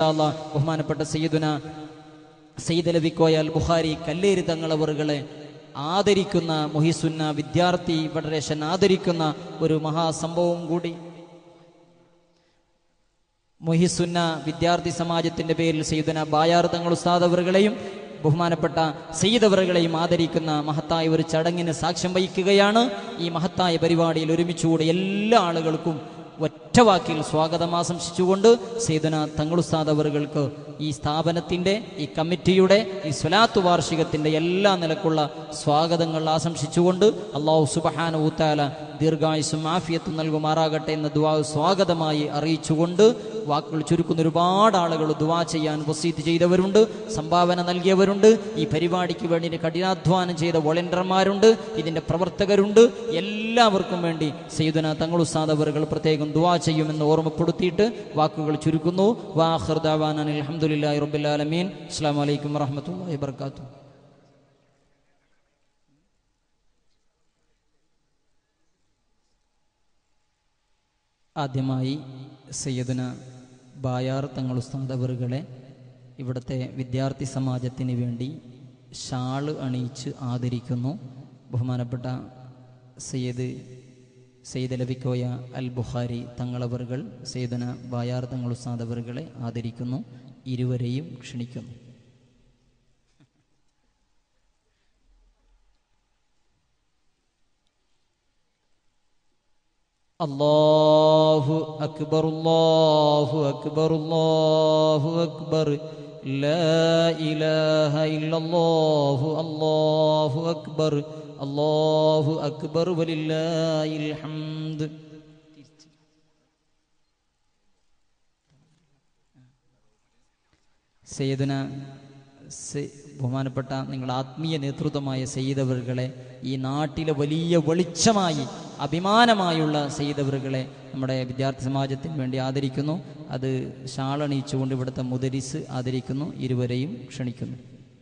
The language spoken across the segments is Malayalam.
അല്ലാ, ബഹുമാനപ്പെട്ട സയ്യിദുന സയ്യിദ് ലബിക്കോയാൽ ബുഖാരി കല്ലേരി തങ്ങളവറുകളെ ആദരിക്കുന്ന മുഹിസുന്ന വിദ്യാർത്ഥി ഫെഡറേഷൻ ആദരിക്കുന്ന ഒരു മഹാസംഭവം കൂടി മുഹിസുന്ന വിദ്യാർത്ഥി സമാജത്തിന്റെ പേരിൽ സയ്യിദുന ബായാർ തങ്ങൾ ഉസ്താദ് അവറുകളെയും ബഹുമാനപ്പെട്ട സയ്യിദ് അവറുകളെയും ആദരിക്കുന്ന മഹത്തായ ഒരു ചടങ്ങിന് സാക്ഷ്യം വഹിക്കുകയാണ് ഈ മഹത്തായ പരിപാടിയിൽ ഒരുമിച്ചുകൂടി എല്ലാ ആളുകൾക്കും ഒറ്റ വാക്കിൽ സ്വാഗതം ആശംസിച്ചുകൊണ്ട് സേതുന തങ്ങളുസ്താദ് അവറുകൾക്ക് ഈ സ്ഥാപനത്തിന്റെ ഈ കമ്മിറ്റിയുടെ ഈ സ്വലാത്തു വാർഷികത്തിന്റെ എല്ലാ നിലക്കുള്ള സ്വാഗതങ്ങൾ ആശംസിച്ചുകൊണ്ട് അള്ളാഹു സുബഹാന ഊത്താല ദീർഘായുസും ആഫിയത്തും നൽകുമാറാകട്ടെ എന്ന ദുവാ സ്വാഗതമായി അറിയിച്ചുകൊണ്ട് വാക്കുകൾ ചുരുക്കുന്ന ഒരുപാട് ആളുകൾ ദുവാ ചെയ്യാൻ വസീത്ത് ചെയ്തവരുണ്ട് സംഭാവന നൽകിയവരുണ്ട് ഈ പരിപാടിക്ക് വേണ്ടി കഠിനാധ്വാനം ചെയ്ത വോളണ്ടിയർമാരുണ്ട് ഇതിന്റെ പ്രവർത്തകരുണ്ട് എല്ലാവർക്കും വേണ്ടി സയ്യിദുന തങ്ങളുസാദ് അവറുകൾ പ്രത്യേകം ദുവാ ചെയ്യുമെന്ന് ഓർമ്മപ്പെടുത്തിയിട്ട് വാക്കുകൾ ചുരുക്കുന്നു വാഹിർ ദാവാൻ അലഹമുല്ലാ റബ്ബുലാലമീൻ അസ്സാം വലൈക്കും വറഹമത്തല്ലാ വാത്തു ആദ്യമായി സയ്യദുന ബായാർ തങ്ങൾ ഉസ്താദ് അവറുകളെ ഇവിടുത്തെ വിദ്യാർത്ഥി സമാജത്തിന് വേണ്ടി ഷാള് അണിയിച്ച് ആദരിക്കുന്നു ബഹുമാനപ്പെട്ട സയ്യദ് സയ്യിദ് ലബിക്കോയ അൽ ബുഖാരി തങ്ങളവറുകൾ സയ്യദുന ബായാർ തങ്ങൾ ഉസ്താദ് അവറുകളെ ആദരിക്കുന്നു ഇരുവരെയും ക്ഷണിക്കുന്നു الله أكبر الله أكبر الله أكبر لا إله إلا الله الله أكبر الله أكبر ولله الحمد സയ്യിദന സെ- ബഹുമാനപ്പെട്ട നിങ്ങളുടെ ആത്മീയ നേതൃത്വമായ സയ്യിദവറുകളെ ഈ നാട്ടിലെ വലിയ വെളിച്ചമായി അഭിമാനമായുള്ള സയ്യിദവറുകളെ നമ്മുടെ വിദ്യാർത്ഥി സമാജത്തിന് വേണ്ടി ആദരിക്കുന്നു അത് ഷാളണിയിച്ചുകൊണ്ട് ഇവിടുത്തെ മുദരിസ് ആദരിക്കുന്നു ഇരുവരെയും ക്ഷണിക്കുന്നു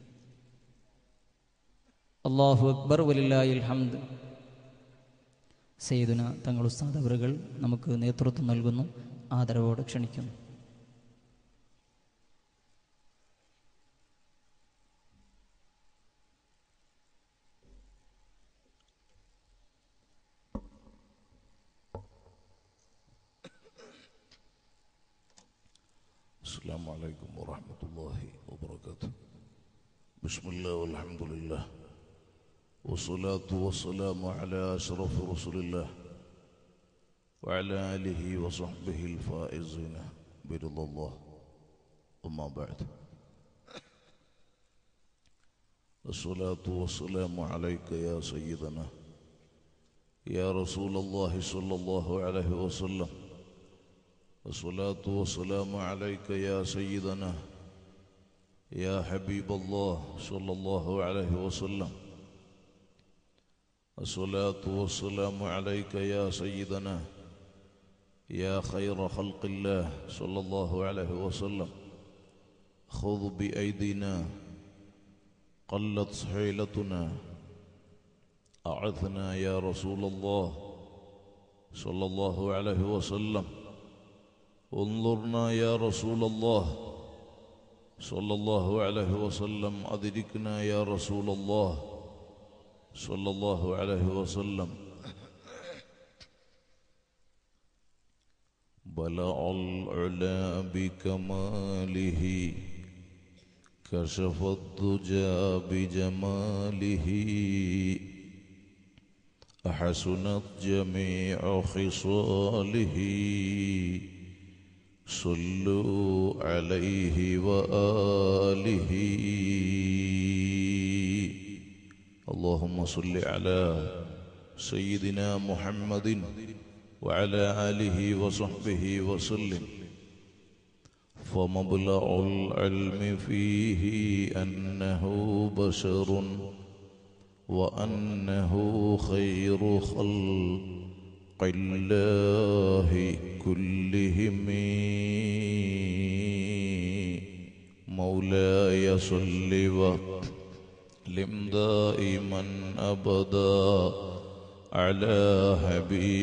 അള്ളാഹു അക്ബർ വലില്ലാഹിൽ ഹംദ് സയ്യിദുന തങ്ങൾ ഉസ്താദ് അവറുകൾ നമുക്ക് നേതൃത്വം നൽകുന്നു ആദരവോടെ ക്ഷണിക്കുന്നു السلام عليكم ورحمة الله وبركاته بسم الله والحمد لله والصلاة والسلام على أشرف رسول الله وعلى آله وصحبه الفائزين برضا الله أما بعد الصلاة والسلام عليك يا سيدنا يا رسول الله صلى الله عليه وسلم الصلاة والسلام عليك يا سيدنا يا حبيب الله صلى الله عليه وسلم الصلاة والسلام عليك يا سيدنا يا خير خلق الله صلى الله عليه وسلم خذ بأيدينا قلت حيلتنا أعثنا يا رسول الله صلى الله عليه وسلم انظرنا يا رسول الله صلى الله عليه وسلم أدركنا يا رسول الله صلى الله عليه وسلم بلع العلا بكماله كشف الدجى بجماله أحسنت جميع خصاله صلوا عليه وآله اللهم صل على سيدنا محمد وعلى آله وصحبه وسلم فمبلغ العلم فيه أنه بشر وأنه خير خلق الله كلهم مولاي صل وسلم دائما أبدا على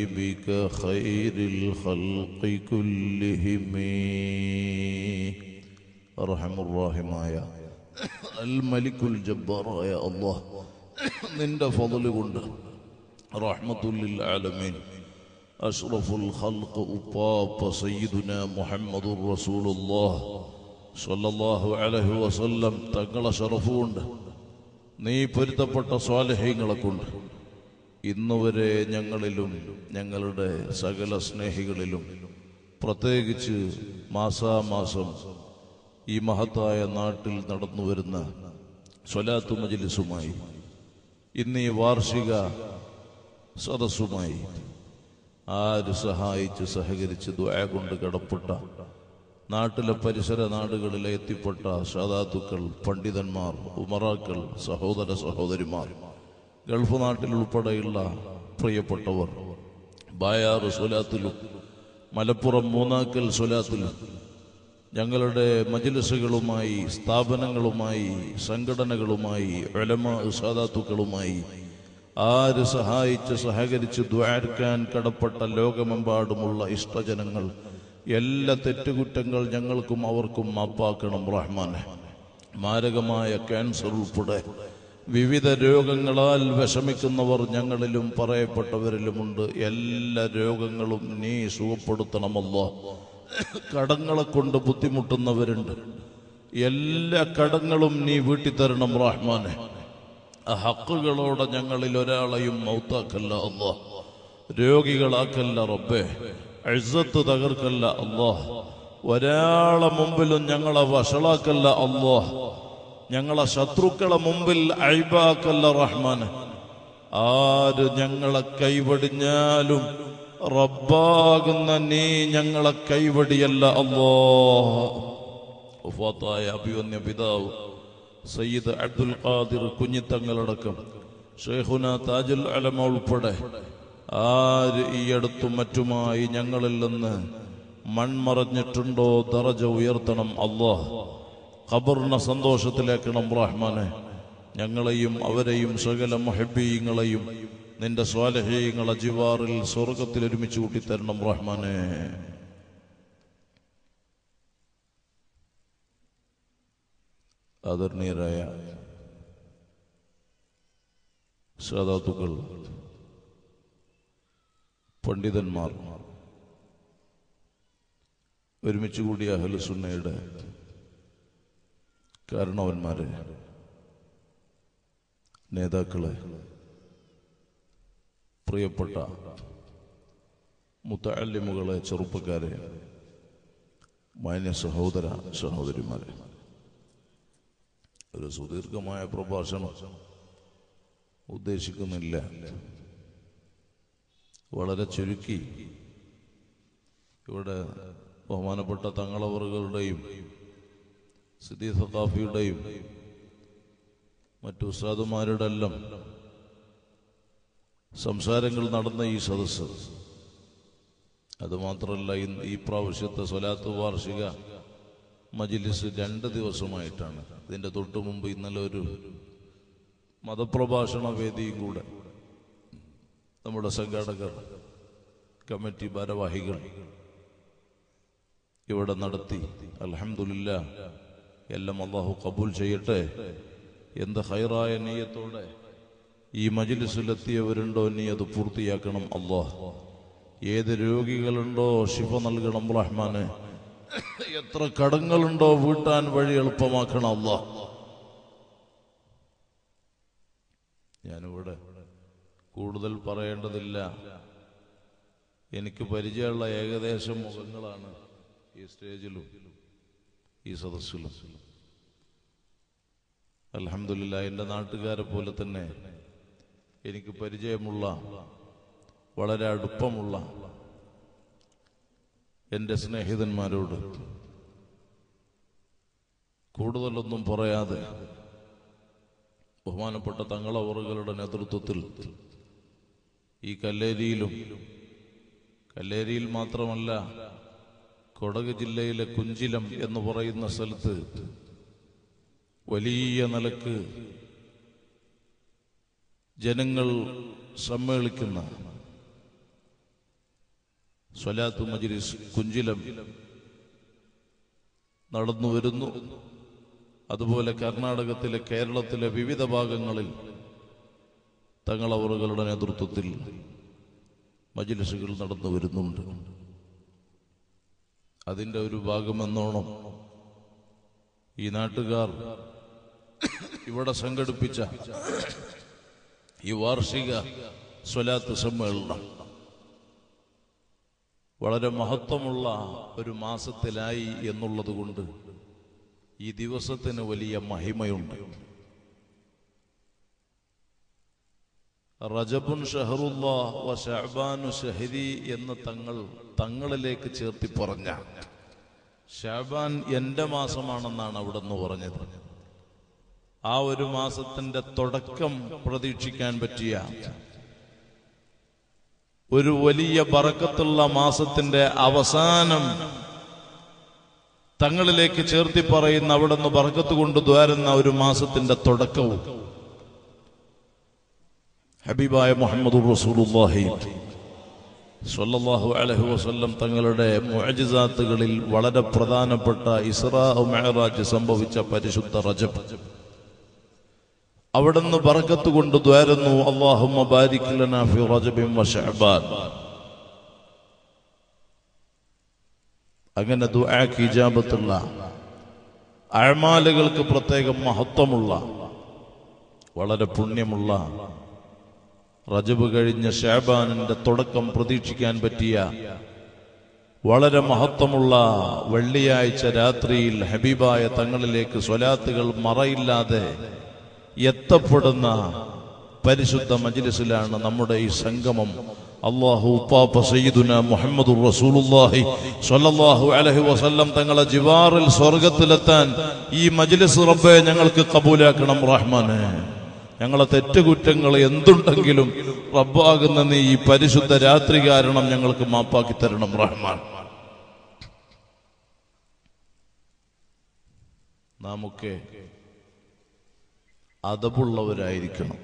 حبيبك خير الخلق كلهم റഹമുറാഹിമായ അൽ മലിക്കുൽ ജബ്ബാറായ അള്ളാഹ് നിന്റെ ഫضല് കൊണ്ട് റഹ്മത്തുല്ലിൽ ആലമീൻ അഷ്റഫുൽ ഖൽഖ് ഉപ്പാപ്പ സയ്യിദുന മുഹമ്മദുർ റസൂലുള്ളാഹ് സ്വല്ലല്ലാഹു അലൈഹി വസല്ലം തങ്ങളെ ഷറഫ് കൊണ്ട് നീ പൊരുത്തപ്പെട്ട സ്വാലഹ്യങ്ങളെ കൊണ്ട് ഇന്നുവരെ ഞങ്ങളിലും ഞങ്ങളുടെ സകല സ്നേഹികളിലും പ്രത്യേകിച്ച് മാസാമാസം ഈ മഹത്തായ നാട്ടിൽ നടന്നു വരുന്ന സ്വലാത്തു മജിലിസുമായി ഇന്ന് ഈ വാർഷിക സദസ്സുമായി ആര് സഹായിച്ച് സഹകരിച്ച് ദ്വയ കൊണ്ട് കടപ്പെട്ട നാട്ടിലെ പരിസര നാടുകളിലെ എത്തിപ്പെട്ട സാധാത്തുക്കൾ പണ്ഡിതന്മാർ ഉമറാക്കൾ സഹോദര സഹോദരിമാർ ഗൾഫ് നാട്ടിൽ ഉൾപ്പെടെയുള്ള പ്രിയപ്പെട്ടവർ ബായാറ് സ്വലാത്തിലും മലപ്പുറം മൂന്നാക്കൽ സ്വലാത്തിലും ഞങ്ങളുടെ മജിലിസുകളുമായി സ്ഥാപനങ്ങളുമായി സംഘടനകളുമായി ഒലമ സാധാത്തുക്കളുമായി ആര് സഹായിച്ച് സഹകരിച്ച് ദ്വാരക്കാൻ കടപ്പെട്ട ലോകമെമ്പാടുമുള്ള ഇഷ്ടജനങ്ങൾ എല്ലാ തെറ്റുകുറ്റങ്ങൾ ഞങ്ങൾക്കും അവർക്കും മാപ്പാക്കണം റഹ്മാനെ മാരകമായ ക്യാൻസർ ഉൾപ്പെടെ വിവിധ രോഗങ്ങളാൽ വിഷമിക്കുന്നവർ ഞങ്ങളിലും പറയപ്പെട്ടവരിലുമുണ്ട് എല്ലാ രോഗങ്ങളും നീ സുഖപ്പെടുത്തണമല്ലോ കടങ്ങളെ കൊണ്ട് ബുദ്ധിമുട്ടുന്നവരുണ്ട് എല്ലാ കടങ്ങളും നീ വീട്ടിത്തരണം റഹ്മാനെ ആ ഹക്കുകളോടെ ഞങ്ങളിൽ ഒരാളെയും മൗത്താക്കല്ല അല്ലോ രോഗികളാക്കല്ല റബ്ബേ അഴ്സത്ത് തകർക്കല്ല അല്ലോ ഒരാളെ മുമ്പിലും ഞങ്ങളെ വഷളാക്കല്ല അല്ലോ ഞങ്ങളെ ശത്രുക്കളെ മുമ്പിൽ അഴിബാക്കല്ല റഹ്മാൻ ആര് ഞങ്ങളെ കൈവടിഞ്ഞാലും റബ്ബാകുന്ന നീ ഞങ്ങളെ കൈവടിയല്ല അല്ലോ വഫാത്തായ അഭിവന്യ പിതാവ് സയ്യിദ് അബ്ദുൽ ഖാദിർ കുഞ്ഞിത്തങ്ങളടക്കം ഷെയ്ഖുന താജുൽ അലമ ഉൾപ്പെടെ ആര് ഈ അടുത്തും മറ്റുമായി ഞങ്ങളിൽ നിന്ന് മൺമറഞ്ഞിട്ടുണ്ടോ ദറജ ഉയർത്തണം അള്ളാഹ് ഖബറിനെ സന്തോഷത്തിലേക്കണം റഹ്മാനെ ഞങ്ങളെയും അവരെയും സകല മൊഹബീങ്ങളെയും നിന്റെ സ്വാലഹീങ്ങളെ ജിവാറിൽ സ്വർഗത്തിൽ ഒരുമിച്ച് കൂട്ടിത്തരണം റഹ്മാനെ ആദരണീയരായ സാധാത്തുക്കൾ പണ്ഡിതന്മാർ ഒരുമിച്ച് കൂടിയ അഹലുസുന്നയുടെ കാരണവന്മാരെ നേതാക്കളെ പ്രിയപ്പെട്ട മുത്തല്ലിമുകളെ ചെറുപ്പക്കാരെ മാന്യ സഹോദര സഹോദരിമാരെ ഒരു സുദീർഘമായ പ്രഭാഷണം ഉദ്ദേശിക്കുന്നില്ല വളരെ ചുരുക്കി ഇവിടെ ബഹുമാനപ്പെട്ട തങ്ങളവറുകളുടെയും സിദ്ദീ സഖാഫിയുടെയും മറ്റു ഉസ്താദുമാരുടെ എല്ലാം സംസാരങ്ങൾ നടന്ന ഈ സദസ്സ് അതുമാത്രമല്ല ഇന്ന് ഈ പ്രാവശ്യത്തെ സ്വലാത്ത് വാർഷിക മജിലിസ് രണ്ട് ദിവസമായിട്ടാണ് ഇതിന്റെ തൊട്ടു മുമ്പ് ഇന്നലെ ഒരു മതപ്രഭാഷണ വേദിയും കൂടെ നമ്മുടെ സംഘാടകർ കമ്മിറ്റി ഭാരവാഹികൾ ഇവിടെ നടത്തി അലഹമില്ല എല്ലാം അള്ളാഹു കബൂൽ ചെയ്യട്ടെ എന്ത് ഹൈറായ നീയത്തോടെ ഈ മജിലിസിലെത്തിയവരുണ്ടോ നീ അത് പൂർത്തിയാക്കണം അള്ളാഹ് ഏത് രോഗികളുണ്ടോ ശിഫ നൽകണം റഹ്മാനെ എത്ര കടങ്ങളുണ്ടോ വീട്ടാൻ വഴി എളുപ്പമാക്കണം അള്ളാഹ് ഞാനിവിടെ കൂടുതൽ പറയേണ്ടതില്ല എനിക്ക് പരിചയമുള്ള ഏകദേശം മുഖങ്ങളാണ് ഈ സ്റ്റേജിലും ഈ സദസ്സിലും അലഹമില്ല എൻ്റെ നാട്ടുകാരെ പോലെ തന്നെ എനിക്ക് പരിചയമുള്ള വളരെ അടുപ്പമുള്ള എൻ്റെ സ്നേഹിതന്മാരോട് കൂടുതലൊന്നും പറയാതെ ബഹുമാനപ്പെട്ട തങ്ങളവറുകളുടെ നേതൃത്വത്തിൽ ഈ കല്ലേരിയിലും കല്ലേരിയിൽ മാത്രമല്ല കൊടക് ജില്ലയിലെ കുഞ്ചിലം എന്ന് പറയുന്ന സ്ഥലത്ത് വലിയ നിലക്ക് ജനങ്ങൾ സമ്മേളിക്കുന്ന സ്വലാത്തു മജ്ലിസ് കുഞ്ചിലം നടന്നു വരുന്നു അതുപോലെ കർണാടകത്തിലെ കേരളത്തിലെ വിവിധ ഭാഗങ്ങളിൽ തങ്ങളവറുകളുടെ നേതൃത്വത്തിൽ മജിലിസുകൾ നടന്നു വരുന്നുണ്ട് അതിന്റെ ഒരു ഭാഗമെന്നോണം ഈ നാട്ടുകാർ ഇവിടെ സംഘടിപ്പിച്ച ഈ വാർഷിക സ്വലാത്ത് സമ്മേളനം വളരെ മഹത്വമുള്ള ഒരു മാസത്തിലായി എന്നുള്ളത് കൊണ്ട് ഈ ദിവസത്തിന് വലിയ മഹിമയുണ്ട് റജബുൻ ഷഹറുല്ലാ വ ഷഅബാനു ഷഹരി എന്ന് തങ്ങൾ തങ്ങളിലേക്ക് ചേർത്തി പറഞ്ഞ ഷാബാൻ എന്റെ മാസമാണെന്നാണ് അവിടെ നിന്ന് പറഞ്ഞത് ആ ഒരു മാസത്തിന്റെ തുടക്കം പ്രതീക്ഷിക്കാൻ പറ്റിയ ഒരു വലിയ ബറക്കത്തുള്ള മാസത്തിന്റെ അവസാനം തങ്ങളിലേക്ക് ചേർത്തി പറയുന്ന അവിടെ നിന്ന് ബറക്കത്ത് കൊണ്ട് ദ്വാരുന്ന ഒരു മാസത്തിന്റെ തുടക്കവും ഹബീബായ മുഹമ്മദ് റസൂലുള്ളാഹി സ്വല്ലല്ലാഹു അലൈഹി വസല്ലം തങ്ങളുടെ മുഅജിസാത്തുകളിൽ വളരെ പ്രധാനപ്പെട്ട ഇസ്രാ മെഹറാജ് സംഭവിച്ച പരിശുദ്ധ റജബ് അവിടുന്ന് ബറക്കത്ത് കൊണ്ട് ദ്വാരുന്നു അള്ളാഹുമ്മ ബാരിക് ലനാ ഫി റജബിൻ വ ശഅബാൻ അങ്ങനെ ദുആക്ക് ഇജാബത്തുള്ള അഴമാലുകൾക്ക് പ്രത്യേകം മഹത്വമുള്ള വളരെ പുണ്യമുള്ള റജബ് കഴിഞ്ഞ ഷാബാനിന്റെ തുടക്കം പ്രതീക്ഷിക്കാൻ പറ്റിയ വളരെ മഹത്വമുള്ള വെള്ളിയാഴ്ച രാത്രിയിൽ ഹബീബായ തങ്ങളിലേക്ക് സ്വലാത്തുകൾ മറയില്ലാതെ എത്തപ്പെടുന്ന പരിശുദ്ധ മജ്ലിസിലാണ് നമ്മുടെ ഈ സംഗമം അള്ളാഹു ഉപ്പാപ്പ സയ്യിദുന മുഹമ്മദ് റസൂലുള്ളാഹി സ്വല്ലല്ലാഹു അലൈഹി വസല്ലം തങ്ങളെ ജിവാറിൽ സ്വർഗത്തിലെത്താൻ ഈ മജ്ലിസ് റബ്ബെ ഞങ്ങൾക്ക് കബൂലാക്കണം റഹ്മാനെ ഞങ്ങളെ തെറ്റുകുറ്റങ്ങൾ എന്തുണ്ടെങ്കിലും റബ്ബാകുന്ന നീ ഈ പരിശുദ്ധ രാത്രി കാരണം ഞങ്ങൾക്ക് മാപ്പാക്കി തരണം റഹ്മാൻ നാമൊക്കെ അതപുള്ളവരായിരിക്കണം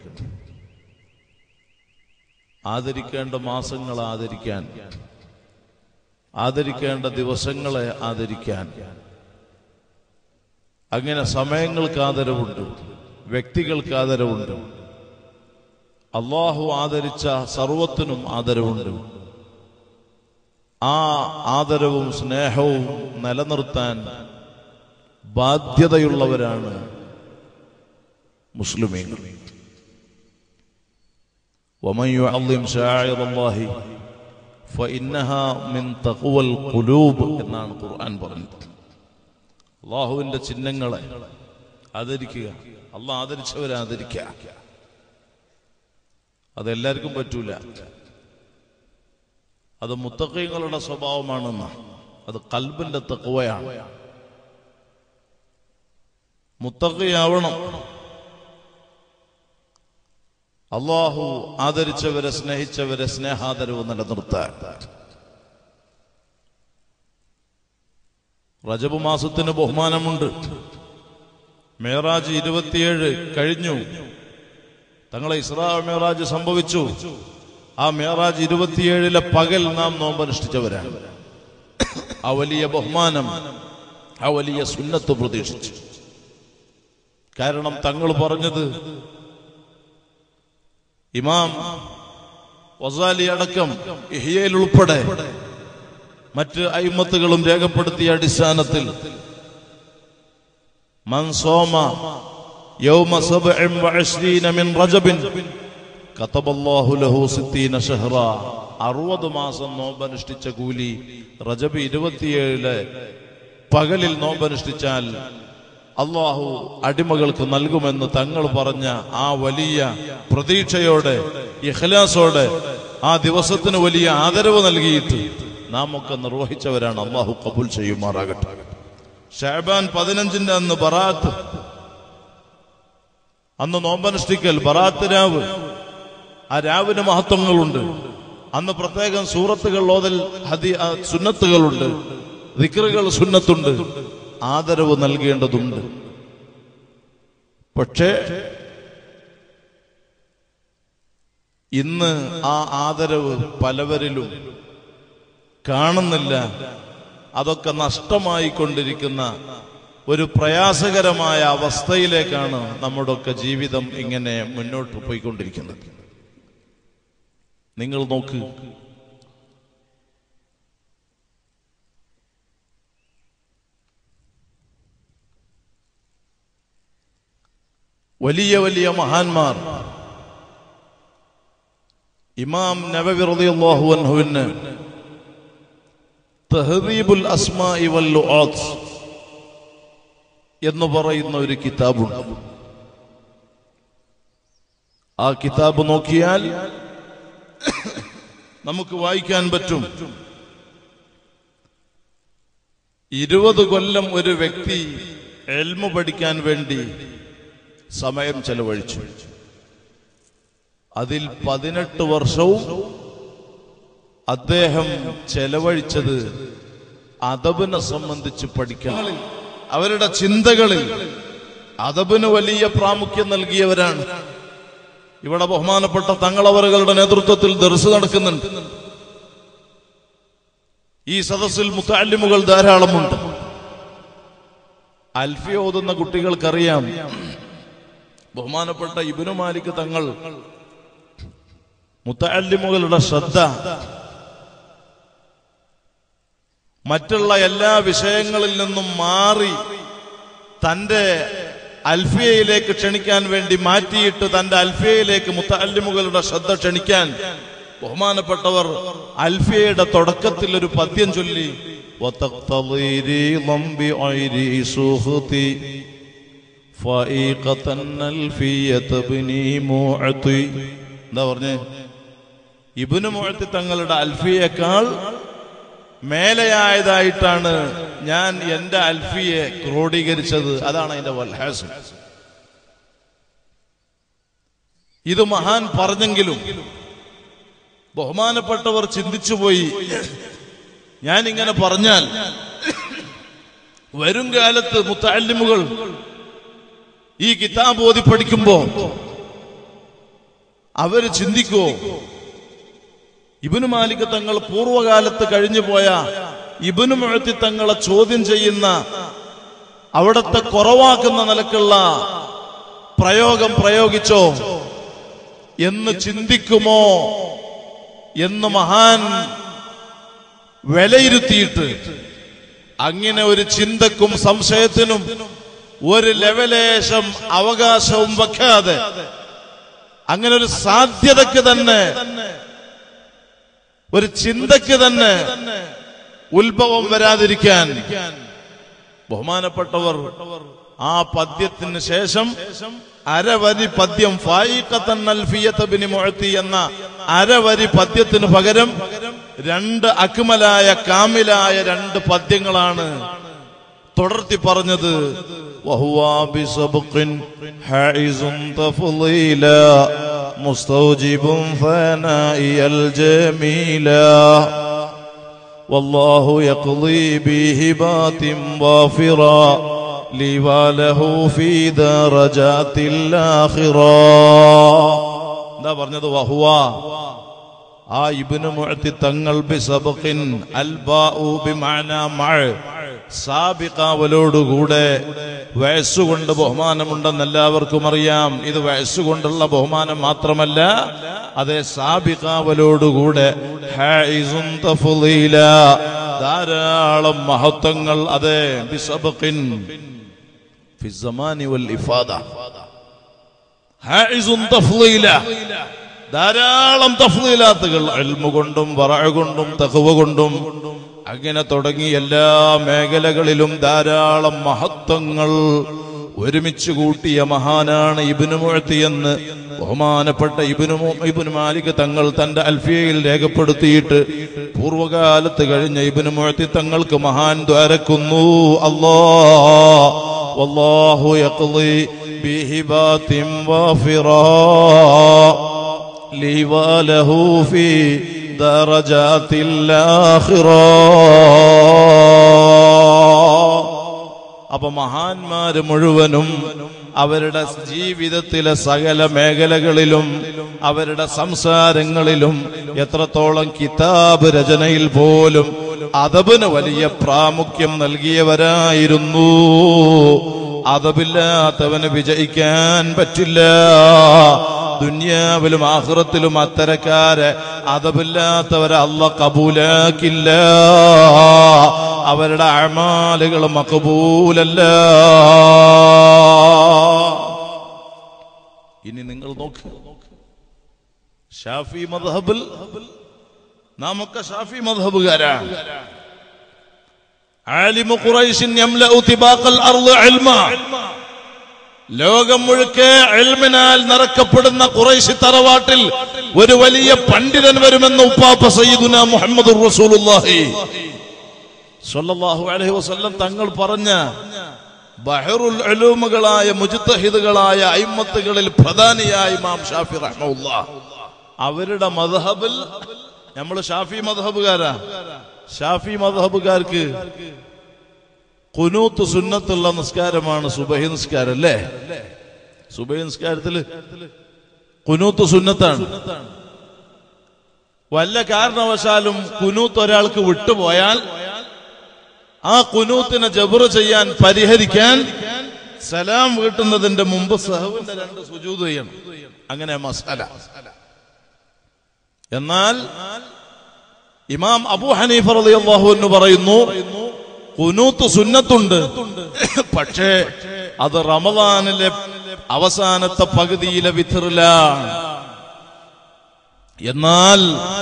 ആദരിക്കേണ്ട മാസങ്ങൾ ആദരിക്കാൻ ആദരിക്കേണ്ട ദിവസങ്ങളെ ആദരിക്കാൻ അങ്ങനെ സമയങ്ങൾക്ക് ആദരവുണ്ട് വ്യക്തികൾക്ക് ആദരവുണ്ട് അള്ളാഹു ആദരിച്ച സർവത്തിനും ആദരവുണ്ട് ആ ആദരവും സ്നേഹവും നിലനിർത്താൻ ബാധ്യതയുള്ളവരാണ് മുസ്ലിമീങ്ങൾ ومن يعظم شعائر الله فإنها من تقوى القلوب എന്നാണ് ഖുർആൻ പറഞ്ഞത് അള്ളാഹുവിന്റെ ചിഹ്നങ്ങളെ ആദരിക്കുക അള്ളാഹ് ആദരിച്ചവരെ ആദരിക്കുക അതെല്ലാവർക്കും പറ്റൂല അത് മുത്തക്കൈങ്ങളുടെ സ്വഭാവമാണെന്ന് അത് കൽബിന്റെ തക്കവയാണ് മുത്തക്കയാവണം അള്ളാഹു ആദരിച്ചവരെ സ്നേഹിച്ചവരെ സ്നേഹാദരവ് നിലനിർത്താൻ റജബ് മാസത്തിന് ബഹുമാനമുണ്ട് മേറാജ് ഇരുപത്തിയേഴ് കഴിഞ്ഞു തങ്ങളെ ഇസ്രാ മേറാജ് സംഭവിച്ചു ആ മേറാജ് ഇരുപത്തിയേഴിലെ പകൽ നാം നോമ്പനുഷ്ഠിച്ചവരാണ് ആ വലിയ ബഹുമാനം ആ വലിയ സുന്നത്ത് പ്രതീക്ഷിച്ചു കാരണം തങ്ങൾ പറഞ്ഞത് ഇമാം വസാലി അടക്കം ഇഹിയയിൽ ഉൾപ്പെടെ മറ്റ് അയിമത്തുകളും രേഖപ്പെടുത്തിയ അടിസ്ഥാനത്തിൽ മൻസോമ യൗമ സബ്ഇൻ വഅശ്രീന മിൻ റജബിൻ കതബല്ലാഹു ലഹു സിത്തീന ഷഹ്റ അറുപത് മാസം നോമ്പനുഷ്ഠിച്ച കൂലി റജബ് ഇരുപത്തിയേഴിലെ പകലിൽ നോമ്പനുഷ്ഠിച്ചാൽ അള്ളാഹു അടിമകൾക്ക് നൽകുമെന്ന് തങ്ങൾ പറഞ്ഞ ആ വലിയ പ്രതീക്ഷയോടെ ഇഖ്ലാസോടെ ആ ദിവസത്തിന് വലിയ ആദരവ് നൽകിയിട്ട് നാം ഒക്കെ നിർവഹിച്ചവരാണ് അള്ളാഹു കബൂൽ ചെയ്യുമാറാകട്ടെ ഷാബാൻ പതിനഞ്ചിന്റെ അന്ന് ബറാത്ത് അന്ന് നോമ്പനുഷ്ഠിക്കൽ ബറാത്ത് രാവ് ആ രാവിന് മഹത്വങ്ങളുണ്ട് അന്ന് പ്രത്യേകം സൂറത്തുകൾ ഓതൽ ഹദി ആ സുന്നത്തുകളുണ്ട് ദിക്റുകൾ സുന്നത്തുണ്ട് ആദരവ് നൽകേണ്ടതുണ്ട് പക്ഷേ ഇന്ന് ആ ആദരവ് പലവരിലും കാണുന്നില്ല അതൊക്കെ നഷ്ടമായി കൊണ്ടിരിക്കുന്ന ഒരു പ്രയാസകരമായ അവസ്ഥയിലേക്കാണ് നമ്മുടെയൊക്കെ ജീവിതം ഇങ്ങനെ മുന്നോട്ട് പോയിക്കൊണ്ടിരിക്കുന്നത് നിങ്ങൾ നോക്ക് വലിയ വലിയ മഹാന്മാർ ഇമാം നബവി റളിയല്ലാഹു അൻഹുവിന് തഹദീബുൽ അസ്മാഇ വൽ ലുആത്ത് എന്ന് പറയുന്ന ഒരു കിതാബുണ്ട് ആ കിതാബ് നോക്കിയാൽ നമുക്ക് വായിക്കാൻ പറ്റും ഇരുപത് കൊല്ലം ഒരു വ്യക്തി എൽമു പഠിക്കാൻ വേണ്ടി സമയം ചെലവഴിച്ചു അതിൽ പതിനെട്ട് വർഷവും അദ്ദേഹം ചെലവഴിച്ചത് അതബിനെ സംബന്ധിച്ച് പഠിക്കാൻ അവരുടെ ചിന്തകളിൽ അതബിന് വലിയ പ്രാമുഖ്യം നൽകിയവരാണ് ഇവിടെ ബഹുമാനപ്പെട്ട തങ്ങളവറുകളുടെ നേതൃത്വത്തിൽ ദർസ് നടക്കുന്നുണ്ട് ഈ സദസ്സിൽ മുത്താലിമുകൾ ധാരാളമുണ്ട് അൽഫി ഓതുന്ന കുട്ടികൾക്കറിയാം ബഹുമാനപ്പെട്ട ഇബിനു മാലിക് തങ്ങൾ മുത്തല്ലിമുകളുടെ ശ്രദ്ധ മറ്റുള്ള എല്ലാ വിഷയങ്ങളിൽ നിന്നും മാറി തന്റെ അൽഫിയയിലേക്ക് ക്ഷണിക്കാൻ വേണ്ടി മാറ്റിയിട്ട് തന്റെ അൽഫിയയിലേക്ക് മുത്തല്ലിമുകളുടെ ശ്രദ്ധ ക്ഷണിക്കാൻ ബഹുമാനപ്പെട്ടവർ അൽഫിയയുടെ തുടക്കത്തിൽ ഒരു പദ്യം ചൊല്ലി وتقتضي بغير سخطي فائقة الفية بني معطي എന്താ പറഞ്ഞേ ഇബിന് മുഴത്തി തങ്ങളുടെ അൽഫിയേക്കാൾ മേലെയായതായിട്ടാണ് ഞാൻ എന്റെ അൽഫിയെ ക്രോഡീകരിച്ചത് അതാണ് അതിന്റെ വൽഹാസം ഇത് മഹാൻ പറഞ്ഞെങ്കിലും ബഹുമാനപ്പെട്ടവർ ചിന്തിച്ചുപോയി ഞാൻ ഇങ്ങനെ പറഞ്ഞാൽ വരും കാലത്ത് മുത്താലിമുകൾ ഈ കിതാബ് ഓതി പഠിക്കുമ്പോ അവര് ചിന്തിക്കുവോ ഇബിനു മാലിക് തങ്ങൾ പൂർവ്വകാലത്ത് കഴിഞ്ഞു പോയ ഇബിനു മുഴത്തി തങ്ങളെ ചോദ്യം ചെയ്യുന്ന അവിടത്തെ കുറവാക്കുന്ന നിലക്കുള്ള പ്രയോഗം പ്രയോഗിച്ചോ എന്ന് ചിന്തിക്കുമോ എന്ന് മഹാൻ വിലയിരുത്തിയിട്ട് അങ്ങനെ ഒരു ചിന്തക്കും സംശയത്തിനും ഒരു ലെവലേശം അവകാശവും വെക്കാതെ അങ്ങനെ ഒരു സാധ്യതക്ക് തന്നെ ഒരു ചിന്തക്ക് തന്നെ ഉത്ഭവം വരാതിരിക്കാൻ ബഹുമാനപ്പെട്ടവർ ആ പദ്യത്തിന് ശേഷം അരവരി പദ്യം ഫായിക്കത്തന്നൽഫിയത്തബിനി മുഴത്തി എന്ന അരവരി പദ്യത്തിന് പകരം രണ്ട് അക്മലായ കാമിലായ രണ്ട് പദ്യങ്ങളാണ് തുടർത്തി പറഞ്ഞത് وهو بسبق حائز تفضيلا مستوجب ثنائي الجميلا والله يقضي بهبات وافرا لي وله في درجات الآخرة എന്താ പറഞ്ഞത് വഹുവ ആ ഇബ്നു മുഅത്തി തങ്ങൾ ബിസബഖിൻ അൽബാഉ ബിമഅന മഅ സാബിഖാവലോടുകൂടെ വയസ്സുകൊണ്ട് ബഹുമാനമുണ്ടെന്ന് എല്ലാവർക്കും അറിയാം ഇത് വയസ്സുകൊണ്ടുള്ള ബഹുമാനം മാത്രമല്ല അതേ സാബിഖാവലോടുകൂടെ ഹായിസുൻ തഫ്ളീല ധാരാളം മഹത്വങ്ങൾ അതെ ബിസബഖിൻ ഫി സമാനി വൽ ഇഫാദ ഹായിസുൻ തഫ്ളീല ധാരാളം തഫ്ലീലാത്തുകൾ അൽമു കൊണ്ടും വറ കൊണ്ടും തഹുവ കൊണ്ടും അങ്ങനെ തുടങ്ങി എല്ലാ മേഖലകളിലും ധാരാളം മഹത്വങ്ങൾ ഒരുമിച്ച് കൂട്ടിയ മഹാനാണ് ഇബിനു മുഴത്തി എന്ന് ബഹുമാനപ്പെട്ട ഇബിനു മു- ഇബ്നു മാലിക് തങ്ങൾ തന്റെ അൽഫിയയിൽ രേഖപ്പെടുത്തിയിട്ട് പൂർവകാലത്ത് കഴിഞ്ഞ ഇബിനു മുഴത്തി തങ്ങൾക്ക് മഹാൻ ദ്വാരക്കുന്നു അല്ലാ വല്ലാഹു യഖ്ളി ബിഹിബാത്തിൻ വാഫിറാ لي وله في درجات الآخرة അപ്പൊ മഹാന്മാര് മുഴുവനും അവരുടെ ജീവിതത്തിലെ സകല മേഖലകളിലും അവരുടെ സംസാരങ്ങളിലും എത്രത്തോളം കിതാബ് രചനയിൽ പോലും അതബിന് വലിയ പ്രാമുഖ്യം നൽകിയവരായിരുന്നു അതബില്ലാത്തവന് വിജയിക്കാൻ പറ്റില്ല ദുന്യാവിലും ആഹ്റത്തിലും അത്തരക്കാരെ അതബില്ലാത്തവരെ അല്ല കബൂലാക്കില്ല അവരുടെ അമാലുകൾ മക്കബൂലല്ല ഇനി നിങ്ങൾ നോക്ക് ഷാഫി മദ്ഹബിൽ നാമൊക്കെ ഷാഫി മദ്ഹബുകാരാണ് ആലിമു ഖുറൈശിൻ യംലഉ തിബാഖൽ അർള് ഇൽമ ലോകം മുഴുക്കെ എൽമിനാൽ നിറക്കപ്പെടുന്ന കുറേശി തറവാട്ടിൽ ഒരു വലിയ പണ്ഡിതൻ വരുമെന്ന് ഉപ്പാപ്പ സയ്യിദുന മുഹമ്മദ് റസൂലുള്ളാഹി സ്വല്ലല്ലാഹു അലൈഹി വസല്ലം തങ്ങൾ പറഞ്ഞ ബഹറുൽ ഉലൂമുകളായ മുജ്തഹിദുകളായ അയിമ്മത്തുകളിൽ പ്രധാനിയായ ഇമാം ഷാഫി റഹ്മുല്ലാ അവരുടെ മദ്ഹബിൽ നമ്മൾ ഷാഫി മദ്ഹബുകാരാ ഷാഫി മദ്ഹബുകാർക്ക് കുനൂത്ത് സുന്നത്തുള്ള നിസ്കാരമാണ് സുബഹി നിസ്കാരം അല്ലേ സുബഹി നിസ്കാരത്തില് കുനൂത്ത് സുന്നത്താണ് വല്ല കാരണവശാലും കുനൂത്ത് ഒരാൾക്ക് വിട്ടുപോയാൽ ആ കുനൂത്തിനെ ജബറ് ചെയ്യാൻ പരിഹരിക്കാൻ സലാം വീട്ടുന്നതിന്റെ മുമ്പ് സഹവിന്റെ രണ്ട് സുജൂത് ചെയ്യണം അങ്ങനെ മസാല എന്നാൽ ഇമാം അബു ഹനീഫ റളിയല്ലാഹു എന്ന് പറയുന്നു കുനൂത്ത് സുന്നത്തുണ്ട് പക്ഷേ അത് റമദാനിലെ അവസാനത്തെ പകുതിയിലെ വിത്തറിലാണ് എന്നാൽ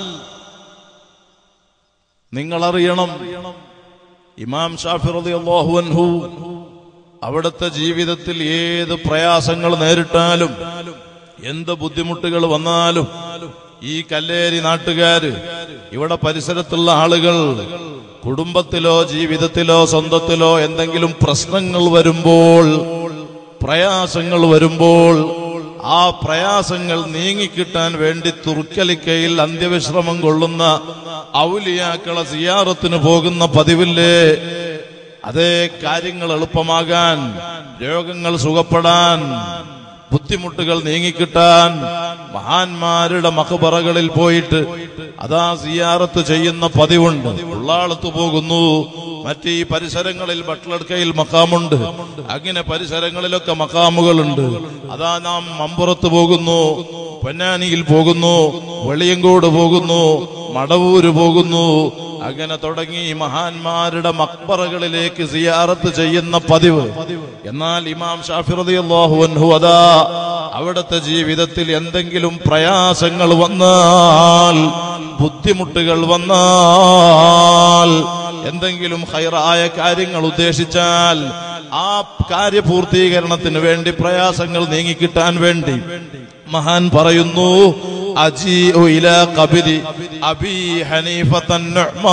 നിങ്ങൾ അറിയണം ഇമാം ഷാഫി റളിയല്ലാഹു അൻഹു അവിടുത്തെ ജീവിതത്തിൽ ഏത് പ്രയാസങ്ങൾ നേരിട്ടാലും എന്ത് ബുദ്ധിമുട്ടുകൾ വന്നാലും ഈ കല്ലേരി നാട്ടുകാര് ഇവിടെ പരിസരത്തുള്ള ആളുകൾ കുടുംബത്തിലോ ജീവിതത്തിലോ സ്വന്തത്തിലോ എന്തെങ്കിലും പ്രശ്നങ്ങൾ വരുമ്പോൾ പ്രയാസങ്ങൾ വരുമ്പോൾ ആ പ്രയാസങ്ങൾ നീങ്ങിക്കിട്ടാൻ വേണ്ടി തുർക്കലിക്കയിൽ അന്ത്യവിശ്രമം കൊള്ളുന്ന ഔലിയാക്കളെ സിയാറത്തിന് പോകുന്ന പതിവില്ലേ അതേ കാര്യങ്ങൾ എളുപ്പമാകാൻ രോഗങ്ങൾ സുഖപ്പെടാൻ ബുദ്ധിമുട്ടുകൾ നീങ്ങിക്കിട്ടാൻ മഹാന്മാരുടെ മഖബറകളിൽ പോയിട്ട് അതാ സിയാറത്ത് ചെയ്യുന്ന പതിവുണ്ട് ഉള്ളാളത്ത് പോകുന്നു മറ്റ് ഈ പരിസരങ്ങളിൽ ബട്ട്ലടുക്കയിൽ മക്കാമുണ്ട് അങ്ങനെ പരിസരങ്ങളിലൊക്കെ മക്കാമുകളുണ്ട് അതാ നാം മമ്പുറത്ത് പോകുന്നു പൊന്നാനിയിൽ പോകുന്നു വെളിയങ്കോട് പോകുന്നു മടവൂര് പോകുന്നു അങ്ങനെ തുടങ്ങി മഹാന്മാരുടെ മക്ബറകളിലേക്ക് സിയാറത്ത് ചെയ്യുന്ന പതിവ് എന്നാൽ ഇമാം ഷാഫി റളിയല്ലാഹു അൻഹു അതാ അവിടുത്തെ ജീവിതത്തിൽ എന്തെങ്കിലും പ്രയാസങ്ങൾ വന്നാൽ ബുദ്ധിമുട്ടുകൾ വന്നാൽ എന്തെങ്കിലും ഹൈറായ കാര്യങ്ങൾ ഉദ്ദേശിച്ചാൽ ആ കാര്യപൂർത്തീകരണത്തിന് വേണ്ടി പ്രയാസങ്ങൾ നീങ്ങിക്കിട്ടാൻ വേണ്ടി മഹാൻ പറയുന്നു അജീഉ ഇലാ ഖബരി അബി ഹനീഫത്തൻ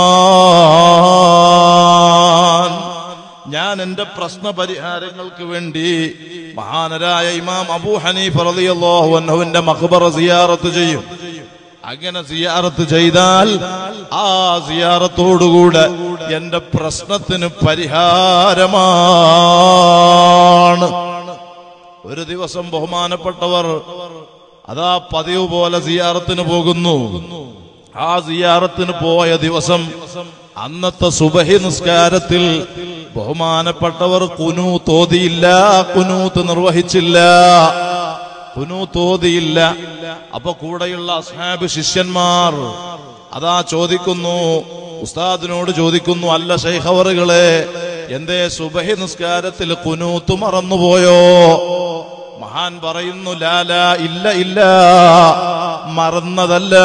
നുഅ്മാൻ ഞാൻ എന്റെ പ്രശ്ന പരിഹാരങ്ങൾക്ക് വേണ്ടി മഹാനരായ ഇമാം അബൂ ഹനീഫ റളിയല്ലാഹു അൻഹുവിന്റെ മഖബറ സിയാറത്ത് ചെയ്യും അങ്ങനെ സിയാറത്ത് ചെയ്താൽ ആ സിയാറത്തോടുകൂടെ എന്റെ പ്രശ്നത്തിന് പരിഹാരമാണ് ഒരു ദിവസം ബഹുമാനപ്പെട്ടവർ അതാ പതിവ് പോലെ സിയാറത്തിന് പോകുന്നു ആ സിയാറത്തിന് പോയ ദിവസം അന്നത്തെ സുബഹി നിസ്കാരത്തിൽ ബഹുമാനപ്പെട്ടവർ കുനു തോതിയില്ല കുനൂത്ത് നിർവഹിച്ചില്ല കുനു തോതിയില്ല അപ്പൊ കൂടെയുള്ള അസ്ഹാബ് ശിഷ്യന്മാർ അതാ ചോദിക്കുന്നു ഉസ്താദിനോട് ചോദിക്കുന്നു അല്ല ശൈഖവറുകളെ എന്തേ സുബഹി നിസ്കാരത്തിൽ കുനൂത്ത് മറന്നുപോയോ മഹാൻ പറയുന്നു ലാല ഇല്ല ഇല്ല മറന്നതല്ല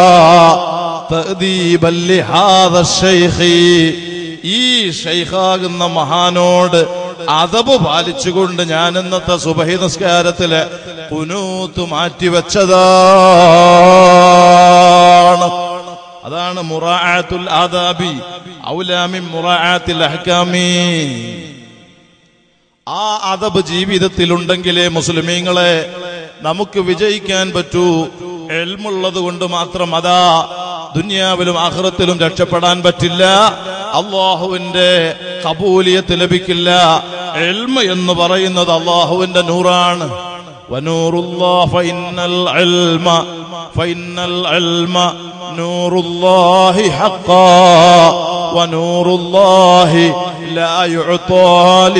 തഅദീബൻ ലിഹാദ ശൈഖി. ഈ ഷെയ്ഖാകുന്ന മഹാനോട് അതബ് പാലിച്ചുകൊണ്ട് ഞാൻ ഇന്നത്തെ സുബഹി നിസ്കാരത്തിലെ കുനൂത്ത് മാറ്റിവെച്ചതാണ് അതാണ് മുറാഅത്തുൽ ആദാബി ഔലാമി മുറാഅത്തിൽ അഹ്കാമി ആ അതബ് ജീവിതത്തിലുണ്ടെങ്കിലേ മുസ്ലിമീങ്ങളെ നമുക്ക് വിജയിക്കാൻ പറ്റൂ എൽമുള്ളത് കൊണ്ട് മാത്രം അതാ ദുനിയാവിലും ആഹ്റത്തിലും രക്ഷപ്പെടാൻ പറ്റില്ല അള്ളാഹുവിന്റെ കബൂലിയത്ത് ലഭിക്കില്ല എൽമ എന്ന് പറയുന്നത് അള്ളാഹുവിന്റെ നൂറാണ് വനൂറുല്ലാ ഫൈനൽ ഇൽമ ഫൈനൽ ഇൽമ നൂറുല്ലാഹി ഹഖാ വനൂറുല്ലാഹി ലാ യുഅതാ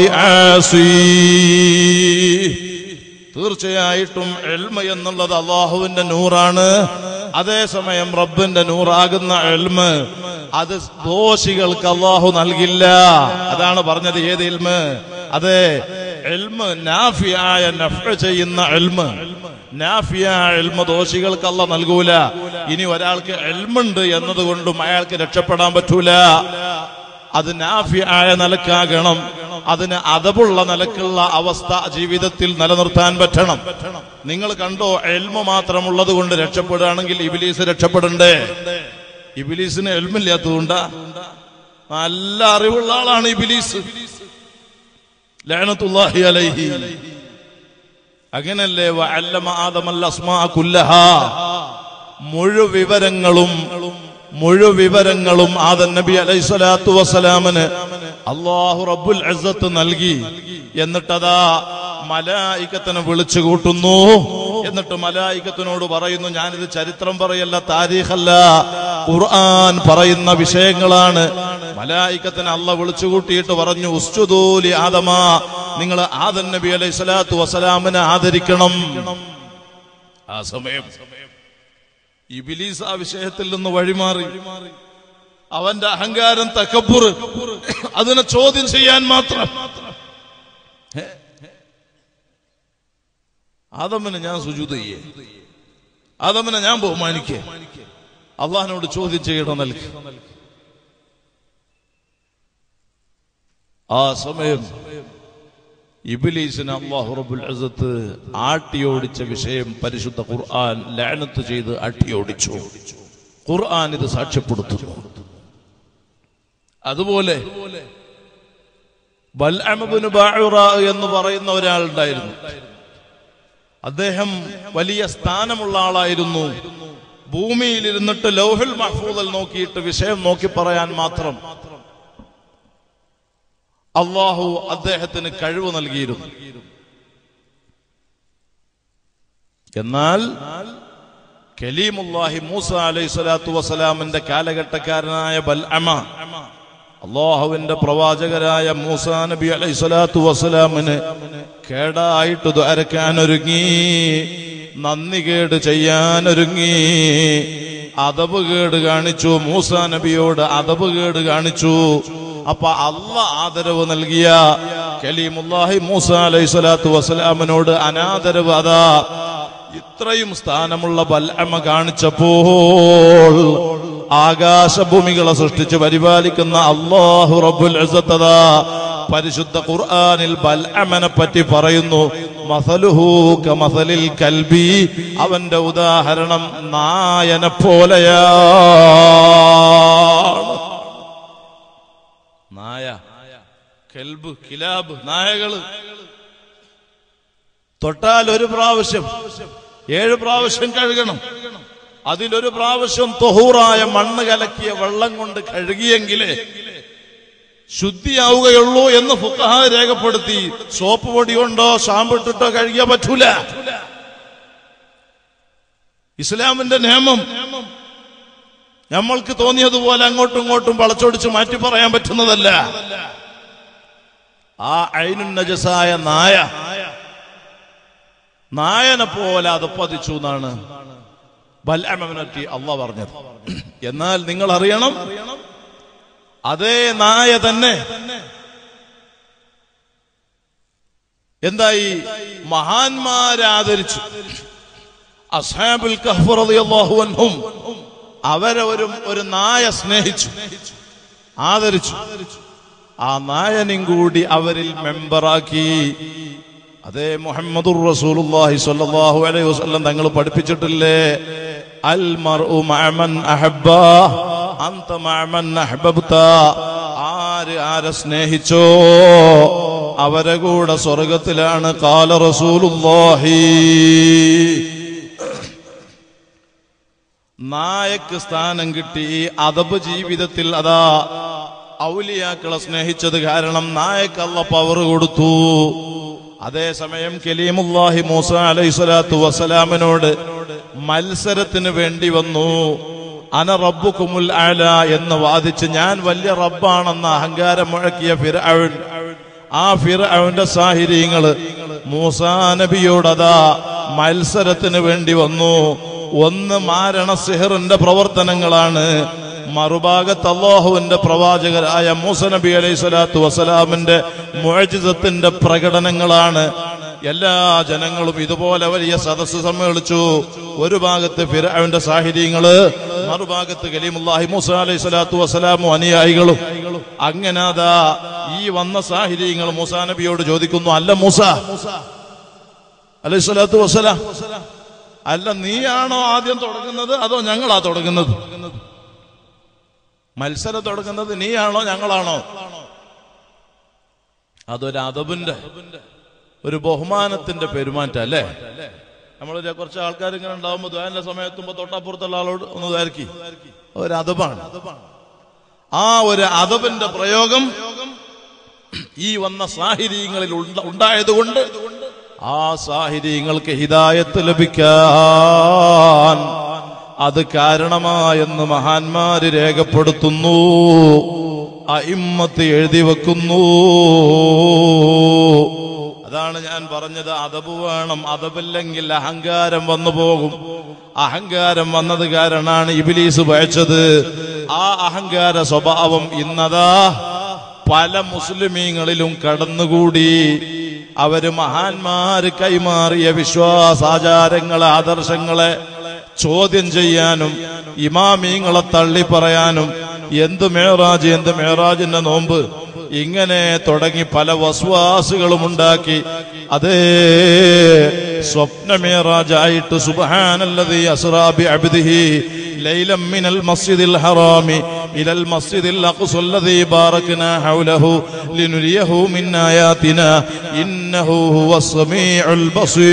ലിആസി തീർച്ചയായിട്ടും എൽമ എന്നുള്ളത് അള്ളാഹുവിന്റെ നൂറാണ് അതേസമയം റബ്ബിന്റെ നൂറാകുന്ന എൽമ അത് ദോഷികൾക്ക് അള്ളാഹു നൽകില്ല അതാണ് പറഞ്ഞത് ഏത് എൽമ അതെ എൽമ നാഫിയായ നഫ ചെയ്യുന്ന എൽമ നാഫിയായ എൽമ ദോഷികൾക്ക് അല്ല നൽകൂല ഇനി ഒരാൾക്ക് എൽമുണ്ട് എന്നതുകൊണ്ടും അയാൾക്ക് രക്ഷപ്പെടാൻ പറ്റൂല അത് നാഫിയായ നിലക്കാകണം അതിന് അതവുള്ള നിലക്കുള്ള അവസ്ഥ ജീവിതത്തിൽ നിലനിർത്താൻ പറ്റണം നിങ്ങൾ കണ്ടോ എൽമ മാത്രമുള്ളത് കൊണ്ട് രക്ഷപ്പെടുകയാണെങ്കിൽ ഇബിലീസ് രക്ഷപ്പെടണ്ടേ ഇബിലീസിന് എൽമില്ലാത്തതുകൊണ്ടാ നല്ല അറിവുള്ള ആളാണ് ഇബിലീസ് ലഅനത്തുല്ലാഹി അലൈഹി അങ്ങനല്ലേ വഅല്ലമ ആദമൽ അസ്മാഅ കുല്ലഹാ മുഴുവിവരങ്ങളും മുഴുവിവരങ്ങളും ആദൻ നബി അലൈഹി സ്വലാത്തു വസ്സലാമിന് അള്ളാഹു റബ്ബുൽ ഇസ്സത്ത് നൽകി എന്നിട്ടതാ മലായിക്കത്തിനെ വിളിച്ചു കൂട്ടുന്നു എന്നിട്ട് മലായിക്കത്തിനോട് പറയുന്നു ഞാനിത് ചരിത്രം പറയല്ല താരീഖല്ല ഖുർആൻ പറയുന്ന വിഷയങ്ങളാണ് മലായിക്കത്തിനെ അല്ല വിളിച്ചു കൂട്ടിയിട്ട് പറഞ്ഞു ഉസ്തുദൂലി ആദമ നിങ്ങൾ ആദൻ നബി അലൈഹി സ്വലാത്തു വസ്സലാമിനെ ആദരിക്കണം ആ സമയം ഇബിലീസ് ആ വിഷയത്തിൽ നിന്ന് വഴിമാറി അവന്റെ അഹങ്കാരം തക്കപ്പുറ് അതിനെ ചോദ്യം ചെയ്യാൻ മാത്രം ഹേ? ആദമിനെ ഞാൻ സുജൂത് ചെയ്യേ ആദമിനെ ഞാൻ ബഹുമാനിക്കേ അള്ളാഹിനോട് ചോദ്യം ചെയ്യണം നൽകി ആ സമയം ഇബിലീസിന് അള്ളാഹു റബ്ബുൽ അസത്ത് ആട്ടിയോടിച്ച വിഷയം പരിശുദ്ധ ഖുർആൻ ലാനത്ത് ചെയ്ത് ആട്ടിയോടിച്ചു ഖുർആൻ ഇത് സാക്ഷ്യപ്പെടുത്തുന്നു അതുപോലെ ബൽഅമബിന് ബാഉറ എന്ന് പറയുന്ന ഒരാളുണ്ടായിരുന്നു അദ്ദേഹം വലിയ സ്ഥാനമുള്ള ആളായിരുന്നു ഭൂമിയിൽ ഇരുന്നിട്ട് ലൗഹുൽ മഹ്ഫൂദൽ നോക്കിയിട്ട് വിഷയം നോക്കി പറയാൻ മാത്രം അള്ളാഹു അദ്ദേഹത്തിന് കഴിവ് നൽകിയിരുന്നു എന്നാൽ കലീമുല്ലാഹി മൂസ അലൈഹി സ്വലാത്തു വസ്സലാമിന്റെ കാലഘട്ടക്കാരനായ ബൽഅമ അള്ളാഹുവിന്റെ പ്രവാചകരായ മൂസ നബി അലൈഹി സ്വലാത്തു വസ്സലാമിന് കേടായിട്ട് ദ്വാരക്കാൻ ഒരുങ്ങി നന്ദി കേട് ചെയ്യാൻ ഒരുങ്ങി അതബ് കേട് കാണിച്ചു മൂസ നബിയോട് അതബ് കേട് കാണിച്ചു അപ്പൊ അല്ല ആദരവ് നൽകിയ കലീമുല്ലാഹി മൂസ അലൈഹി സ്വലാത്തു വസ്സലാമിനോട് അനാദരവ് അതാ ഇത്രയും സ്ഥാനമുള്ള ബൽഅമ കാണിച്ചപ്പോൾ ആകാശഭൂമികളെ സൃഷ്ടിച്ച് പരിപാലിക്കുന്ന അള്ളാഹു റബ്ബുൽ ഇസ്സത്തതാ പരിശുദ്ധ ഖുർആനിൽ ബൽഅമനെ പറ്റി പറയുന്നു മസലുഹു കമസലിൽ കൽബി അവന്റെ ഉദാഹരണം നായനെ പോലെയാണ് നായ കെൽബ് കിലാബ് നായകള് തൊട്ടാൽ ഒരു പ്രാവശ്യം ഏഴ് പ്രാവശ്യം കഴുകണം അതിലൊരു പ്രാവശ്യം തൊഹൂറായ മണ്ണ് കലക്കിയ വെള്ളം കൊണ്ട് കഴുകിയെങ്കിലേ ശുദ്ധിയാവുകയുള്ളൂ എന്ന് ഫുക്കഹ രേഖപ്പെടുത്തി സോപ്പ് പൊടി കൊണ്ടോ ഷാമ്പു ഇട്ടിട്ടോ കഴുകിയാൻ പറ്റൂല ഇസ്ലാമിന്റെ നിയമം നമ്മൾക്ക് തോന്നിയതുപോലെ അങ്ങോട്ടും ഇങ്ങോട്ടും വളച്ചൊടിച്ച് മാറ്റി പറയാൻ പറ്റുന്നതല്ല ആ അയിനുൻ നജസായ നായ നായനെ പോലെ അത് പതിച്ചു എന്നാണ് ബൽഅമനറ്റി അള്ള പറഞ്ഞത് എന്നാൽ നിങ്ങൾ അറിയണം അതേ നായ തന്നെ എന്തായി മഹാന്മാരെ ആദരിച്ചു അസ്ഹാബുൽ കഹ്ഫ് റളിയല്ലാഹു അൻഹും അവരെ ഒരു ഒരു നായ സ്നേഹിച്ചു ആദരിച്ചു ആ നായനും കൂടി അവരിൽ മെമ്പറാക്കി അതേ മുഹമ്മദുർ റസൂലുള്ളാഹി സ്വല്ലല്ലാഹു അലൈഹി വസല്ലം തങ്ങൾ പഠിപ്പിച്ചിട്ടില്ലേ അൽ മർഉ മഅമൻ അഹബ്ബ അന്ത മഅമൻ അഹ്ബബ്ത ആര് ആരെ സ്നേഹിച്ചോ അവരെ കൂടെ സ്വർഗത്തിലാണ് കാല റസൂലുള്ളാഹി നായക്ക് സ്ഥാനം കിട്ടി അതബ് ജീവിതത്തിൽ അതാ ഔലിയാക്കളെ സ്നേഹിച്ചത് കാരണം നായക്ക് അല്ല പവർ കൊടുത്തു അതേസമയം കലീമുല്ലാഹി മൂസ അലൈഹി സ്വലാത്തു വസ്സലാമിനോട് മത്സരത്തിന് വേണ്ടി വന്നു അന റബ്ബുക്കുമുൽ അല എന്ന് വാദിച്ച് ഞാൻ വലിയ റബ്ബാണെന്ന അഹങ്കാരം മുഴക്കിയ ഫിർഔൻ ആ ഫിർഔന്റെ സാഹിര്യങ്ങള് മൂസാ നബിയോടതാ മത്സരത്തിന് വേണ്ടി വന്നു ഒന്ന് മാരണ സിഹറിന്റെ പ്രവർത്തനങ്ങളാണ് മറുഭാഗത്ത് അള്ളാഹുവിന്റെ പ്രവാചകരായ മൂസ നബി അലൈഹി സ്വലാത്തു വസ്സലാമിന്റെ മുഴജിതത്തിന്റെ പ്രകടനങ്ങളാണ് എല്ലാ ജനങ്ങളും ഇതുപോലെ വലിയ സദസ്സ് സമ്മേളിച്ചു ഒരു ഭാഗത്ത് ഫിറഅവിന്റെ സാഹിര്യങ്ങള് മറുഭാഗത്ത് കലീമുല്ലാഹി മൂസ അലൈഹി സ്വലാത്തു വസ്സലാമും അനുയായികളും അങ്ങനെ അതാ ഈ വന്ന സാഹിര്യങ്ങൾ മൂസാ നബിയോട് ചോദിക്കുന്നു അല്ല മൂസ അലൈഹി സ്വലാത്തു വസ്സലാം അല്ല നീയാണോ ആദ്യം തുടങ്ങുന്നത് അതോ ഞങ്ങളാ തുടങ്ങുന്നത് മത്സരം തുടങ്ങുന്നത് നീയാണോ ഞങ്ങളാണോ അതൊരു അതബിന്റെ ഒരു ബഹുമാനത്തിന്റെ പെരുമാറ്റം അല്ലേ നമ്മൾ കുറച്ച് ആൾക്കാർ ഇങ്ങനെ ഉണ്ടാവുമ്പോൾ ദ്വാരന്റെ സമയത്തുമ്പോ തൊട്ടപ്പുറത്തുള്ള ആളോട് ഒന്ന് ദ്വാരക്കി ഒരു അതബാണ് ആ ഒരു അതബിന്റെ പ്രയോഗം ഈ വന്ന സാഹിര്യങ്ങളിൽ ഉണ്ടായതുകൊണ്ട് ആ സാഹിര്യങ്ങൾക്ക് ഹിതായത്ത് ലഭിക്കാൻ അത് കാരണമായെന്ന് മഹാന്മാര് രേഖപ്പെടുത്തുന്നു അയിമ്മത്ത് എഴുതി വെക്കുന്നു അതാണ് ഞാൻ പറഞ്ഞത് അതബ് വേണം അതബില്ലെങ്കിൽ അഹങ്കാരം വന്നു പോകും അഹങ്കാരം വന്നത് കാരണമാണ് ഇബിലീസ് പയച്ചത് ആ അഹങ്കാര സ്വഭാവം ഇന്നതാ പല മുസ്ലിമീങ്ങളിലും കടന്നുകൂടി അവര് മഹാന്മാര് കൈമാറിയ വിശ്വാസാചാരങ്ങളെ ആദർശങ്ങളെ ചോദ്യം ചെയ്യാനും ഇമാമീങ്ങളെ തള്ളി പറയാനും എന്ത് മേറാജ് എന്ത് മേറാജിന്റെ നോമ്പ് ഇങ്ങനെ തുടങ്ങി പല വസ്വാസുകളും ഉണ്ടാക്കി അതേ സ്വപ്നമേറാജായിട്ട് സുബഹാനല്ലതി അസ്റാബി അബ്ദിഹി ലൈലം മിനൽ മസ്ജിദിൽ ഹറാമി ഇലൽ മസ്ജിദിൽ അഖ്സല്ലദി ബാറക്നാ ഹൗലഹു ലിനുരിയഹു മിൻ ആയാതിനാ ഇന്നഹു ഹുവസ് സമീഉൽ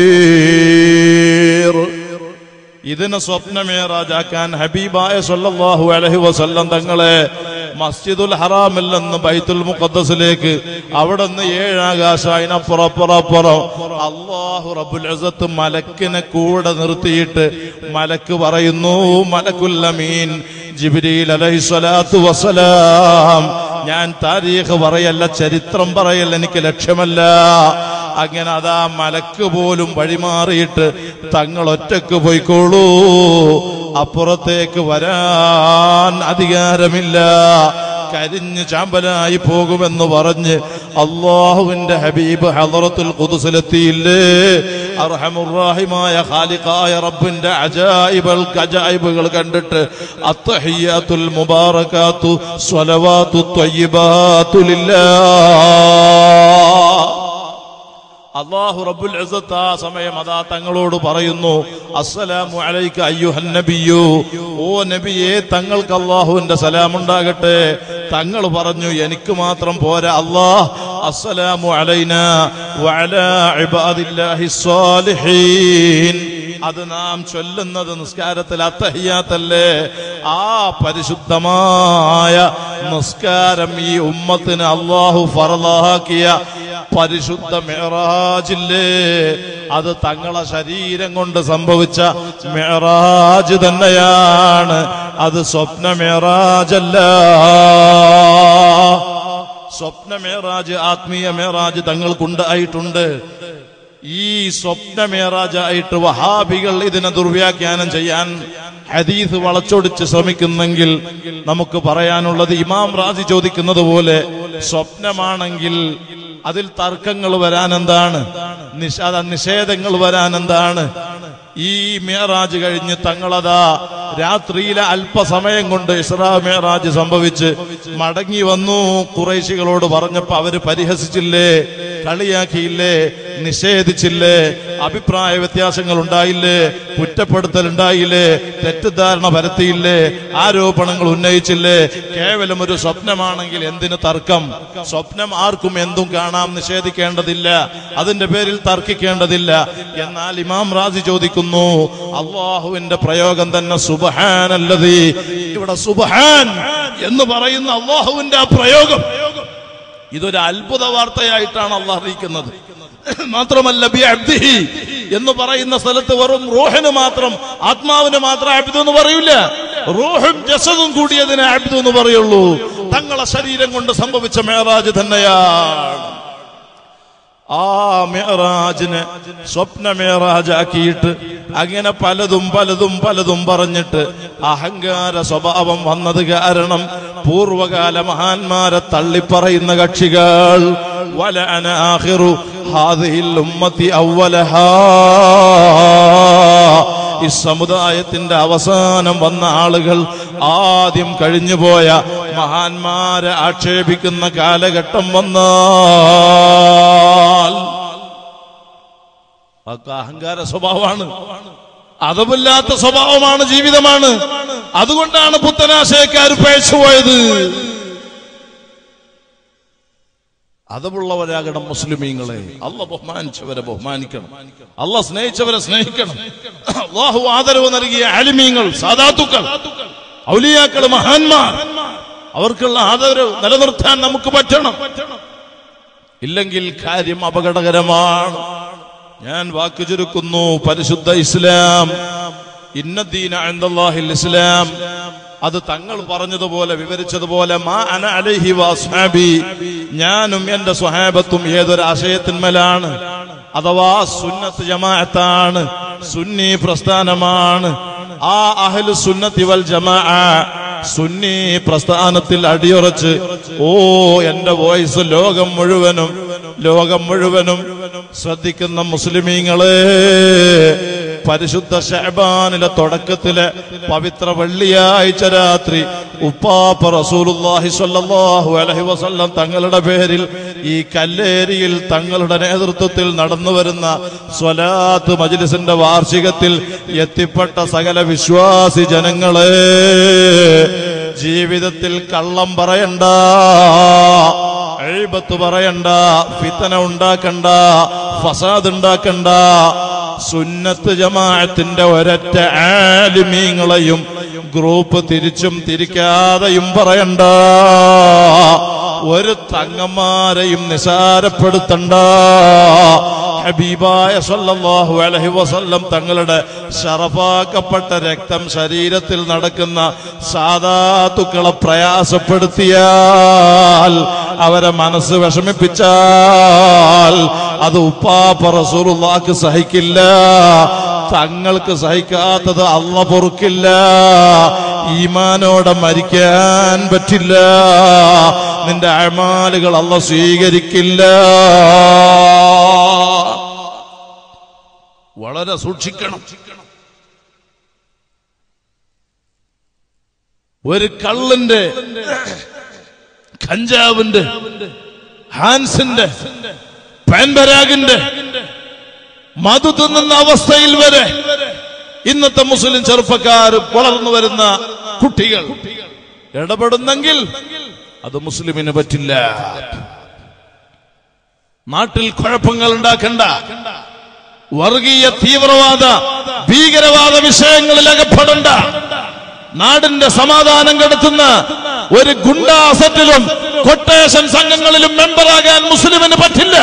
ബസീർ ഇതിന് സ്വപ്നമേറാജാക്കാൻ ഹബീബായ സല്ലല്ലാഹു അലൈഹി വസല്ലം തങ്ങളെ മസ്ജിദുൽ ഹറാമിൽ നിന്ന് ബൈത്തുൽ മുഖദ്ദസിലേക്ക് അവിടെ നിന്ന് ഏഴാകാശ അതിനപ്പുറപ്പുറപ്പുറം അള്ളാഹു റബ്ബുൽ അസത്ത് മലക്കിനെ കൂടെ നിർത്തിയിട്ട് മലക്ക് പറയുന്നു മലക്കുൽ അമീൻ ജിബ്രീൽ അലൈഹി സ്വലാത്തു വസ്സലാം ഞാൻ താരീഖ് പറയല്ല ചരിത്രം പറയല്ല എനിക്ക് ലക്ഷ്യമല്ല അങ്ങനെ അതാ മലക്ക് പോലും വഴിമാറിയിട്ട് തങ്ങൾ ഒറ്റക്ക് പോയിക്കോളൂ അപ്പുറത്തേക്ക് വരാൻ അധികാരമില്ല കരിഞ്ഞ് ചാമ്പലായി പോകുമെന്ന് പറഞ്ഞ് അള്ളാഹുവിന്റെ ഹബീബ് ഹദറത്തുൽ ഖുദ്സിലെത്തിയില്ലേ അർഹമുറാഹിമായ ഖാലിഖായ റബ്ബിന്റെ അജായിബൽ അജായിബുകൾ കണ്ടിട്ട് അത്തഹിയാത്തുൽ മുബാറകാത്തു സ്വലവാത്തു ത്വയ്യിബാത്തു ലില്ലാഹ് അള്ളാഹു റബ്ബുൽ ഇസ്സത്ത് ആ സമയം അതാ തങ്ങളോട് പറയുന്നു അസ്സലാമു അലൈക അയ്യുഹൻ നബിയു ഓ നബിയെ തങ്ങൾക്ക് അള്ളാഹുവിന്റെ സലാം ഉണ്ടാകട്ടെ തങ്ങൾ പറഞ്ഞു എനിക്ക് മാത്രം പോരാ അള്ളാഹ് അസ്സലാമു അലൈന വഅലാ ഇബാദില്ലാഹി സ്വാലിഹീൻ അത് നാം ചൊല്ലുന്നത് നിസ്കാരത്തിൽ അത്തഹിയാത്തല്ലേ ആ പരിശുദ്ധമായ നിസ്കാരം ഈ ഉമ്മത്തിന് അള്ളാഹു ഫറലാക്കിയ പരിശുദ്ധ മെഹറാജില്ലേ അത് തങ്ങളെ ശരീരം കൊണ്ട് സംഭവിച്ച മെഹറാജ് തന്നെയാണ് അത് സ്വപ്ന മെഹറാജല്ല സ്വപ്ന മേറാജ് ആത്മീയ മേറാജ് തങ്ങൾക്കുണ്ടായിട്ടുണ്ട് ഈ സ്വപ്ന മേറാജായിട്ട് വഹാബികൾ ഇതിനെ ദുർവ്യാഖ്യാനം ചെയ്യാൻ ഹദീസ് വളച്ചൊടിച്ച് ശ്രമിക്കുന്നെങ്കിൽ നമുക്ക് പറയാനുള്ളത് ഇമാം റാജി ചോദിക്കുന്നത് പോലെ സ്വപ്നമാണെങ്കിൽ അതിൽ തർക്കങ്ങൾ വരാൻ എന്താണ് നിഷ നിഷേധങ്ങൾ വരാൻ എന്താണ് ഈ മേറാജ് കഴിഞ്ഞ് തങ്ങളതാ രാത്രിയിലെ അല്പസമയം കൊണ്ട് ഇസ്രാ മേറാജ് സംഭവിച്ച് മടങ്ങി വന്നു കുറേശികളോട് പറഞ്ഞപ്പോ അവര് പരിഹസിച്ചില്ലേ കളിയാക്കിയില്ലേ നിഷേധിച്ചില്ലേ അഭിപ്രായ വ്യത്യാസങ്ങൾ ഉണ്ടായില്ലേ കുറ്റപ്പെടുത്തൽ ഉണ്ടായില്ലേ തെറ്റിദ്ധാരണ പരത്തിയില്ലേ ആരോപണങ്ങൾ ഉന്നയിച്ചില്ലേ കേവലം ഒരു സ്വപ്നമാണെങ്കിൽ എന്തിന് തർക്കം സ്വപ്നം ആർക്കും എന്തും കാണാം നിഷേധിക്കേണ്ടതില്ല അതിന്റെ പേരിൽ തർക്കിക്കേണ്ടതില്ല എന്നാൽ ഇമാം റാജി ചോദിക്കുന്നു അള്ളാഹുവിന്റെ പ്രയോഗം തന്നെ സുബഹാനല്ലതി ഇവിടെ സുബഹാൻ എന്ന് പറയുന്ന അള്ളാഹുവിന്റെ ആ പ്രയോഗം ഇതൊരു അത്ഭുത വാർത്തയായിട്ടാണ് അള്ളാഹ് അറിയിക്കുന്നത് മാത്രമല്ല ബി അബ്ദിഹി എന്ന് പറയുന്ന സ്ഥലത്ത് വെറും റോഹന് മാത്രം ആത്മാവിന് മാത്രം അബ്ദു എന്ന് പറയൂല റൂഹും ജസദും കൂടിയതിനെ അബ്ദു എന്ന് പറയുള്ളൂ തങ്ങളെ ശരീരം കൊണ്ട് സംഭവിച്ച മേറാജ് തന്നെയാണ് ആ മേറാജിനെ സ്വപ്ന മേറാജാക്കിയിട്ട് അങ്ങനെ പലതും പലതും പലതും പറഞ്ഞിട്ട് അഹങ്കാര സ്വഭാവം വന്നത് കാരണം പൂർവകാല മഹാന്മാരെ തള്ളിപ്പറയുന്ന കക്ഷികൾ വല അനാഹിറു ഹാദിഹിൽ ഉമ്മത്തി അവലഹാ ഈ സമുദായത്തിന്റെ അവസാനം വന്ന ആളുകൾ ആദ്യം കഴിഞ്ഞുപോയ മഹാന്മാരെ ആക്ഷേപിക്കുന്ന കാലഘട്ടം വന്നാൽ അതൊക്കെ അഹങ്കാര സ്വഭാവമാണ് അതമില്ലാത്ത സ്വഭാവമാണ് ജീവിതമാണ് അതുകൊണ്ടാണ് പുത്തനാശയക്കാർ പഴച്ചുപോയത് അതമുള്ളവരാകണം മുസ്ലിമീങ്ങളെ അല്ല ബഹുമാനിച്ചവരെ ബഹുമാനിക്കണം അല്ല സ്നേഹിച്ചവരെ സ്നേഹിക്കണം അള്ളാഹു ആദരവ് നൽകിയ ആലിമീങ്ങൾ സാധാത്തുക്കൾ ഔലിയാക്കൾ മഹാന്മാർ അവർക്കുള്ള ആദരവ് നിലനിർത്താൻ നമുക്ക് പറ്റണം ഇല്ലെങ്കിൽ കാര്യം അപകടകരമാണ് ഞാൻ വാക്കു ചുരുക്കുന്നു പരിശുദ്ധ ഇസ്ലാം ഇന്നദ്ദീന അൻദല്ലാഹിൽ ഇസ്ലാം അത് തങ്ങൾ പറഞ്ഞതുപോലെ വിവരിച്ചതുപോലെ മാ അന അലൈഹി വസ്ഹാബി ഞാനും എന്റെ സ്വഹാബത്തും ഏതൊരു ആശയത്തിന്മേലാണ് അഥവാ സുന്നത്ത് ജമാഅത്താണ് സുന്നി പ്രസ്ഥാനമാണ് ആ അഹ്ലു സുന്നത്തി വൽ ജമാ സുന്നി പ്രസ്ഥാനത്തിൽ അടിയുറച്ച് ഓ എന്റെ വോയിസ് ലോകം മുഴുവനും ലോകം മുഴുവനും ശ്രദ്ധിക്കുന്ന മുസ്ലിമീങ്ങളെ പരിശുദ്ധ ഷഹബാനിലെ തുടക്കത്തിലെ പവിത്ര വെള്ളിയാഴ്ച രാത്രി ഉപ്പാപ്പ റസൂലുള്ളാഹി സ്വല്ലല്ലാഹു അലൈഹി വസല്ലം തങ്ങളുടെ പേരിൽ ഈ കല്ലേരിയിൽ തങ്ങളുടെ നേതൃത്വത്തിൽ നടന്നു വരുന്ന സ്വലാത്ത് മജ്ലിസിന്റെ വാർഷികത്തിൽ എത്തിപ്പെട്ട സകല വിശ്വാസി ജനങ്ങളെ ജീവിതത്തിൽ കള്ളം പറയണ്ട എഴുപത്ത് പറയണ്ട ഫിത്തന ഉണ്ടാക്കണ്ട ഫസാദ് ഉണ്ടാക്കണ്ട സുന്നത്ത് ജമാഅത്തിന്റെ ഒരൊറ്റ ആലിമീങ്ങളെയും ഗ്രൂപ്പ് തിരിച്ചും തിരിക്കാതെയും പറയണ്ട ഒരു തങ്ങന്മാരെയും നിസാരപ്പെടുത്തണ്ട ഹബീബായ സല്ലല്ലാഹു അലൈഹി വസല്ലം തങ്ങളുടെ ഷറഫാക്കപ്പെട്ട രക്തം ശരീരത്തിൽ നടക്കുന്ന സാധാത്തുക്കളെ പ്രയാസപ്പെടുത്തിയാൽ അവരെ മനസ്സ് വിഷമിപ്പിച്ചാൽ അത് ഉപ്പാപ്പ റസൂലുള്ളാക്ക് സഹിക്കില്ല തങ്ങൾക്ക് സഹിക്കാത്തത് അള്ള പൊറുക്കില്ല ഈമാനോടെ മരിക്കാൻ പറ്റില്ല നിന്റെ അമാലുകൾ അള്ള സ്വീകരിക്കില്ല വളരെ സൂക്ഷിക്കണം ഒരു കള്ളിന്റെ കഞ്ചാവിന്റെ ഹാൻസിന്റെ പാൻപരാഗിന്റെ മധു തിന്നുന്ന അവസ്ഥയിൽ വരെ ഇന്നത്തെ മുസ്ലിം ചെറുപ്പക്കാർ വളർന്നു വരുന്ന കുട്ടികൾ ഇടപെടുന്നെങ്കിൽ അത് മുസ്ലിമിന് പറ്റില്ല നാട്ടിൽ കുഴപ്പങ്ങൾ ഉണ്ടാക്കണ്ട വർഗീയ തീവ്രവാദ ഭീകരവാദ വിഷയങ്ങളിൽ അകപ്പെടണ്ട നാടിന്റെ സമാധാനം കെടുത്തുന്ന ഒരു ഗുണ്ടാസറ്റിലും കൊട്ടേഷൻ സംഘങ്ങളിലും മെമ്പറാകാൻ മുസ്ലിമിന് പറ്റില്ല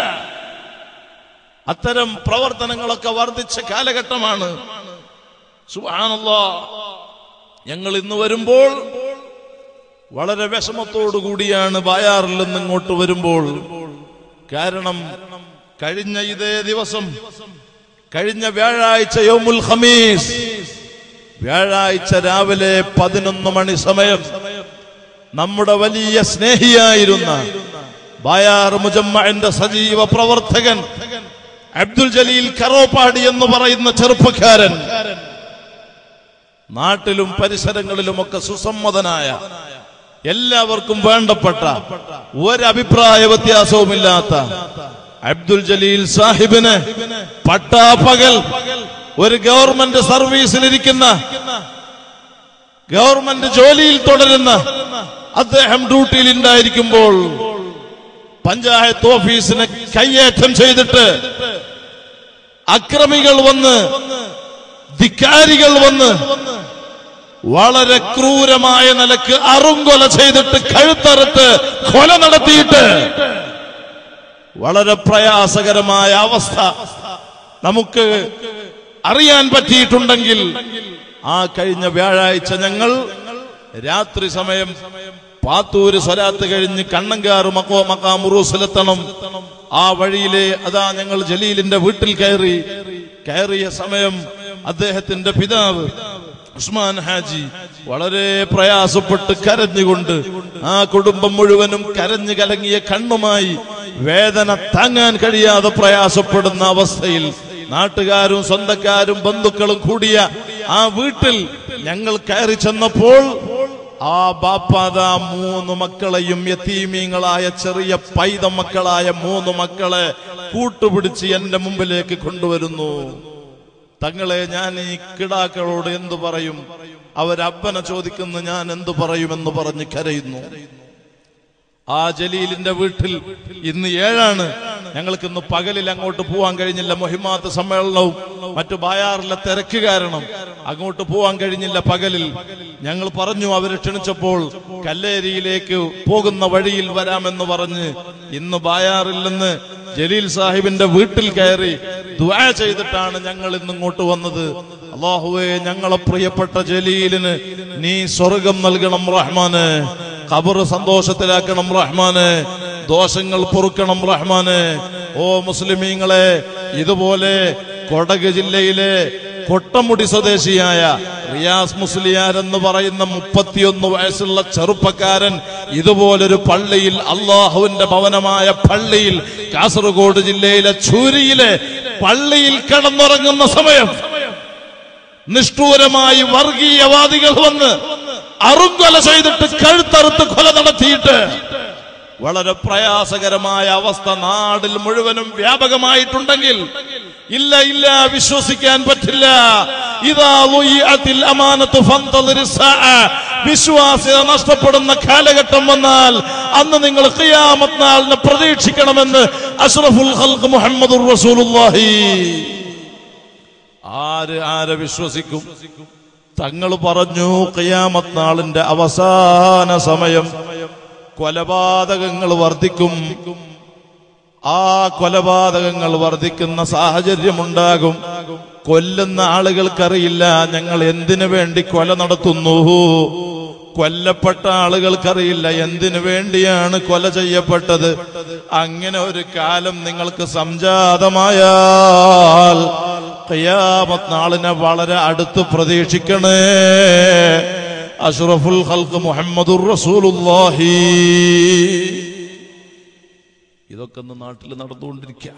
അത്തരം പ്രവർത്തനങ്ങളൊക്കെ വർദ്ധിച്ച കാലഘട്ടമാണ് സുബ്ഹാനല്ലാ ഞങ്ങൾ ഇന്ന് വരുമ്പോൾ വളരെ വിഷമത്തോടു കൂടിയാണ് ബായാറിൽ നിന്ന് ഇങ്ങോട്ട് വരുമ്പോൾ കാരണം കഴിഞ്ഞ ഇതേ ദിവസം കഴിഞ്ഞ വ്യാഴാഴ്ച യോമുൽ ഖമീസ് വ്യാഴാഴ്ച രാവിലെ പതിനൊന്ന് മണി സമയം നമ്മുടെ വലിയ സ്നേഹിയായിരുന്ന ബായാർ മുജമ്മന്റെ സജീവ പ്രവർത്തകൻ അബ്ദുൽ ജലീൽ കറോപ്പാടി എന്ന് പറയുന്ന ചെറുപ്പക്കാരൻ നാട്ടിലും പരിസരങ്ങളിലുമൊക്കെ സുസമ്മതനായ എല്ലാവർക്കും വേണ്ടപ്പെട്ട ഒരഭിപ്രായ വ്യത്യാസവുമില്ലാത്ത അബ്ദുൽ ജലീൽ സാഹിബിന് പട്ടാപ്പകൽ ഒരു ഗവൺമെന്റ് സർവീസിലിരിക്കുന്ന ഗവൺമെന്റ് ജോലിയിൽ തുടരുന്ന അദ്ദേഹം ഡ്യൂട്ടിയിൽ ഉണ്ടായിരിക്കുമ്പോൾ പഞ്ചായത്ത് ഓഫീസിനെ കയ്യേറ്റം ചെയ്തിട്ട് അക്രമികൾ വന്ന് ധിക്കാരികൾ വന്ന് വളരെ ക്രൂരമായ നിലക്ക് അറുങ്കൊല ചെയ്തിട്ട് കഴുത്തറുത്ത് കൊല നടത്തിയിട്ട് വളരെ പ്രയാസകരമായ അവസ്ഥ നമുക്ക് അറിയാൻ പറ്റിയിട്ടുണ്ടെങ്കിൽ ആ കഴിഞ്ഞ വ്യാഴാഴ്ച ഞങ്ങൾ രാത്രി സമയം പാത്തൂര് സ്വലാത്ത് കഴിഞ്ഞ് കണ്ണങ്കാറ് മക്കോ മക്കാമുറൂസിലെത്തണം ആ വഴിയിലെ അതാ ഞങ്ങൾ ജലീലിന്റെ വീട്ടിൽ കയറി കയറിയ സമയം അദ്ദേഹത്തിന്റെ പിതാവ് ഉസ്മാൻ ഹാജി വളരെ പ്രയാസപ്പെട്ട് കരഞ്ഞുകൊണ്ട് ആ കുടുംബം മുഴുവനും കരഞ്ഞു കലങ്ങിയ കണ്ണുമായി വേദന താങ്ങാൻ കഴിയാതെ പ്രയാസപ്പെടുന്ന അവസ്ഥയിൽ നാട്ടുകാരും സ്വന്തക്കാരും ബന്ധുക്കളും കൂടിയ ആ വീട്ടിൽ ഞങ്ങൾ കയറി ചെന്നപ്പോൾ ആ ബാപ്പാത മൂന്ന് മക്കളെയും യത്തീമീങ്ങളായ ചെറിയ പൈത മക്കളായ മൂന്ന് മക്കളെ കൂട്ടുപിടിച്ച് എന്റെ മുമ്പിലേക്ക് കൊണ്ടുവരുന്നു തങ്ങളെ ഞാൻ ഈ കിടാക്കളോട് എന്തു പറയും അവരപ്പനെ ചോദിക്കുന്നു ഞാൻ എന്തു പറയുമെന്ന് പറഞ്ഞ് കരയുന്നു ആ ജലീലിന്റെ വീട്ടിൽ ഇന്ന് ഏഴാണ് ഞങ്ങൾക്ക് ഇന്ന് പകലിൽ അങ്ങോട്ട് പോവാൻ കഴിഞ്ഞില്ല മൊഹിമാത്ത് സമ്മേളനവും മറ്റു ബായാറിലെ തിരക്ക് കാരണം അങ്ങോട്ട് പോവാൻ കഴിഞ്ഞില്ല പകലിൽ ഞങ്ങൾ പറഞ്ഞു അവരെ ക്ഷണിച്ചപ്പോൾ കല്ലേരിയിലേക്ക് പോകുന്ന വഴിയിൽ വരാമെന്ന് പറഞ്ഞ് ഇന്ന് ബായാറിൽ നിന്ന് ജലീൽ സാഹിബിന്റെ വീട്ടിൽ കയറി ദുആ ചെയ്തിട്ടാണ് ഞങ്ങൾ ഇന്ന് ഇങ്ങോട്ട് വന്നത് അള്ളാഹുവേ ഞങ്ങളെ പ്രിയപ്പെട്ട ജലീലിന് നീ സ്വർഗം നൽകണം റഹ്മാന് ഖബർ സന്തോഷത്തിലാക്കണം റഹ്മാന് ദോഷങ്ങൾ പൊറുക്കണം റഹ്മാന് ഓ മുസ്ലിമീങ്ങളെ ഇതുപോലെ കൊടക് ജില്ലയിലെ കൊട്ടമുടി സ്വദേശിയായ റിയാസ് മുസ്ലിയാർ എന്ന് പറയുന്ന മുപ്പത്തിയൊന്ന് വയസ്സുള്ള ചെറുപ്പക്കാരൻ ഇതുപോലൊരു പള്ളിയിൽ അള്ളാഹുവിന്റെ ഭവനമായ പള്ളിയിൽ കാസർഗോഡ് ജില്ലയിലെ ചൂരിയിലെ പള്ളിയിൽ കിടന്നുറങ്ങുന്ന സമയം നിഷ്ഠൂരമായി വർഗീയവാദികൾ വന്ന് അറുങ്കൊല ചെയ്തിട്ട് കഴുത്തറുത്ത് കൊല നടത്തിയിട്ട് വളരെ പ്രയാസകരമായ അവസ്ഥ നാടിൽ മുഴുവനും വ്യാപകമായിട്ടുണ്ടെങ്കിൽ ഇല്ല ഇല്ല വിശ്വസിക്കാൻ പറ്റില്ല ഇതാ ളുയ്യത്തിൽ അമാനത്ത് ഫന്തളിരി സാഅ. വിശ്വാസ്യത നഷ്ടപ്പെടുന്ന കാലഘട്ടം വന്നാൽ അന്ന് നിങ്ങൾ ഖിയാമത്ത് നാളിനെ പ്രതീക്ഷിക്കണമെന്ന് അഷ്റഫുൽ ഖൽഖ് മുഹമ്മദുർ റസൂലുള്ളാഹി ആര് ആരെ വിശ്വസിക്കും തങ്ങൾ പറഞ്ഞു ഖിയാമത്ത് നാളിന്റെ അവസാന സമയം കൊലപാതകങ്ങൾ വർദ്ധിക്കും ആ കൊലപാതകങ്ങൾ വർദ്ധിക്കുന്ന സാഹചര്യമുണ്ടാകും കൊല്ലുന്ന ആളുകൾക്കറിയില്ല ഞങ്ങൾ എന്തിനു വേണ്ടി കൊല നടത്തുന്നു കൊല്ലപ്പെട്ട ആളുകൾക്കറിയില്ല എന്തിനു വേണ്ടിയാണ് കൊല ചെയ്യപ്പെട്ടത് അങ്ങനെ ഒരു കാലം നിങ്ങൾക്ക് സംജാതമായാൽ ഖിയാമത്ത് നാളിനെ വളരെ അടുത്ത് പ്രതീക്ഷിക്കണേ അഷ്റഫുൽ ഖൽഖ് മുഹമ്മദുർ റസൂലുള്ളാഹി ഇതൊക്കെ ഇന്ന് നാട്ടിൽ നടന്നുകൊണ്ടിരിക്കുക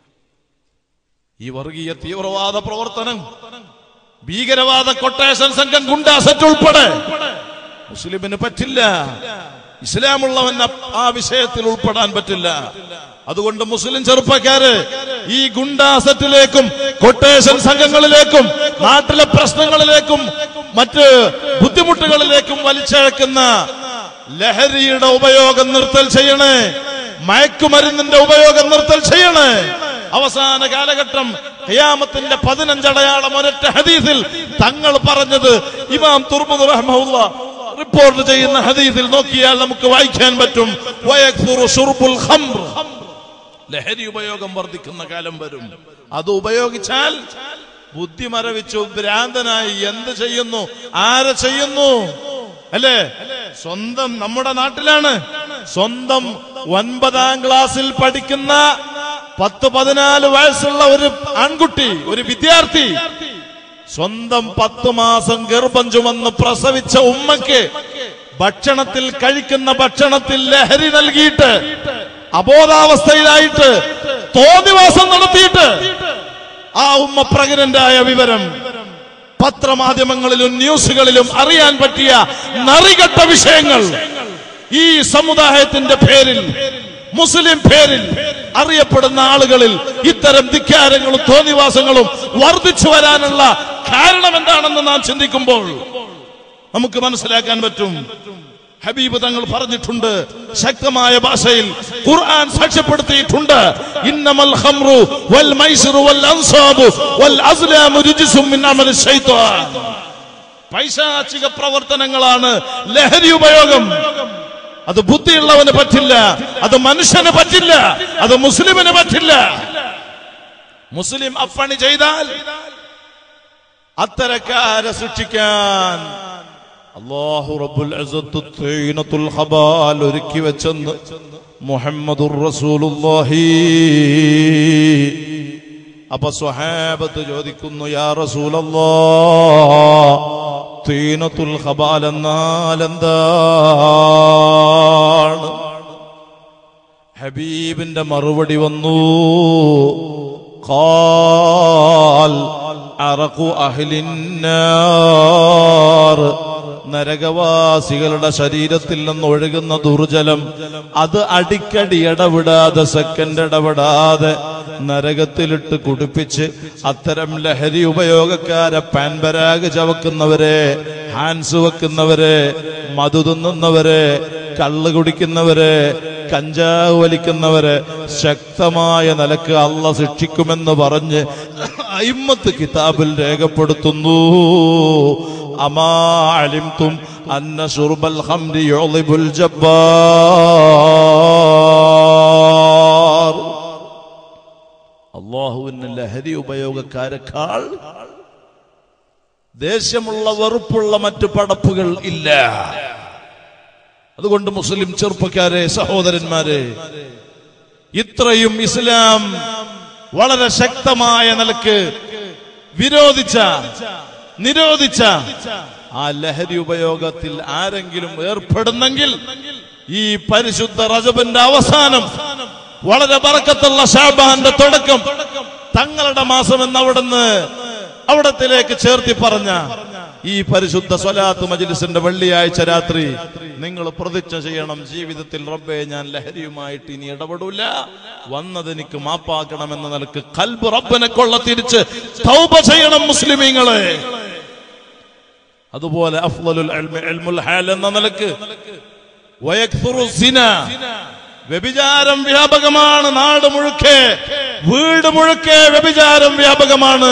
ഈ വർഗീയ തീവ്രവാദ പ്രവർത്തനം ഭീകരവാദ കൊട്ടേഷൻ സംഘം ഗുണ്ടാസറ്റ് ഉൾപ്പെടെ മുസ്ലിമിന് പറ്റില്ല ഇസ്ലാമുള്ളവൻ അ- ആ വിഷയത്തിൽ ഉൾപ്പെടാൻ പറ്റില്ല അതുകൊണ്ട് മുസ്ലിം ചെറുപ്പക്കാര് ഈ ഗുണ്ടാസറ്റിലേക്കും കൊട്ടേഷൻ സംഘങ്ങളിലേക്കും നാട്ടിലെ പ്രശ്നങ്ങളിലേക്കും മറ്റ് ബുദ്ധിമുട്ടുകളിലേക്കും വലിച്ചഴക്കുന്ന ലഹരിയുടെ ഉപയോഗം നിർത്തൽ ചെയ്യണേ മയക്കുമരുന്നിന്റെ ഉപയോഗം നിർത്തൽ ചെയ്യണേ അവസാന കാലഘട്ടം ഖിയാമത്തിന്റെ പതിനഞ്ചടയാളം ഒരൊറ്റ ഹദീസിൽ തങ്ങൾ പറഞ്ഞത് ഇമാം തുർമുദ് റഹ്മുള്ള റിപ്പോർട്ട് ചെയ്യുന്ന ഹദീസിൽ നോക്കിയാൽ നമുക്ക് വായിക്കാൻ പറ്റും വയക്സുറു ശുർബുൽ ഖംർ ലഹരി ഉപയോഗം വർദ്ധിക്കുന്ന കാലം വരും അത് ഉപയോഗിച്ചാൽ ബുദ്ധി മരവിച്ചു ഭ്രാന്തനായി എന്ത് ചെയ്യുന്നു ആരെ ചെയ്യുന്നു അല്ലേ സ്വന്തം നമ്മുടെ നാട്ടിലാണ് സ്വന്തം ഒൻപതാം ക്ലാസ്സിൽ പഠിക്കുന്ന പത്ത് പതിനാല് വയസ്സുള്ള ഒരു ആൺകുട്ടി ഒരു വിദ്യാർത്ഥി സ്വന്തം പത്ത് മാസം ഗർഭം ചുമന്ന് പ്രസവിച്ച ഉമ്മയ്ക്ക് ഭക്ഷണത്തിൽ കഴിക്കുന്ന ഭക്ഷണത്തിൽ ലഹരി നൽകിയിട്ട് അബോധാവസ്ഥയിലായിട്ട് തോന്നിവാസം നടത്തിയിട്ട് ആ ഉമ്മ പ്രഗ്നന്റ് ആയ വിവരം പത്രമാധ്യമങ്ങളിലും ന്യൂസുകളിലും അറിയാൻ പറ്റിയ നറികെട്ട വിഷയങ്ങൾ ഈ സമുദായത്തിന്റെ പേരിൽ മുസ്ലിം പേരിൽ അറിയപ്പെടുന്ന ആളുകളിൽ ഇത്തരം ധിക്കാരങ്ങളും തോന്നിവാസങ്ങളും വർദ്ധിച്ചു വരാനുള്ള കാരണം എന്താണെന്ന് നാം ചിന്തിക്കുമ്പോൾ നമുക്ക് മനസ്സിലാക്കാൻ പറ്റും ഹബീബ് തങ്ങൾ പറഞ്ഞിട്ടുണ്ട് ശക്തമായ ഭാഷയിൽ ഖുർആൻ സാക്ഷ്യപ്പെടുത്തിയിട്ടുണ്ട് ഇന്നമൽ ഖംറു വൽ മൈസിറു വൽ അൻസാബു വൽ അസ്ലാമു രിജ്സും മിൻ അമലി ശൈത്വാൻ പൈശാചിക പ്രവർത്തനങ്ങളാണ് ലഹരി ഉപയോഗം അത് ബുദ്ധിയുള്ളവന് പറ്റില്ല അത് മനുഷ്യന് പറ്റില്ല അത് മുസ്ലിമിന് പറ്റില്ല മുസ്ലിം അപ്പണി ചെയ്താൽ അത്തരക്കാരെ ശിക്ഷിക്കാൻ അള്ളാഹു റബ്ബുൽ ഇസ്സത്ത് തീനത്തുൽ ഹബാൽ ഒരുക്കി വെച്ചെന്ന് മുഹമ്മദുർ റസൂലുള്ളാഹി അപ്പൊ സ്വഹാബത്ത് ചോദിക്കുന്നു യാ റസൂലല്ലാ തീനത്തുൽ ഹബാൽ എന്നാൽ എന്താണ് ഹബീബിന്റെ മറുപടി വന്നു ഖാൽ അറഖു അഹ്ലിന്നാർ നരകവാസികളുടെ ശരീരത്തിൽ നിന്ന് ഒഴുകുന്ന ദുർജലം അത് അടിക്കടി ഇടവിടാതെ സെക്കൻഡ് ഇടപെടാതെ നരകത്തിലിട്ട് കുടിപ്പിച്ച് അത്തരം ലഹരി ഉപയോഗക്കാരെ പാൻപരാഗ് ചവക്കുന്നവരെ ഹാൻസ് വെക്കുന്നവരെ മധു തിന്നുന്നവരെ കള്ള് കുടിക്കുന്നവരെ കഞ്ചാവ് വലിക്കുന്നവരെ ശക്തമായ നിലക്ക് അള്ള ശിക്ഷിക്കുമെന്ന് പറഞ്ഞ് അയിമ്മത്ത് കിതാബിൽ രേഖപ്പെടുത്തുന്നു അമാ അലിംതും അന്ന ഷുർബൽ ഹംരി യുളിബുൽ ജബ്ബാർ അള്ളാഹുവിന് ലഹരി ഉപയോഗക്കാരെക്കാൾ ദേഷ്യമുള്ള വെറുപ്പുള്ള മറ്റു പടപ്പുകൾ ഇല്ല അതുകൊണ്ട് മുസ്ലിം ചെറുപ്പക്കാരെ സഹോദരന്മാരെ ഇത്രയും ഇസ്ലാം വളരെ ശക്തമായ നിലക്ക് വിരോധിച്ച നിരോധിച്ച ആ ലഹരി ഉപയോഗത്തിൽ ആരെങ്കിലും ഏർപ്പെടുന്നെങ്കിൽ ഈ പരിശുദ്ധ റജബന്റെ അവസാനം വളരെ ബറക്കത്തുള്ള ഷാബാന്റെ തുടക്കം തങ്ങളുടെ മാസം എന്ന് അവിടുന്ന് അവിടത്തിലേക്ക് ചേർത്തി പറഞ്ഞ ഈ പരിശുദ്ധ സ്വലാത്ത് മജിലിസിന്റെ വെള്ളിയാഴ്ച രാത്രി നിങ്ങൾ പ്രതിജ്ഞ ചെയ്യണം ജീവിതത്തിൽ റബ്ബെ ഞാൻ ലഹരിയുമായിട്ട് ഇനി ഇടപെടൂല വന്നതെനിക്ക് മാപ്പാക്കണമെന്ന നിലക്ക് കൽബ് റബ്ബനെ കൊള്ള തിരിച്ച് തൗബ ചെയ്യണം മുസ്ലിമീങ്ങളെ അതുപോലെ അഫ്ളലുൽ ഇൽമി ഇൽമുൽ ഹാൽ എന്ന നിലക്ക് വയക്സുറു സിന വ്യഭിചാരം വ്യാപകമാണ് നാട് മുഴുക്കെ വീട് മുഴുക്കെ വ്യഭിചാരം വ്യാപകമാണ്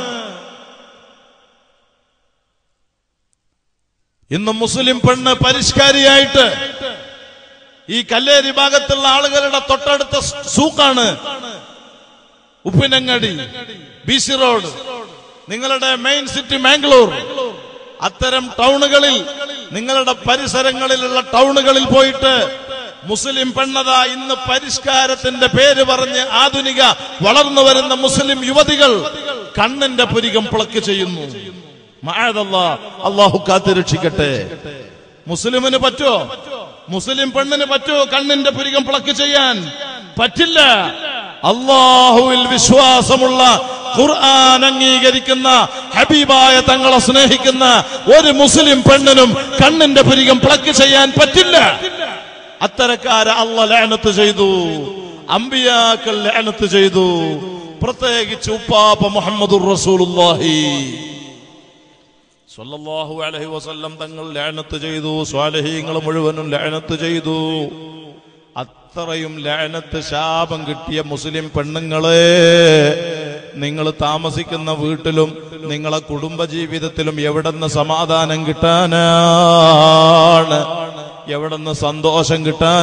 ഇന്ന് മുസ്ലിം പെണ്ണ് പരിഷ്കാരിയായിട്ട് ഈ കല്ലേരി ഭാഗത്തുള്ള ആളുകളുടെ തൊട്ടടുത്ത സൂക്കാണ് ഉപ്പിനങ്ങാടി ബി സി റോഡ് നിങ്ങളുടെ മെയിൻ സിറ്റി മാംഗ്ലൂർ അത്തരം ടൗണുകളിൽ നിങ്ങളുടെ പരിസരങ്ങളിലുള്ള ടൗണുകളിൽ പോയിട്ട് മുസ്ലിം പെണ്ണത ഇന്ന് പരിഷ്കാരത്തിന്റെ പേര് പറഞ്ഞ് ആധുനിക വളർന്നു വരുന്ന മുസ്ലിം യുവതികൾ കണ്ണിന്റെ പുരികം പ്ലക്ക് ചെയ്യുന്നു മഴതല്ലാ അള്ളാഹു കാത്തുരക്ഷിക്കട്ടെ മുസ്ലിമിന് പറ്റോ മുസ്ലിം പെണ്ണിന് പറ്റോ കണ്ണിന്റെ പുരികം പ്ലക്ക് ചെയ്യാൻ പറ്റില്ല അള്ളാഹുവിൽ വിശ്വാസമുള്ള ഖുർആൻ അംഗീകരിക്കുന്ന ഹബീബായ തങ്ങളെ സ്നേഹിക്കുന്ന ഒരു മുസ്ലിം പെണ്ണിനും കണ്ണിന്റെ പുരികം പ്ലക്ക് ചെയ്യാൻ പറ്റില്ല അത്തരക്കാരെ അല്ല ലാനത്ത് ചെയ്തു അമ്പിയാക്കൾ ലാനത്ത് ചെയ്തു പ്രത്യേകിച്ച് ഉപ്പാപ്പ മുഹമ്മദുർ റസൂലുള്ളാഹി സ്വല്ലല്ലാഹു അലൈഹി വസല്ലം തങ്ങൾ ലാനത്ത് ചെയ്തു സ്വാലഹീങ്ങൾ മുഴുവനും ലാനത്ത് ചെയ്തു അത്രയും ലാനത്ത് ശാപം കിട്ടിയ മുസ്ലിം പെണ്ണുങ്ങളെ നിങ്ങൾ താമസിക്കുന്ന വീട്ടിലും നിങ്ങളെ കുടുംബജീവിതത്തിലും എവിടെന്ന് സമാധാനം കിട്ടാനാണ് എവിടെന്ന് സന്തോഷം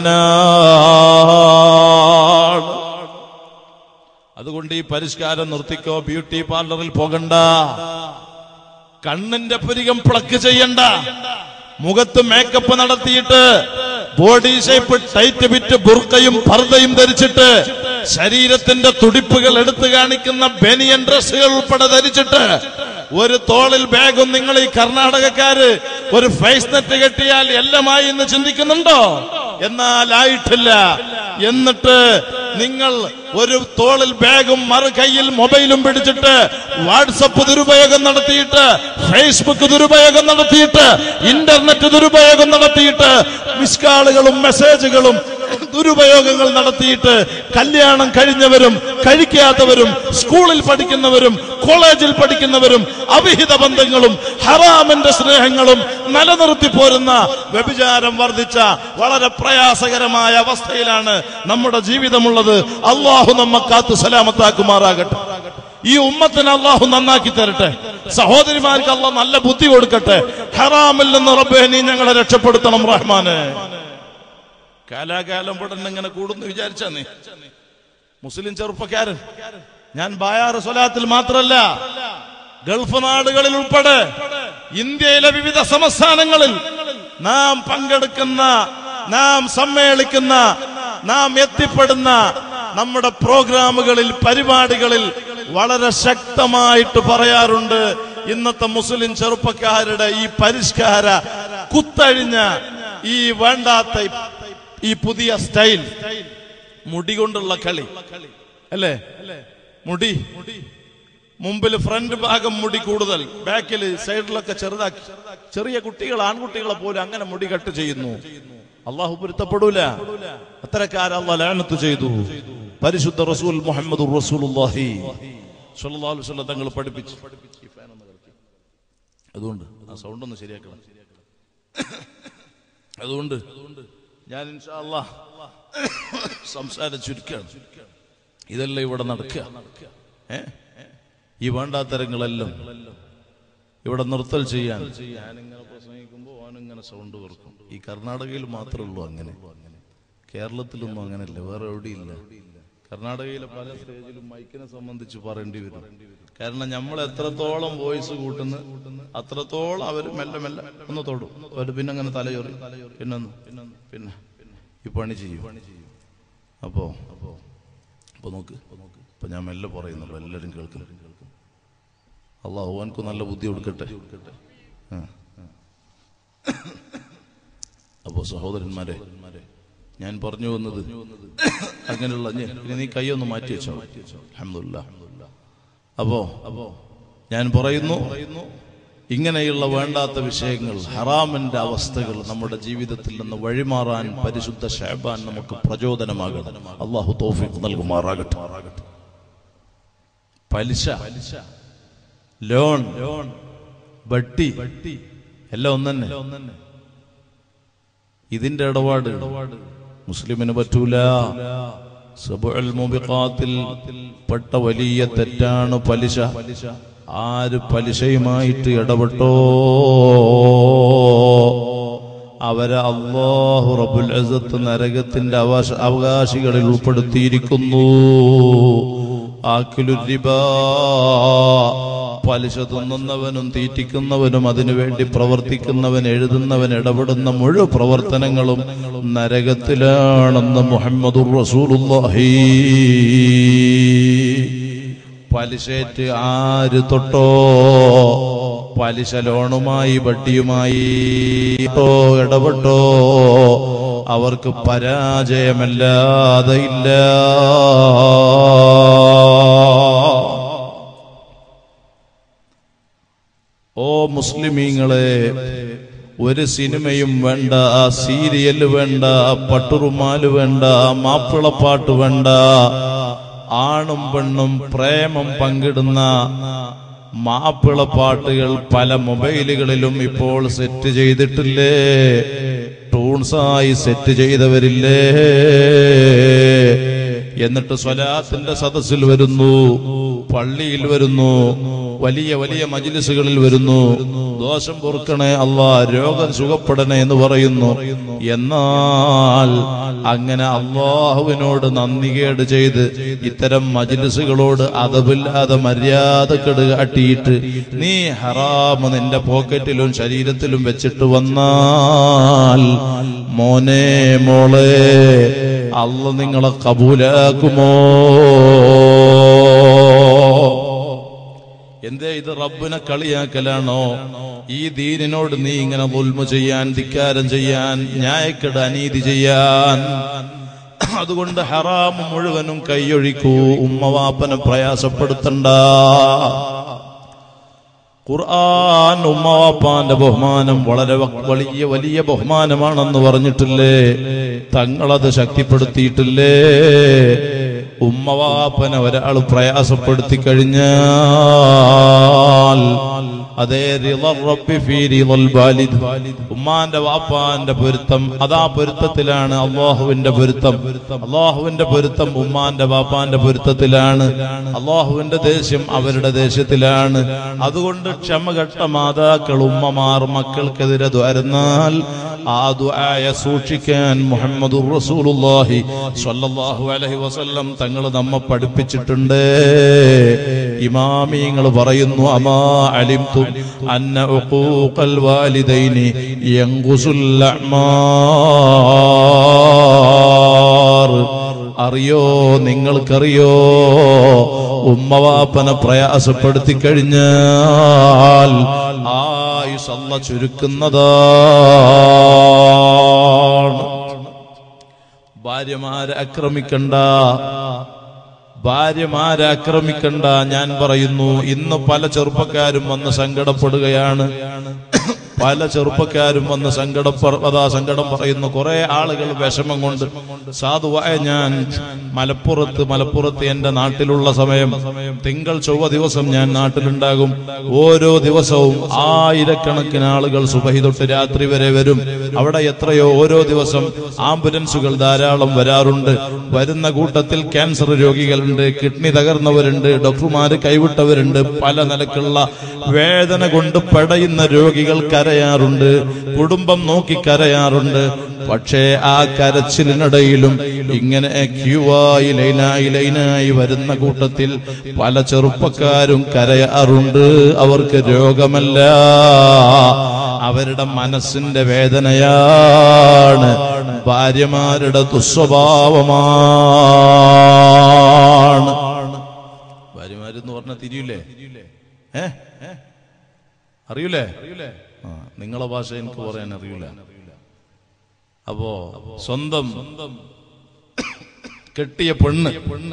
കിട്ടാനാണ് അതുകൊണ്ട് ഈ പരിഷ്കാരം നിർത്തിക്കോ ബ്യൂട്ടി പാർലറിൽ പോകണ്ട കണ്ണിന്റെ പുരികം പ്ലക്ക് ചെയ്യണ്ട മുഖത്ത് മേക്കപ്പ് നടത്തിയിട്ട് ബോഡി ഷേപ്പ് ടൈറ്റ് വിറ്റ് ബുർക്കയും പർദ്ദയും ധരിച്ചിട്ട് ശരീരത്തിന്റെ തുടിപ്പുകൾ എടുത്തു കാണിക്കുന്ന ബനിയൻ ഡ്രസ്സുകൾ ഉൾപ്പെടെ ധരിച്ചിട്ട് ഒരു തോളിൽ ബാഗും നിങ്ങൾ ഈ കർണാടകക്കാര് ഒരു ഫേസ് നെറ്റ് കെട്ടിയാൽ എല്ലാമായി എന്ന് ചിന്തിക്കുന്നുണ്ടോ എന്നാൽ ആയിട്ടില്ല എന്നിട്ട് നിങ്ങൾ ഒരു തോളിൽ ബാഗും മറു കയ്യിൽ മൊബൈലും പിടിച്ചിട്ട് വാട്സപ്പ് ദുരുപയോഗം നടത്തിയിട്ട് ഫേസ്ബുക്ക് ദുരുപയോഗം നടത്തിയിട്ട് ഇന്റർനെറ്റ് ദുരുപയോഗം നടത്തിയിട്ട് മിസ് കാളുകളും മെസ്സേജുകളും ദുരുപയോഗങ്ങൾ നടത്തിയിട്ട് കല്യാണം കഴിഞ്ഞവരും കഴിക്കാത്തവരും സ്കൂളിൽ പഠിക്കുന്നവരും കോളേജിൽ പഠിക്കുന്നവരും അവിഹിത ബന്ധങ്ങളും ഹറാമിന്റെ സ്നേഹങ്ങളും നിലനിർത്തി പോരുന്ന വ്യഭിചാരം വർദ്ധിച്ച വളരെ പ്രയാസകരമായ അവസ്ഥയിലാണ് നമ്മുടെ ജീവിതമുള്ളത് അള്ളാഹു നമ്മ കാത്തു സലാമത്താക്കുമാറാകട്ടെ ഈ ഉമ്മത്തിന് അള്ളാഹു നന്നാക്കി തരട്ടെ സഹോദരിമാർക്ക് അള്ളാഹ് നല്ല ബുദ്ധി കൊടുക്കട്ടെ ഹറാമിൽ നിന്ന് റബ്ബേ നീ ഞങ്ങളെ രക്ഷപ്പെടുത്തണം റഹ്മാനെ കാലാകാലം ഇവിടെ ഇങ്ങനെ കൂടുന്നു വിചാരിച്ചാ നീ മുസ്ലിം ചെറുപ്പക്കാരൻ ഞാൻ ബായാറ് സ്വലാത്തിൽ മാത്രല്ല ഗൾഫ് നാടുകളിൽ ഉൾപ്പെടെ ഇന്ത്യയിലെ വിവിധ സംസ്ഥാനങ്ങളിൽ നാം പങ്കെടുക്കുന്ന നാം സമ്മേളിക്കുന്ന നാം എത്തിപ്പെടുന്ന നമ്മുടെ പ്രോഗ്രാമുകളിൽ പരിപാടികളിൽ വളരെ ശക്തമായിട്ട് പറയാറുണ്ട് ഇന്നത്തെ മുസ്ലിം ചെറുപ്പക്കാരുടെ ഈ പരിഷ്കാര കുത്തഴിഞ്ഞ ഈ വേണ്ടാത്ത ഈ- ഈ പുതിയ സ്റ്റൈൽ മുടി കൊണ്ടുള്ള കളി അല്ലേ മുടി മുമ്പിൽ ഫ്രണ്ട് ഭാഗം മുടി കൂടുതൽ ബാക്കിൽ സൈഡിലൊക്കെ ചെറുതാക്കി ചെറിയ കുട്ടികൾ ആൺകുട്ടികളെ പോലും അങ്ങനെ മുടി കട്ട് ചെയ്യുന്നു അള്ളാഹു പൊരുത്തപ്പെടൂല അത്തരക്കാർ അള്ളാഹ് ലാനത്ത് ചെയ്തു പരിശുദ്ധ റസൂൽ മുഹമ്മദ് റസൂലുള്ളാഹി സ്വല്ലല്ലാഹു അലൈഹി വസല്ലം തങ്ങൾ പഠിപ്പിച്ചു ഈ ഫാൻ ഒന്ന് നിർത്തി. അതുകൊണ്ട് ആ സൗണ്ട് ഒന്ന് ശരിയാക്കണം അതുകൊണ്ട് ഞാൻ ഇൻഷാ അല്ലാഹ് സംസാരം ചുരുക്കാണ് ഇതെല്ലാം ഇവിടെ നടക്കുക ഏ ഈ വേണ്ടാത്തരങ്ങളെല്ലാം ഇവിടെ നിർത്തൽ ചെയ്യാൻ ഞാനിങ്ങനെ പ്രസംഗിക്കുമ്പോൾ ഓനിങ്ങനെ സൗണ്ട് വെറുക്കും ഈ കർണാടകയിൽ മാത്രമേ ഉള്ളൂ അങ്ങനെ കേരളത്തിലൊന്നും അങ്ങനെയല്ല വേറെ എവിടെയില്ല കർണാടകയിലെ പല സ്റ്റേജിലും മൈക്കിനെ സംബന്ധിച്ച് പറയേണ്ടി വരും കാരണം നമ്മൾ എത്രത്തോളം വോയിസ് കൂട്ടുന്നു അത്രത്തോളം അവർ മെല്ലെ മെല്ലെ ഒന്ന് തൊടും അവർ പിന്നെ അങ്ങനെ തലയൊറി പിന്നെ ഒന്ന് പിന്നെ ഈ പണി ചെയ്യും അപ്പോ അപ്പോ അപ്പൊ നോക്ക് ഇപ്പൊ ഞാൻ മെല്ലെ പറയുന്നുള്ളൂ എല്ലാവരും കേൾക്കുന്നു അള്ളാഹു അവനക്ക് നല്ല ബുദ്ധി കൊടുക്കട്ടെ ആ, ആ. അപ്പോ സഹോദരന്മാരെ ഞാൻ പറഞ്ഞു വന്നത് അങ്ങനെയുള്ള ഞ- ഇനി നീ കൈയൊന്ന് മാറ്റി വെച്ചോ അൽഹംദുലില്ലാ അപ്പോ അപ്പോ ഞാൻ പറയുന്നു ഇങ്ങനെയുള്ള വേണ്ടാത്ത വിഷയങ്ങൾ ഹറാമിന്റെ അവസ്ഥകൾ നമ്മുടെ ജീവിതത്തിൽ നിന്ന് വഴിമാറാൻ പരിശുദ്ധ ഷാബാൻ നമുക്ക് പ്രചോദനമാകണം അള്ളാഹു തോഫിക്ക് നൽകുമാറാകട്ടെ പലിശ ലോൺ ലോൺ ബട്ടി എല്ലാം ഒന്നെ ഇതിന്റെ ഇടപാട് മുസ്ലിമിന് പറ്റൂല സബുഅൽ മുബിഖാത്തിൽ പെട്ട വലിയ തെറ്റാണ് പലിശ ആര് പലിശയുമായിട്ട് ഇടപെട്ടോ അവരെ അള്ളാഹു റബുൽ അസത്ത് നരകത്തിന്റെ അവകാശ അവകാശികളിൽ ഉൾപ്പെടുത്തിയിരിക്കുന്നു ആക്കിലുരിബ പലിശ തിന്നുന്നവനും തീറ്റിക്കുന്നവനും അതിനുവേണ്ടി പ്രവർത്തിക്കുന്നവൻ എഴുതുന്നവൻ ഇടപെടുന്ന മുഴുവൻ പ്രവർത്തനങ്ങളും നരകത്തിലാണെന്ന് മുഹമ്മദുർ റസൂലുള്ളാഹി പലിശേറ്റ് ആര് തൊട്ടോ പലിശ ലോണുമായി വട്ടിയുമായി ട്ടോ ഇടപെട്ടോ അവർക്ക് പരാജയമല്ലാതെ ഇല്ല ഓ മുസ്ലിമീങ്ങളെ ഒരു സിനിമയും വേണ്ട സീരിയല് വേണ്ട പട്ടുറുമാല് വേണ്ട മാപ്പിളപ്പാട്ട് വേണ്ട ആണും പെണ്ണും പ്രേമം പങ്കിടുന്ന മാപ്പിളപ്പാട്ടുകൾ പല മൊബൈലുകളിലും ഇപ്പോൾ സെറ്റ് ചെയ്തിട്ടില്ലേ ടൂൺസായി സെറ്റ് ചെയ്തവരില്ലേ എന്നിട്ട് സ്വലാത്തിന്റെ സദസ്സിൽ വരുന്നു പള്ളിയിൽ വരുന്നു വലിയ വലിയ മജിലിസുകളിൽ വരുന്നു ദോഷം പൊറുക്കണേ അള്ളാ രോഗം സുഖപ്പെടണേ എന്ന് പറയുന്നു എന്നാൽ അങ്ങനെ അള്ളാഹുവിനോട് നന്ദികേട് ചെയ്ത് ഇത്തരം മജിലിസുകളോട് അതവില്ലാതെ മര്യാദക്കെട് കാട്ടിയിട്ട് നീ ഹറാമ് നിന്റെ പോക്കറ്റിലും ശരീരത്തിലും വെച്ചിട്ട് വന്നാൽ മോനെ മോളെ അല്ല നിങ്ങളെ കബൂലാക്കുമോ എന്തേ ഇത് റബ്ബിനെ കളിയാക്കലാണോ ഈ ദീനിനോട് നീ ഇങ്ങനെ ഉൽമ ചെയ്യാൻ ധിക്കാരം ചെയ്യാൻ ന്യായക്കെട് അനീതി ചെയ്യാൻ അതുകൊണ്ട് ഹറാം മുഴുവനും കൈയൊഴിക്കൂ ഉമ്മവാപ്പനെ പ്രയാസപ്പെടുത്തണ്ട ഖുർആൻ ഉമ്മവാപ്പാന്റെ ബഹുമാനം വളരെ വ- വലിയ വലിയ ബഹുമാനമാണെന്ന് പറഞ്ഞിട്ടില്ലേ തങ്ങളത് ശക്തിപ്പെടുത്തിയിട്ടില്ലേ ഉമ്മവാപ്പനെ ഒരാൾ പ്രയാസപ്പെടുത്തി കഴിഞ്ഞാൽ അതേ റിളർ റബ്ബി ഫീ റിളൽ വാലിദ് ഉമ്മാന്റെ വാപ്പാന്റെ പൊരുത്തം അതാ പൊരുത്തത്തിലാണ് അള്ളാഹുവിന്റെ പൊരുത്തം അള്ളാഹുവിന്റെ പൊരുത്തം ഉമ്മാന്റെ വാപ്പാന്റെ പൊരുത്തത്തിലാണ് അള്ളാഹുവിന്റെ ദേഷ്യം അവരുടെ ദേഷ്യത്തിലാണ് അതുകൊണ്ട് ക്ഷമകെട്ട മാതാക്കൾ ഉമ്മമാർ മക്കൾക്കെതിരെ ദ്വാരുന്നാൽ ആ ദുആയെ സൂക്ഷിക്കാൻ മുഹമ്മദുർ റസൂലുള്ളാഹി സ്വല്ലല്ലാഹു അലൈഹി വസല്ലം തങ്ങൾ നമ്മെ പഠിപ്പിച്ചിട്ടുണ്ട് ഇമാമിങ്ങൾ പറയുന്നു അമാ അലിംതു അന്ന ഉഖൂഖൽ വാലിദൈനി യൻഖുസുൽ അഅ്മാർ അറിയോ നിങ്ങൾക്കറിയോ ഉമ്മവാപ്പനെ പ്രയാസപ്പെടുത്തി കഴിഞ്ഞാൽ ആയുസ് അല്ല ചുരുക്കുന്നതാണ് ഭാര്യമാരെ ആക്രമിക്കണ്ട ഭാര്യമാരെ ആക്രമിക്കണ്ട ഞാൻ പറയുന്നു ഇന്ന് പല ചെറുപ്പക്കാരും വന്ന് സങ്കടപ്പെടുകയാണ് പല ചെറുപ്പക്കാരും വന്ന് സങ്കടപ്പ അതാ സങ്കടം പറയുന്നു കുറെ ആളുകൾ വിഷമം കൊണ്ട് സാധുവായ ഞാൻ മലപ്പുറത്ത് മലപ്പുറത്ത് എന്റെ നാട്ടിലുള്ള സമയം തിങ്കൾ ചൊവ്വ ദിവസം ഞാൻ നാട്ടിലുണ്ടാകും ഓരോ ദിവസവും ആയിരക്കണക്കിന് ആളുകൾ സുബഹി തൊട്ട് രാത്രി വരെ വരും അവിടെ എത്രയോ ഓരോ ദിവസം ആംബുലൻസുകൾ ധാരാളം വരാറുണ്ട് വരുന്ന കൂട്ടത്തിൽ ക്യാൻസർ രോഗികളുണ്ട് കിഡ്നി തകർന്നവരുണ്ട് ഡോക്ടർമാര് കൈവിട്ടവരുണ്ട് പല നിലക്കുള്ള വേദന കൊണ്ട് പടയുന്ന രോഗികൾ കരയാറുണ്ട് കുടുംബം നോക്കി കരയാറുണ്ട് പക്ഷേ ആ കരച്ചിലിനിടയിലും ഇങ്ങനെ ക്യൂവായി ലൈനായി ലൈനായി വരുന്ന കൂട്ടത്തിൽ പല ചെറുപ്പക്കാരും കരയാറുണ്ട് അവർക്ക് രോഗമല്ല അവരുടെ മനസ്സിന്റെ വേദനയാണ് ഭാര്യമാരുടെ ദുസ്വഭാവമാണ് ഭാര്യമാരെന്ന് പറഞ്ഞാൽ തിരിയില്ലേ ഏ അറിയൂലേ ആ നിങ്ങളെ ഭാഷ എനിക്ക് പറയാൻ അറിയില്ല അപ്പോ സ്വന്തം കെട്ടിയ പെണ്ണ് പെണ്ണ്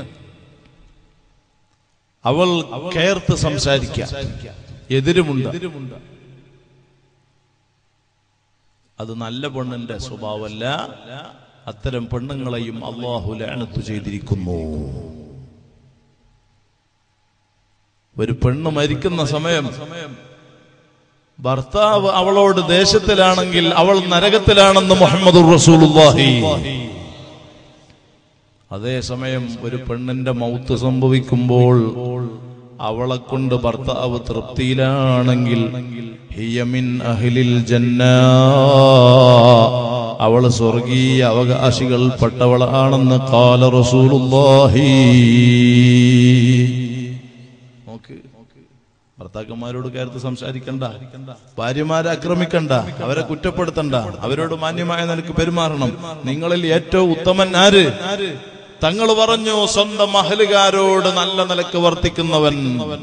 അവൾ കയർത്ത് സംസാരിക്ക എതിരുമുണ്ട് അത് നല്ല പെണ്ണിന്റെ സ്വഭാവമല്ല അത്തരം പെണ്ണുങ്ങളെയും അള്ളാഹു ലാനത്ത് ചെയ്തിരിക്കുന്നു ഒരു പെണ്ണ് മരിക്കുന്ന സമയം ഭർത്താവ് അവളോട് ദേശത്തിലാണെങ്കിൽ അവൾ നരകത്തിലാണെന്ന് മുഹമ്മദ് റസൂലുള്ളാഹി അതേസമയം ഒരു പെണ്ണിന്റെ മൗത്ത് സംഭവിക്കുമ്പോൾ അവളെ കൊണ്ട് ഭർത്താവ് തൃപ്തിയിലാണെങ്കിൽ ഹിയമിൻ അഹ്ലിൽ ജന്ന അവൾ സ്വർഗീയ അവകാശികൾ പെട്ടവളാണെന്ന് കാല റസൂലുള്ളാഹി നോക്ക് ഭർത്താക്കന്മാരോട് കയർത്ത് സംസാരിക്കണ്ട ഭാര്യമാരെ ആക്രമിക്കണ്ട അവരെ കുറ്റപ്പെടുത്തണ്ട അവരോട് മാന്യമായ നിലക്ക് പെരുമാറണം നിങ്ങളിൽ ഏറ്റവും ഉത്തമൻ ആര് തങ്ങൾ പറഞ്ഞു സ്വന്തം മഹലുകാരോട് നല്ല നിലക്ക് വർത്തിക്കുന്നവൻ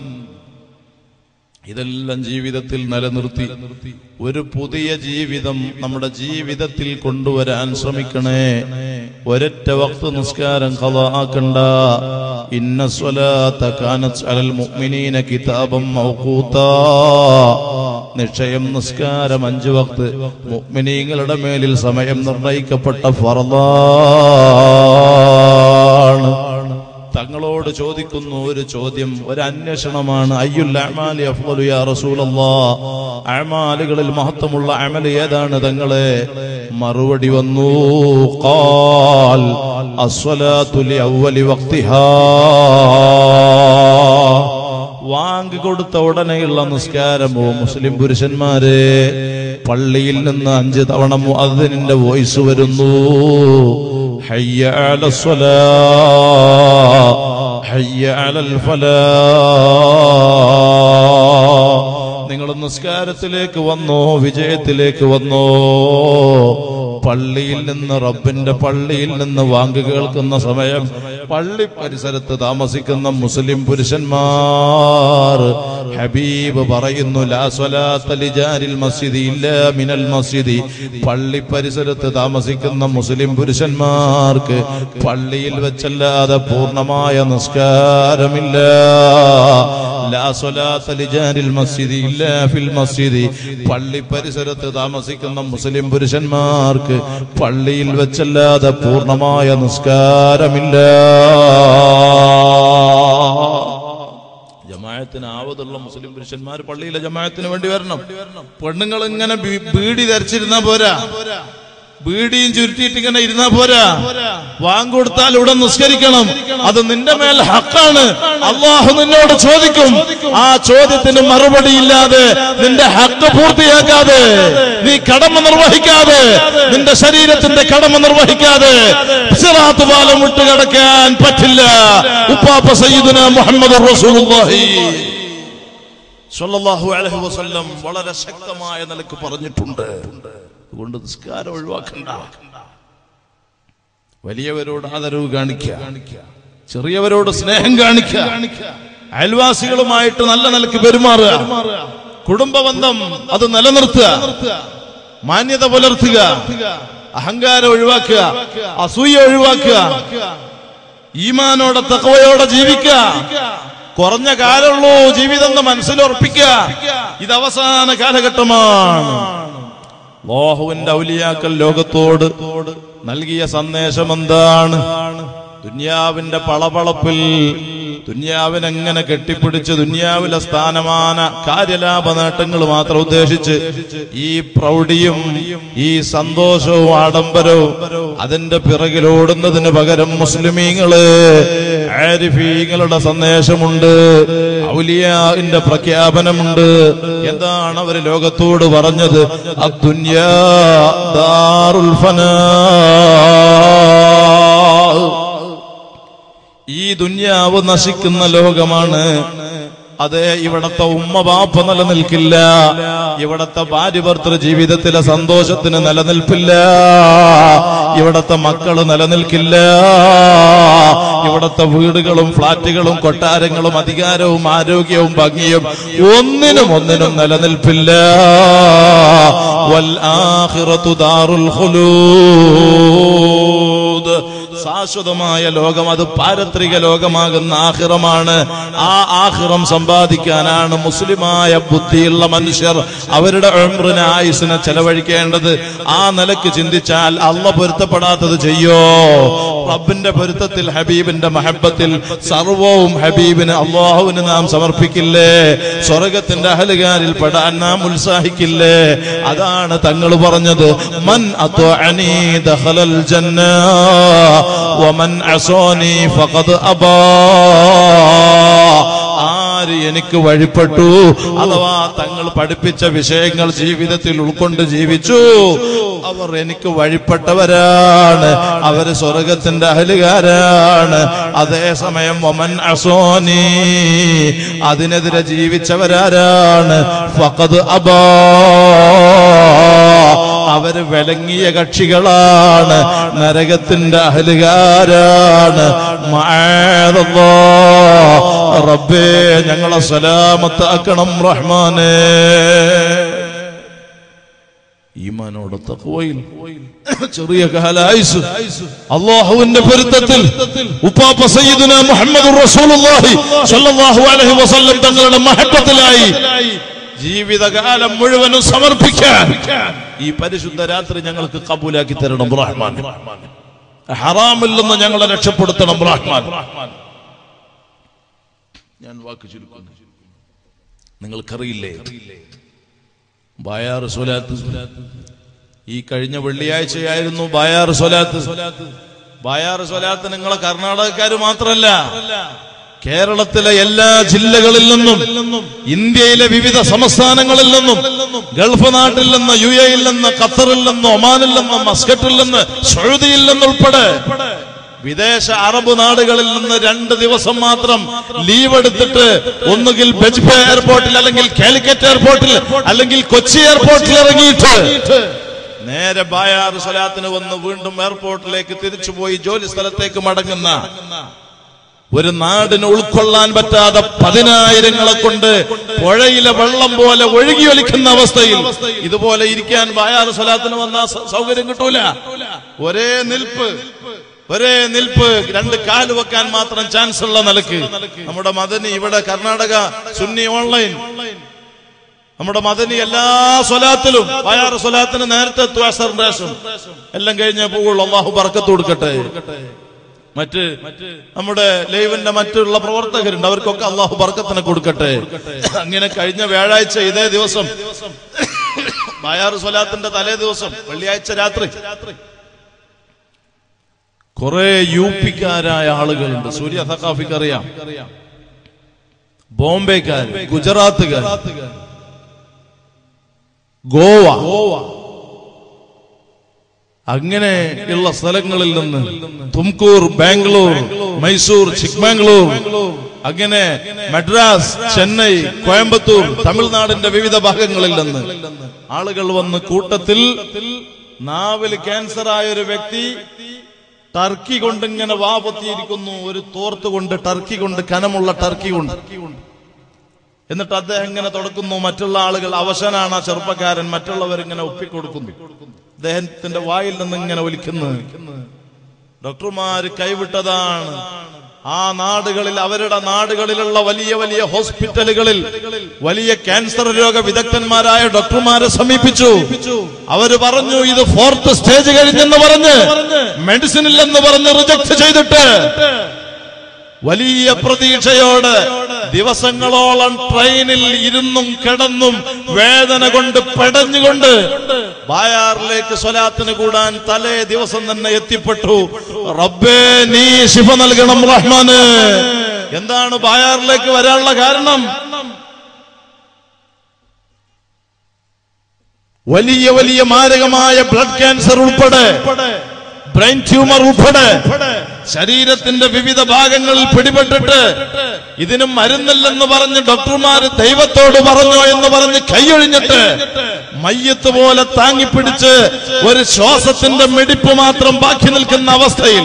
ഇതെല്ലാം ജീവിതത്തിൽ നിലനിർത്തി ഒരു പുതിയ ജീവിതം നമ്മുടെ ജീവിതത്തിൽ കൊണ്ടുവരാൻ ശ്രമിക്കണേ ഒരൊറ്റ വക്ത് നിസ്കാരം ഖളാക്കണ്ട ഇന്ന സ്വലാത്ത കാനത്ത് അലൽ മുഅ്മിനീന കിതാബം മൗഖൂത്താ നിശ്ചയം നിസ്കാരം അഞ്ചു വക്ത് മുഅ്മിനീങ്ങളുടെ മേലിൽ സമയം നിർണയിക്കപ്പെട്ട ഫറദാണ് തങ്ങളോട് ചോദിക്കുന്നു ഒരു ചോദ്യം ഒരു അന്വേഷണമാണ് അയ്യുൽ അഅമാലി അഫ്ളലു യാ റസൂലല്ലാഹ് അഅമാലുകളിൽ മഹത്വമുള്ള അമൽ ഏതാണ് തങ്ങളെ മറുപടി വന്നു ഖാൽ അസ്സലാത്തു ലി അവ്വലി വഖ്തിഹാ വാങ്ക് കൊടുത്ത ഉടനെയുള്ള നിസ്കാരമോ മുസ്ലിം പുരുഷന്മാരെ പള്ളിയിൽ നിന്ന് അഞ്ച് തവണ മുഅദ്ദിനിന്റെ വോയിസ് വരുന്നു ഹയ്യ അലസ്സലാ ഹയ്യ അലൽ ഫലാ നിങ്ങൾ നിസ്കാരത്തിലേക്ക് വന്നോ വിജയത്തിലേക്ക് വന്നോ പള്ളിയിൽ നിന്ന് റബ്ബിന്റെ പള്ളിയിൽ നിന്ന് വാങ്ക് കേൾക്കുന്ന സമയം പള്ളി പരിസരത്ത് താമസിക്കുന്ന മുസ്ലിം പുരുഷന്മാർ ഹബീബ് പറയുന്നു ലാ സ്വലാത്ത ലിജാരിൽ മസ്ജിദി ഇല്ല മിനൽ മസ്ജിദി പള്ളി പരിസരത്ത് താമസിക്കുന്ന മുസ്ലിം പുരുഷന്മാർക്ക് പള്ളിയിൽ വെച്ചല്ലാതെ പൂർണ്ണമായ നിസ്കാരമില്ല ലാ സ്വലാത്ത ലിജാരിൽ മസ്ജിദി ഇല്ല ഫിൽ മസ്ജിദി പള്ളി പരിസരത്ത് താമസിക്കുന്ന മുസ്ലിം പുരുഷന്മാർക്ക് പള്ളിയിൽ വെച്ചല്ലാതെ പൂർണ്ണമായ നിസ്കാരമില്ല ജമായത്തിന് ആവതുള്ള മുസ്ലിം പുരുഷന്മാർ പള്ളിയിലെ ജമായത്തിന് വേണ്ടി വരണം പെണ്ണുങ്ങൾ ഇങ്ങനെ ബീ- ബീഡി ധരിച്ചിരുന്ന പോരാ ബീഡിയും ചുരുട്ടിയിട്ട് ഇങ്ങനെ ഇരുന്നാ പോരാ വാങ്കൊടുത്താൽ ഇവിടെ നിസ്കരിക്കണം അത് നിന്റെ മേൽ ഹക്കാണ് അള്ളാഹു നിന്നോട് ചോദിക്കും ആ ചോദ്യത്തിന് മറുപടി ഇല്ലാതെ നിന്റെ ഹക്ക് പൂർത്തിയാക്കാതെ നീ കടമ നിർവഹിക്കാതെ നിന്റെ ശരീരത്തിന്റെ കടമ നിർവഹിക്കാതെ സിറാത്ത് പാലം വിട്ട് കിടക്കാൻ പറ്റില്ല ഉപ്പാപ്പ സയ്യിദുന മുഹമ്മദ് റസൂലുള്ളാഹി സ്വല്ലല്ലാഹു അലൈഹി വസല്ലം വളരെ ശക്തമായ നിലക്ക് പറഞ്ഞിട്ടുണ്ട് അതുകൊണ്ട് നിസ്കാരം ഒഴിവാക്കണ്ട വലിയവരോട് ആദരവ് കാണിക്കുക ചെറിയവരോട് സ്നേഹം കാണിക്കുക അയൽവാസികളുമായിട്ട് നല്ല നിലക്ക് പെരുമാറുക കുടുംബബന്ധം അത് നിലനിർത്തുക മാന്യത പുലർത്തുക അഹങ്കാരം ഒഴിവാക്കുക അസൂയ ഒഴിവാക്കുക ഈമാനോടെ തക്കവയോടെ ജീവിക്കുക കുറഞ്ഞ കാലമുള്ളൂ ജീവിതം എന്ന് മനസ്സിലുറപ്പിക്കുക ഇത് അവസാന കാലഘട്ടമാണ് ലോഹുവിന്റെ ഔലിയാക്കൽ ലോകത്തോട് നൽകിയ സന്ദേശം എന്താണ് ദുന്യാവിന്റെ പളപളപ്പിൽ ദുന്യാവിനെങ്ങനെ കെട്ടിപ്പിടിച്ച് ദുന്യാവിലെ സ്ഥാനമാന കാര്യലാഭ നേട്ടങ്ങൾ മാത്രം ഉദ്ദേശിച്ച് ഈ പ്രൗഢിയും ഈ സന്തോഷവും ആഡംബരവും അതിന്റെ പിറകിലോടുന്നതിന് പകരം മുസ്ലിമീങ്ങള് ആരിഫീങ്ങളുടെ സന്ദേശമുണ്ട് ഔലിയാന്റെ പ്രഖ്യാപനമുണ്ട് എന്താണ് അവര് ലോകത്തോട് പറഞ്ഞത് അദ്ദുന്യാ ദാറുൽ ഫനാ ഈ ദുന്യാവ് നശിക്കുന്ന ലോകമാണ് അതെ ഇവിടത്തെ ഉമ്മ ബാപ്പ നിലനിൽക്കില്ല ഇവിടത്തെ ഭാര്യ ഭർത്തൃ ജീവിതത്തിലെ സന്തോഷത്തിന് നിലനിൽപ്പില്ല ഇവിടത്തെ മക്കള് നിലനിൽക്കില്ല ഇവിടത്തെ വീടുകളും ഫ്ളാറ്റുകളും കൊട്ടാരങ്ങളും അധികാരവും ആരോഗ്യവും ഭംഗിയും ഒന്നിനും ഒന്നിനും നിലനിൽപ്പില്ല വൽ ആഖിറത്തു ദാറുൽ ഖുലൂദ് ശാശ്വതമായ ലോകം അത് പാരത്രിക ലോകമാകുന്ന ആഹിറമാണ് ആ ആഹിറം സമ്പാദിക്കാനാണ് മുസ്ലിമായ ബുദ്ധിയുള്ള മനുഷ്യർ അവരുടെ ഉംറിന് ആയുസിനെ ചെലവഴിക്കേണ്ടത് ആ നിലക്ക് ചിന്തിച്ചാൽ അള്ള പൊരുത്തപ്പെടാത്തത് ചെയ്യോ റബ്ബിന്റെ പൊരുത്തത്തിൽ ഹബീബിന്റെ മഹബത്തിൽ സർവവും ഹബീബിന് അള്ളാഹുവിന് നാം സമർപ്പിക്കില്ലേ സ്വർഗത്തിന്റെ അഹലുകാരിൽ പെടാൻ നാം ഉത്സാഹിക്കില്ലേ അതാണ് തങ്ങൾ പറഞ്ഞത് മൻ അത്വഅനി ദഖലൽ ജന്ന വമൻ അസോനി ഫഖദ് അബാ ആര് എനിക്ക് വഴിപ്പെട്ടു അഥവാ തങ്ങൾ പഠിപ്പിച്ച വിഷയങ്ങൾ ജീവിതത്തിൽ ഉൾക്കൊണ്ട് ജീവിച്ചു അവർ എനിക്ക് വഴിപ്പെട്ടവരാണ് അവര് സ്വർഗത്തിന്റെ അഹലുകാരാണ് അതേസമയം ഒമൻ അസോനി അതിനെതിരെ ജീവിച്ചവരാരാണ് ഫഖദ് അബാ അവര് വിലങ്ങിയ കക്ഷികളാണ് നരകത്തിന്റെ അഹലുകാരാണ് മഅദല്ലാ. റബ്ബേ ഞങ്ങളെ സലാമത്താക്കണം റഹ്മാനേ ഈമാനോടെ തഖ്വയിൽ ചെറിയ കാലായുസ് അള്ളാഹുവിന്റെ പൊരുത്തത്തിൽ ഉപ്പാപ്പ സയ്യിദുന മുഹമ്മദ് റസൂലുള്ളാഹി സ്വല്ലല്ലാഹു അലൈഹി വസല്ലം തങ്ങളുടെ മഹബത്തിലായി ജീവിതകാലം മുഴുവനും സമർപ്പിക്കാൻ ഈ പരിശുദ്ധ രാത്രി ഞങ്ങൾക്ക് കബൂലാക്കി തരണം റഹ്മാൻ ഹറാമിൽ നിന്ന് ഞങ്ങളെ രക്ഷപ്പെടുത്തണം റഹ്മാൻ ഞാൻ വാക്ക് ചുരുക്കുന്നു നിങ്ങൾക്കറിയില്ലേ ബായാർ സ്വലാത്ത് ഈ കഴിഞ്ഞ വെള്ളിയാഴ്ചയായിരുന്നു ബായാർ സ്വലാത്ത് ബായാർ സ്വലാത്ത് നിങ്ങളെ കർണാടകക്കാര് മാത്രല്ല കേരളത്തിലെ എല്ലാ ജില്ലകളിൽ നിന്നും ഇന്ത്യയിലെ വിവിധ സംസ്ഥാനങ്ങളിൽ നിന്നും ഗൾഫ് നാട്ടിൽ നിന്ന് യു എയിൽ നിന്ന് ഖത്തറിൽ നിന്ന് ഒമാനിൽ നിന്ന് മസ്കറ്റിൽ നിന്ന് സൗദിയിൽ നിന്നുൾപ്പെടെ വിദേശ അറബ് നാടുകളിൽ നിന്ന് രണ്ട് ദിവസം മാത്രം ലീവ് എടുത്തിട്ട് ഒന്നുകിൽ ബെജ്പെ എയർപോർട്ടിൽ അല്ലെങ്കിൽ കാലിക്കറ്റ് എയർപോർട്ടിൽ അല്ലെങ്കിൽ കൊച്ചി എയർപോർട്ടിൽ ഇറങ്ങിയിട്ട് നേരെ ബായാർ സ്വലാത്തിന് വന്ന് വീണ്ടും എയർപോർട്ടിലേക്ക് തിരിച്ചുപോയി ജോലി സ്ഥലത്തേക്ക് മടങ്ങുന്ന ഒരു നാടിന് ഉൾക്കൊള്ളാൻ പറ്റാതെ പതിനായിരങ്ങളെ കൊണ്ട് പുഴയിലെ വെള്ളം പോലെ ഒഴുകി ഒലിക്കുന്ന അവസ്ഥയിൽ ഇതുപോലെ ഇരിക്കാൻ ബായാർ സ്വലാത്തിന് വന്ന സ- സൗകര്യം കിട്ടൂല ഒരേ നിൽപ്പ് ഒരേ നിൽപ്പ് രണ്ട് കാല് വെക്കാൻ മാത്രം ചാൻസ് ഉള്ള നിലക്ക് നമ്മുടെ മദനി ഇവിടെ കർണാടക സുന്നി ഓൺലൈൻ നമ്മുടെ മദനി എല്ലാ സ്വലാത്തിലും ബയാർ സ്വലാത്തിന് നേരത്തെ എത്തും അസറിന്റെ ശേഷം എല്ലാം കഴിഞ്ഞേ പോകുള്ളൂ അള്ളാഹു ബർക്കത്ത് കൊടുക്കട്ടെ മറ്റ് നമ്മുടെ ലൈവിന്റെ മറ്റുള്ള പ്രവർത്തകരുണ്ട് അവർക്കൊക്കെ അള്ളാഹു ബർക്കത്തിനെ കൊടുക്കട്ടെ അങ്ങനെ കഴിഞ്ഞ വ്യാഴാഴ്ച ഇതേ ദിവസം ബായാർ സ്വലാത്തിന്റെ തലേ ദിവസം വെള്ളിയാഴ്ച രാത്രി കുറെ യു പിക്കാരായ ആളുകളുണ്ട് സൂര്യ സഖാഫിക്ക് അറിയാം ബോംബെക്കാർ ഗുജറാത്തുകാർ ഗോവ ഗോവ അങ്ങനെ ഉള്ള സ്ഥലങ്ങളിൽ നിന്ന് തുംകൂർ ബാംഗ്ലൂർ മൈസൂർ ചിക്മാംഗ്ലൂർ അങ്ങനെ മദ്രാസ് ചെന്നൈ കോയമ്പത്തൂർ തമിഴ്നാടിന്റെ വിവിധ ഭാഗങ്ങളിൽ നിന്ന് ആളുകൾ വന്ന് കൂട്ടത്തിൽ നാവിൽ ക്യാൻസർ ആയ ഒരു വ്യക്തി ടർക്കി കൊണ്ട് ഇങ്ങനെ വാപത്തിയിരിക്കുന്നു ഒരു തോർത്ത് കൊണ്ട് ടർക്കി കൊണ്ട് കനമുള്ള ടർക്കി കൊണ്ട് എന്നിട്ട് അദ്ദേഹം ഇങ്ങനെ തുടക്കുന്നു മറ്റുള്ള ആളുകൾ അവശനാണ് ആ ചെറുപ്പക്കാരൻ മറ്റുള്ളവർ ഇങ്ങനെ ഒപ്പിക്കൊടുക്കുന്നു അദ്ദേഹത്തിന്റെ വായിൽ നിന്ന് ഇങ്ങനെ ഒലിക്കുന്നു ഡോക്ടർമാര് കൈവിട്ടതാണ് ആ നാടുകളിൽ അവരുടെ നാടുകളിലുള്ള വലിയ വലിയ ഹോസ്പിറ്റലുകളിൽ വലിയ ക്യാൻസർ രോഗ വിദഗ്ധന്മാരായ ഡോക്ടർമാരെ സമീപിച്ചു അവര് പറഞ്ഞു ഇത് ഫോർത്ത് സ്റ്റേജ് കഴിഞ്ഞെന്ന് പറഞ്ഞ് മെഡിസിൻ ഇല്ലെന്ന് പറഞ്ഞ് റിജക്ട് ചെയ്തിട്ട് വലിയ പ്രതീക്ഷയോട് ദിവസങ്ങളോളം ട്രെയിനിൽ ഇരുന്നും കിടന്നും വേദന കൊണ്ട് പെടഞ്ഞുകൊണ്ട് ബായാറിലേക്ക് സ്വലാത്തിന് കൂടാൻ തലേ ദിവസം തന്നെ എത്തിപ്പെട്ടു റബ്ബേ നീ ശിഫ നൽകണം റഹ്മാന് എന്താണ് ബായാറിലേക്ക് വരാനുള്ള കാരണം വലിയ വലിയ മാരകമായ ബ്ലഡ് ക്യാൻസർ ഉൾപ്പെടെ ബ്രെയിൻ ട്യൂമർ ഉൾപ്പെടെ ശരീരത്തിന്റെ വിവിധ ഭാഗങ്ങളിൽ പിടിപെട്ടിട്ട് ഇതിനും മരുന്നില്ലെന്ന് പറഞ്ഞ് ഡോക്ടർമാര് ദൈവത്തോട് പറഞ്ഞോ എന്ന് പറഞ്ഞ് കൈയൊഴിഞ്ഞിട്ട് മയ്യത്ത് പോലെ താങ്ങിപ്പിടിച്ച് ഒരു ശ്വാസത്തിന്റെ മിടിപ്പ് മാത്രം ബാക്കി നിൽക്കുന്ന അവസ്ഥയിൽ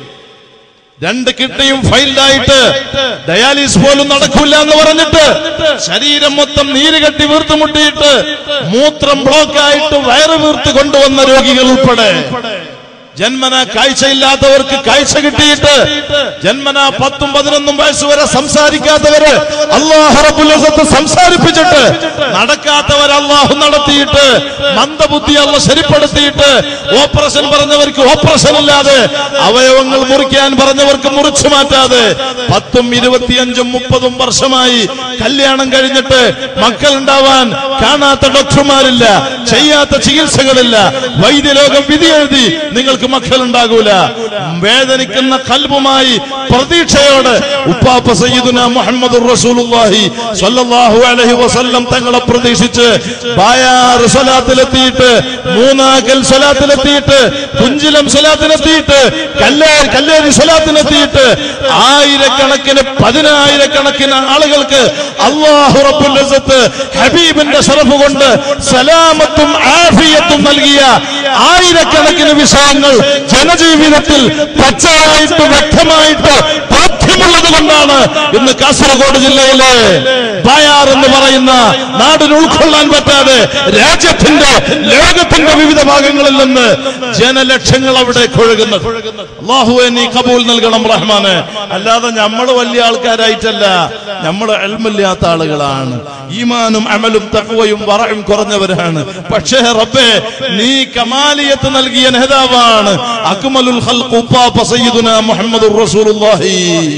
രണ്ട് കിഡ്നിയും ഫൈൽഡ് ആയിട്ട് ഡയാലിസ് പോലും നടക്കൂല എന്ന് പറഞ്ഞിട്ട് ശരീരം മൊത്തം നീര് കെട്ടി വീർത്തുമുട്ടിയിട്ട് മൂത്രം ബ്ലോക്ക് ആയിട്ട് വയറ് വീർത്ത് കൊണ്ടുവന്ന രോഗികൾ ഉൾപ്പെടെ ജന്മന കാഴ്ചയില്ലാത്തവർക്ക് കാഴ്ച കിട്ടിയിട്ട് ജന്മന പത്തും പതിനൊന്നും വയസ്സ് വരെ സംസാരിക്കാത്തവര് അള്ളാഹു റബ്ബുൽ ഇസ്സത്ത് സംസാരിപ്പിച്ചിട്ട് നടക്കാത്തവർ അള്ളാഹു നടത്തിയിട്ട് മന്ദബുദ്ധി അള്ള ശരിപ്പെടുത്തിയിട്ട് ഓപ്പറേഷൻ പറഞ്ഞവർക്ക് ഓപ്പറേഷൻ ഇല്ലാതെ അവയവങ്ങൾ മുറിക്കാൻ പറഞ്ഞവർക്ക് മുറിച്ചു മാറ്റാതെ പത്തും ഇരുപത്തിയഞ്ചും മുപ്പതും വർഷമായി കല്യാണം കഴിഞ്ഞിട്ട് മക്കൾ ഉണ്ടാവാൻ കാണാത്ത ഡോക്ടർമാരില്ല ചെയ്യാത്ത ചികിത്സകളില്ല വൈദ്യലോകം വിധി എഴുതി നിങ്ങൾക്ക് മക്കൾ ഉണ്ടാകൂല വേദനിക്കുന്ന കൽബുമായി പ്രതീക്ഷയോട് ഉപ്പാപ്പ സയ്യിദുന മുഹമ്മദ് റസൂലുള്ളാഹി സ്വല്ലല്ലാഹു അലൈഹി വസല്ലം തങ്ങളെ പ്രതീക്ഷിച്ച് ബായാർ സ്വലാത്തിലെത്തിയിട്ട് മൂന്നാകൽ സ്വലാത്തിലെത്തിയിട്ട് കുഞ്ചിലം സ്വലാത്തിനെത്തിയിട്ട് കല്ലേരി കല്ലേരി സ്വലാത്തിനെത്തിയിട്ട് ആയിരക്കണക്കിന് പതിനായിരക്കണക്കിന് ആളുകൾക്ക് അള്ളാഹു റബ്ബുൽ ഇസ്സത്ത് ഹബീബിന്റെ ശറഫ് കൊണ്ട് സലാമത്തും ആഫിയത്തും നൽകിയ ആയിരക്കണക്കിന് വിഷയങ്ങൾ ജനജീവിതത്തിൽ പച്ചയായിട്ട് വ്യക്തമായിട്ട് ബോധ്യമുള്ളത് കൊണ്ടാണ് ഇന്ന് കാസർഗോഡ് ജില്ലയിലെ ബായാർ എന്ന് പറയുന്ന നാടിന് ഉൾക്കൊള്ളാൻ പറ്റാതെ രാജ്യത്തിന്റെ ലോകത്തിന്റെ വിവിധ ഭാഗങ്ങളിൽ നിന്ന് ജനലക്ഷങ്ങൾ അവിടെ കൊഴുകുന്നത് അള്ളാഹുവെ നീ കബൂൽ നൽകണം റഹ്മാന് അല്ലാതെ നമ്മൾ വലിയ ആൾക്കാരായിട്ടല്ല നമ്മൾ എൽമില്ലാത്ത ആളുകളാണ് ഈമാനും അമലും തക്വയും വറയും കുറഞ്ഞവരാണ് പക്ഷേ റബ്ബേ നീ കമാലിയത്ത് നൽകിയ നേതാവാണ് അക്മലുൽ ഖൽഖ് ഉപ്പാപ്പ സയ്യിദുന മുഹമ്മദുർ റസൂലുള്ളാഹി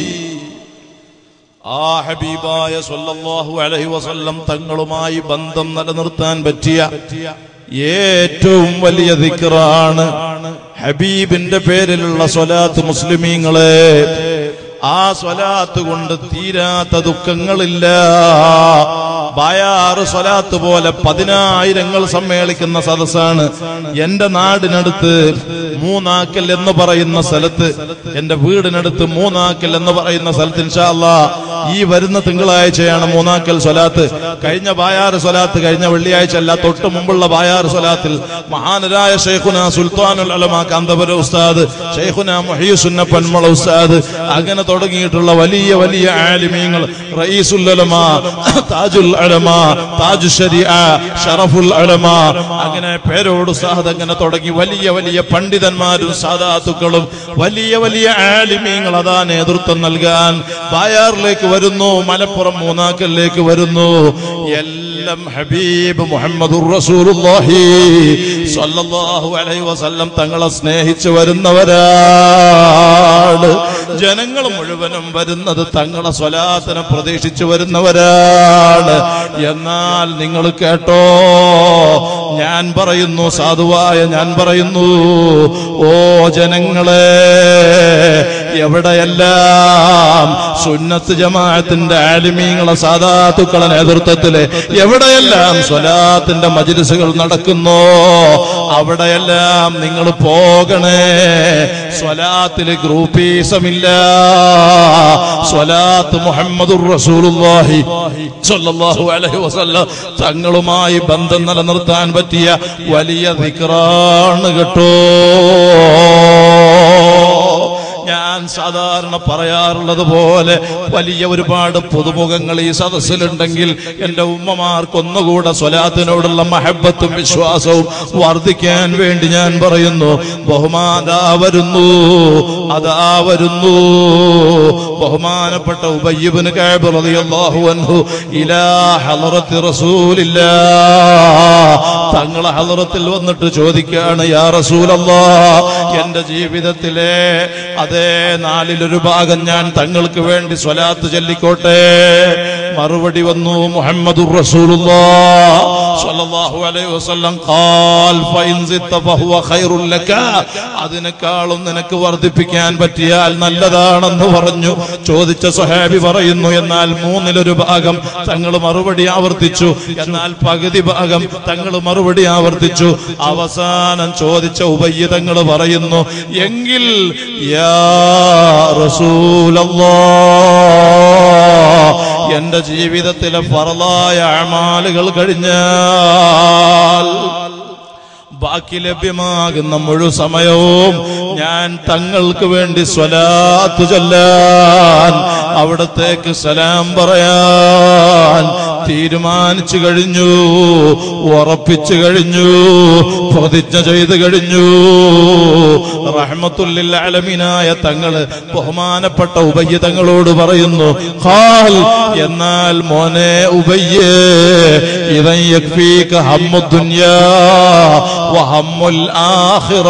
ആ ഹബീബായ സല്ലല്ലാഹു അലൈഹി വസല്ലം തങ്ങളുമായി ബന്ധം നിലനിർത്താൻ പറ്റിയ ഏറ്റവും വലിയ ദിക്റാണ് ഹബീബിന്റെ പേരിലുള്ള സ്വലാത്ത് മുസ്ലിമീങ്ങളെ ആ സ്വലാത്ത് കൊണ്ട് തീരാത്ത ദുഃഖങ്ങളില്ല ബായാറ് സ്വലാത്ത് പോലെ പതിനായിരങ്ങൾ സമ്മേളിക്കുന്ന സദസ്സാണ് എന്റെ നാടിനടുത്ത് മൂന്നാക്കൽ എന്ന് പറയുന്ന സ്ഥലത്ത് എന്റെ വീടിനടുത്ത് മൂന്നാക്കൽ എന്ന് പറയുന്ന സ്ഥലത്ത് ഇൻഷാല്ല ഈ വരുന്ന തിങ്കളാഴ്ചയാണ് മൂന്നാക്കൽ സ്വലാത്ത് കഴിഞ്ഞ ബായാറ് സ്വലാത്ത് കഴിഞ്ഞ വെള്ളിയാഴ്ച അല്ല തൊട്ട് മുമ്പുള്ള ബായാറ് സ്വലാത്തിൽ മഹാനരായ ഷെയ്ഖുന സുൽത്താനുൽ അലമ കാന്തപുര ഉസ്താദ് ഷെയ്ഖുന മുഹീസുന്ന പന്മള ഉസ്താദ് അങ്ങനെ തുടങ്ങിയിട്ടുള്ള വലിയ വലിയ ആലിമീങ്ങൾ റയീസുൽ അലമ താജുൽ അലമ താജു ശരിഅ ഷറഫുൽ അലമ അങ്ങനെ പേരോട് ഉസ്താദ് അങ്ങനെ തുടങ്ങി വലിയ വലിയ പണ്ഡിതന്മാരും സാധാത്തുക്കളും വലിയ വലിയ ആലിമീങ്ങൾ അതാ നേതൃത്വം നൽകാൻ ബായാറിലേക്ക് വരുന്നു മലപ്പുറം മൂന്നാക്കലിലേക്ക് വരുന്നു എല്ലാം ഹബീബ് മുഹമ്മദുർ റസൂലുള്ളാഹി സ്വല്ലല്ലാഹു അലൈഹി വസല്ലം തങ്ങളെ സ്നേഹിച്ചു വരുന്നവരാണ് ജനങ്ങൾ മുഴുവനും വരുന്നത് തങ്ങളെ സ്വലാത്തിനെ പ്രതീക്ഷിച്ചു വരുന്നവരാണ് എന്നാൽ നിങ്ങൾ കേട്ടോ ഞാൻ പറയുന്നു സാധുവായ ഞാൻ പറയുന്നു ഓ ജനങ്ങളെ എവിടെയെല്ലാം സുന്നത്ത് ജമാഅത്തിന്റെ ആലിമീങ്ങളെ സാധാത്തുക്കളെ നേതൃത്വത്തില് എവിടെയെല്ലാം സ്വലാത്തിന്റെ മജിലിസുകൾ നടക്കുന്നോ അവിടെയെല്ലാം നിങ്ങൾ പോകണേ സ്വലാത്തില് ഗ്രൂപ്പീസമില്ല സ്വലാത്ത് മുഹമ്മദുർ റസൂലുള്ളാഹി സ്വല്ലല്ലാഹു അലൈഹി വസല്ലം തങ്ങളുമായി ബന്ധം നിലനിർത്താൻ പറ്റിയ വലിയ ദിക്റാണ് കേട്ടോ ഞാൻ സാധാരണ പറയാറുള്ളത് പോലെ വലിയ ഒരുപാട് പുതുമുഖങ്ങൾ ഈ സദസ്സിലുണ്ടെങ്കിൽ എന്റെ ഉമ്മമാർക്ക് ഒന്നുകൂടെ സ്വലാത്തിനോടുള്ള മഹബത്തും വിശ്വാസവും വർദ്ധിക്കാൻ വേണ്ടി ഞാൻ പറയുന്നു ബഹുമാതാ വരുന്നു അതാ വരുന്നു ബഹുമാനപ്പെട്ട ഉബയ്യബിന് റളിയല്ലാഹു അൻഹു ഇലാ ഹളറത്തി റസൂലില്ലാ തങ്ങളെ ഹളറത്തിൽ വന്നിട്ട് ചോദിക്കുകയാണ് യാ റസൂലല്ലാ എന്റെ ജീവിതത്തിലെ അതേ നാലിലൊരു ഭാഗം ഞാൻ തങ്ങൾക്ക് വേണ്ടി സ്വലാത്ത് ചൊല്ലിക്കോട്ടെ മറുപടി വന്നു മുഹമ്മദുർ റസൂലുള്ളാഹ് സ്വല്ലല്ലാഹു അലൈഹി വസല്ലം ഖാൽ ഫഇൻ സിത്ത ഫഹുവ ഖൈറുൽ ലക അതിനേക്കാളും നിനക്ക് വർദ്ധിപ്പിക്കാൻ പറ്റിയാൽ നല്ലതാണെന്ന് പറഞ്ഞു ചോദിച്ച സ്വഹാബി പറയുന്നു എന്നാൽ മൂന്നിലൊരു ഭാഗം തങ്ങൾ മറുപടി ആവർത്തിച്ചു എന്നാൽ പകുതി ഭാഗം തങ്ങൾ മറുപടി ആവർത്തിച്ചു അവസാനം ചോദിച്ച ഉബയ്യ തങ്ങൾ പറയുന്നു എങ്കിൽ യാ റസൂലല്ലാ എന്റെ ജീവിതത്തിലെ ഫറലായ അമാലുകൾ കഴിഞ്ഞാൽ ബാക്കി ലഭ്യമാകുന്ന മുഴു സമയവും ഞാൻ തങ്ങൾക്ക് വേണ്ടി സ്വലാത്ത് ചൊല്ലാൻ അവിടത്തേക്ക് സലാം പറയാൻ തീരുമാനിച്ചു കഴിഞ്ഞു ഉറപ്പിച്ചു കഴിഞ്ഞു പ്രതിജ്ഞ ചെയ്തു കഴിഞ്ഞു റഹ്മത്തുല്ലിൽ അലമിനായ തങ്ങള് ബഹുമാനപ്പെട്ട ഉബയ്യ തങ്ങളോട് പറയുന്നു ഖാൽ എന്നാൽ മോനെ ഉബയ്യേ ഇതൻ യക്ഫീക ഹമ്മു ദുനിയാ വഹമ്മുൽ ആഖിറ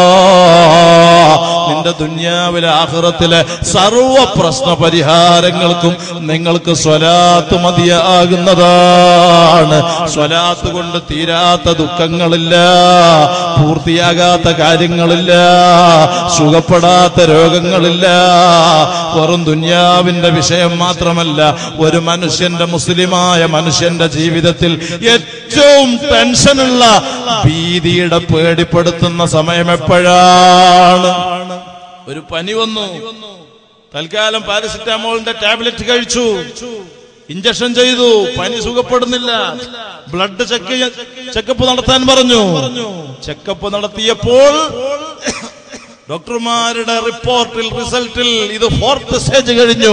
നിന്റെ ദുന്യാവിലെ ആഖിറത്തിലെ സർവ പ്രശ്ന പരിഹാരങ്ങൾക്കും നിങ്ങൾക്ക് സ്വലാത്ത് മതിയാകുന്നതാണ് സ്വലാത്ത് കൊണ്ട് തീരാത്ത ദുഃഖങ്ങളില്ല പൂർത്തിയാകാത്ത കാര്യങ്ങളില്ല സുഖപ്പെടാത്ത രോഗങ്ങളില്ല വെറും ദുന്യാവിന്റെ വിഷയം മാത്രമല്ല ഒരു മനുഷ്യന്റെ മുസ്ലിമായ മനുഷ്യന്റെ ജീവിതത്തിൽ ഏറ്റവും ടെൻഷനുള്ള ഭീതിയുടെ പേടിപ്പെടുത്തുന്ന സമയം എപ്പോഴാണ് ഒരു പനി വന്നു തൽക്കാലം പാരസിറ്റാമോളിന്റെ ടാബ്ലറ്റ് കഴിച്ചു ഇഞ്ചക്ഷൻ ചെയ്തു പനി സുഖപ്പെടുന്നില്ല ബ്ലഡ് ചെക്ക് ചെക്കപ്പ് നടത്താൻ പറഞ്ഞു ചെക്കപ്പ് നടത്തിയപ്പോൾ ഡോക്ടർമാരുടെ റിപ്പോർട്ടിൽ റിസൾട്ടിൽ ഇത് ഫോർത്ത് സ്റ്റേജ് കഴിഞ്ഞു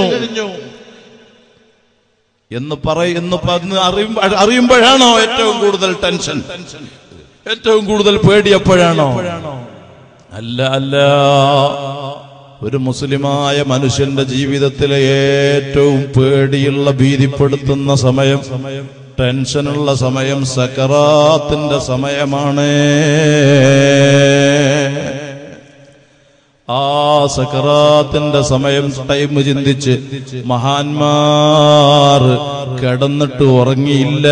എന്ന് പറയുന്നു അറിയുമ്പോഴാണോ ഏറ്റവും കൂടുതൽ ടെൻഷൻ ഏറ്റവും കൂടുതൽ പേടി എപ്പോഴാണോ അല്ല അല്ല ഒരു മുസ്ലിമായ മനുഷ്യന്റെ ജീവിതത്തിലെ ഏറ്റവും പേടിയുള്ള ഭീതിപ്പെടുത്തുന്ന സമയം ടെൻഷനുള്ള സമയം സക്കറാത്തിന്റെ സമയമാണ് ആ സക്കറാത്തിന്റെ സമയം ടൈം ചിന്തിച്ച് മഹാന്മാർ കിടന്നിട്ട് ഉറങ്ങിയില്ല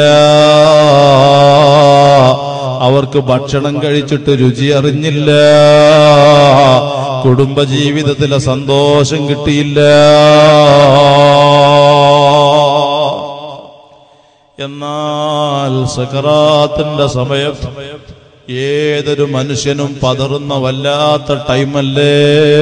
അവർക്ക് ഭക്ഷണം കഴിച്ചിട്ട് രുചി അറിഞ്ഞില്ല കുടുംബജീവിതത്തിലെ സന്തോഷം കിട്ടിയില്ല എന്നാൽ സക്കറാത്തിന്റെ സമയം ഏതൊരു മനുഷ്യനും പതറുന്ന വല്ലാത്ത ടൈമല്ലേ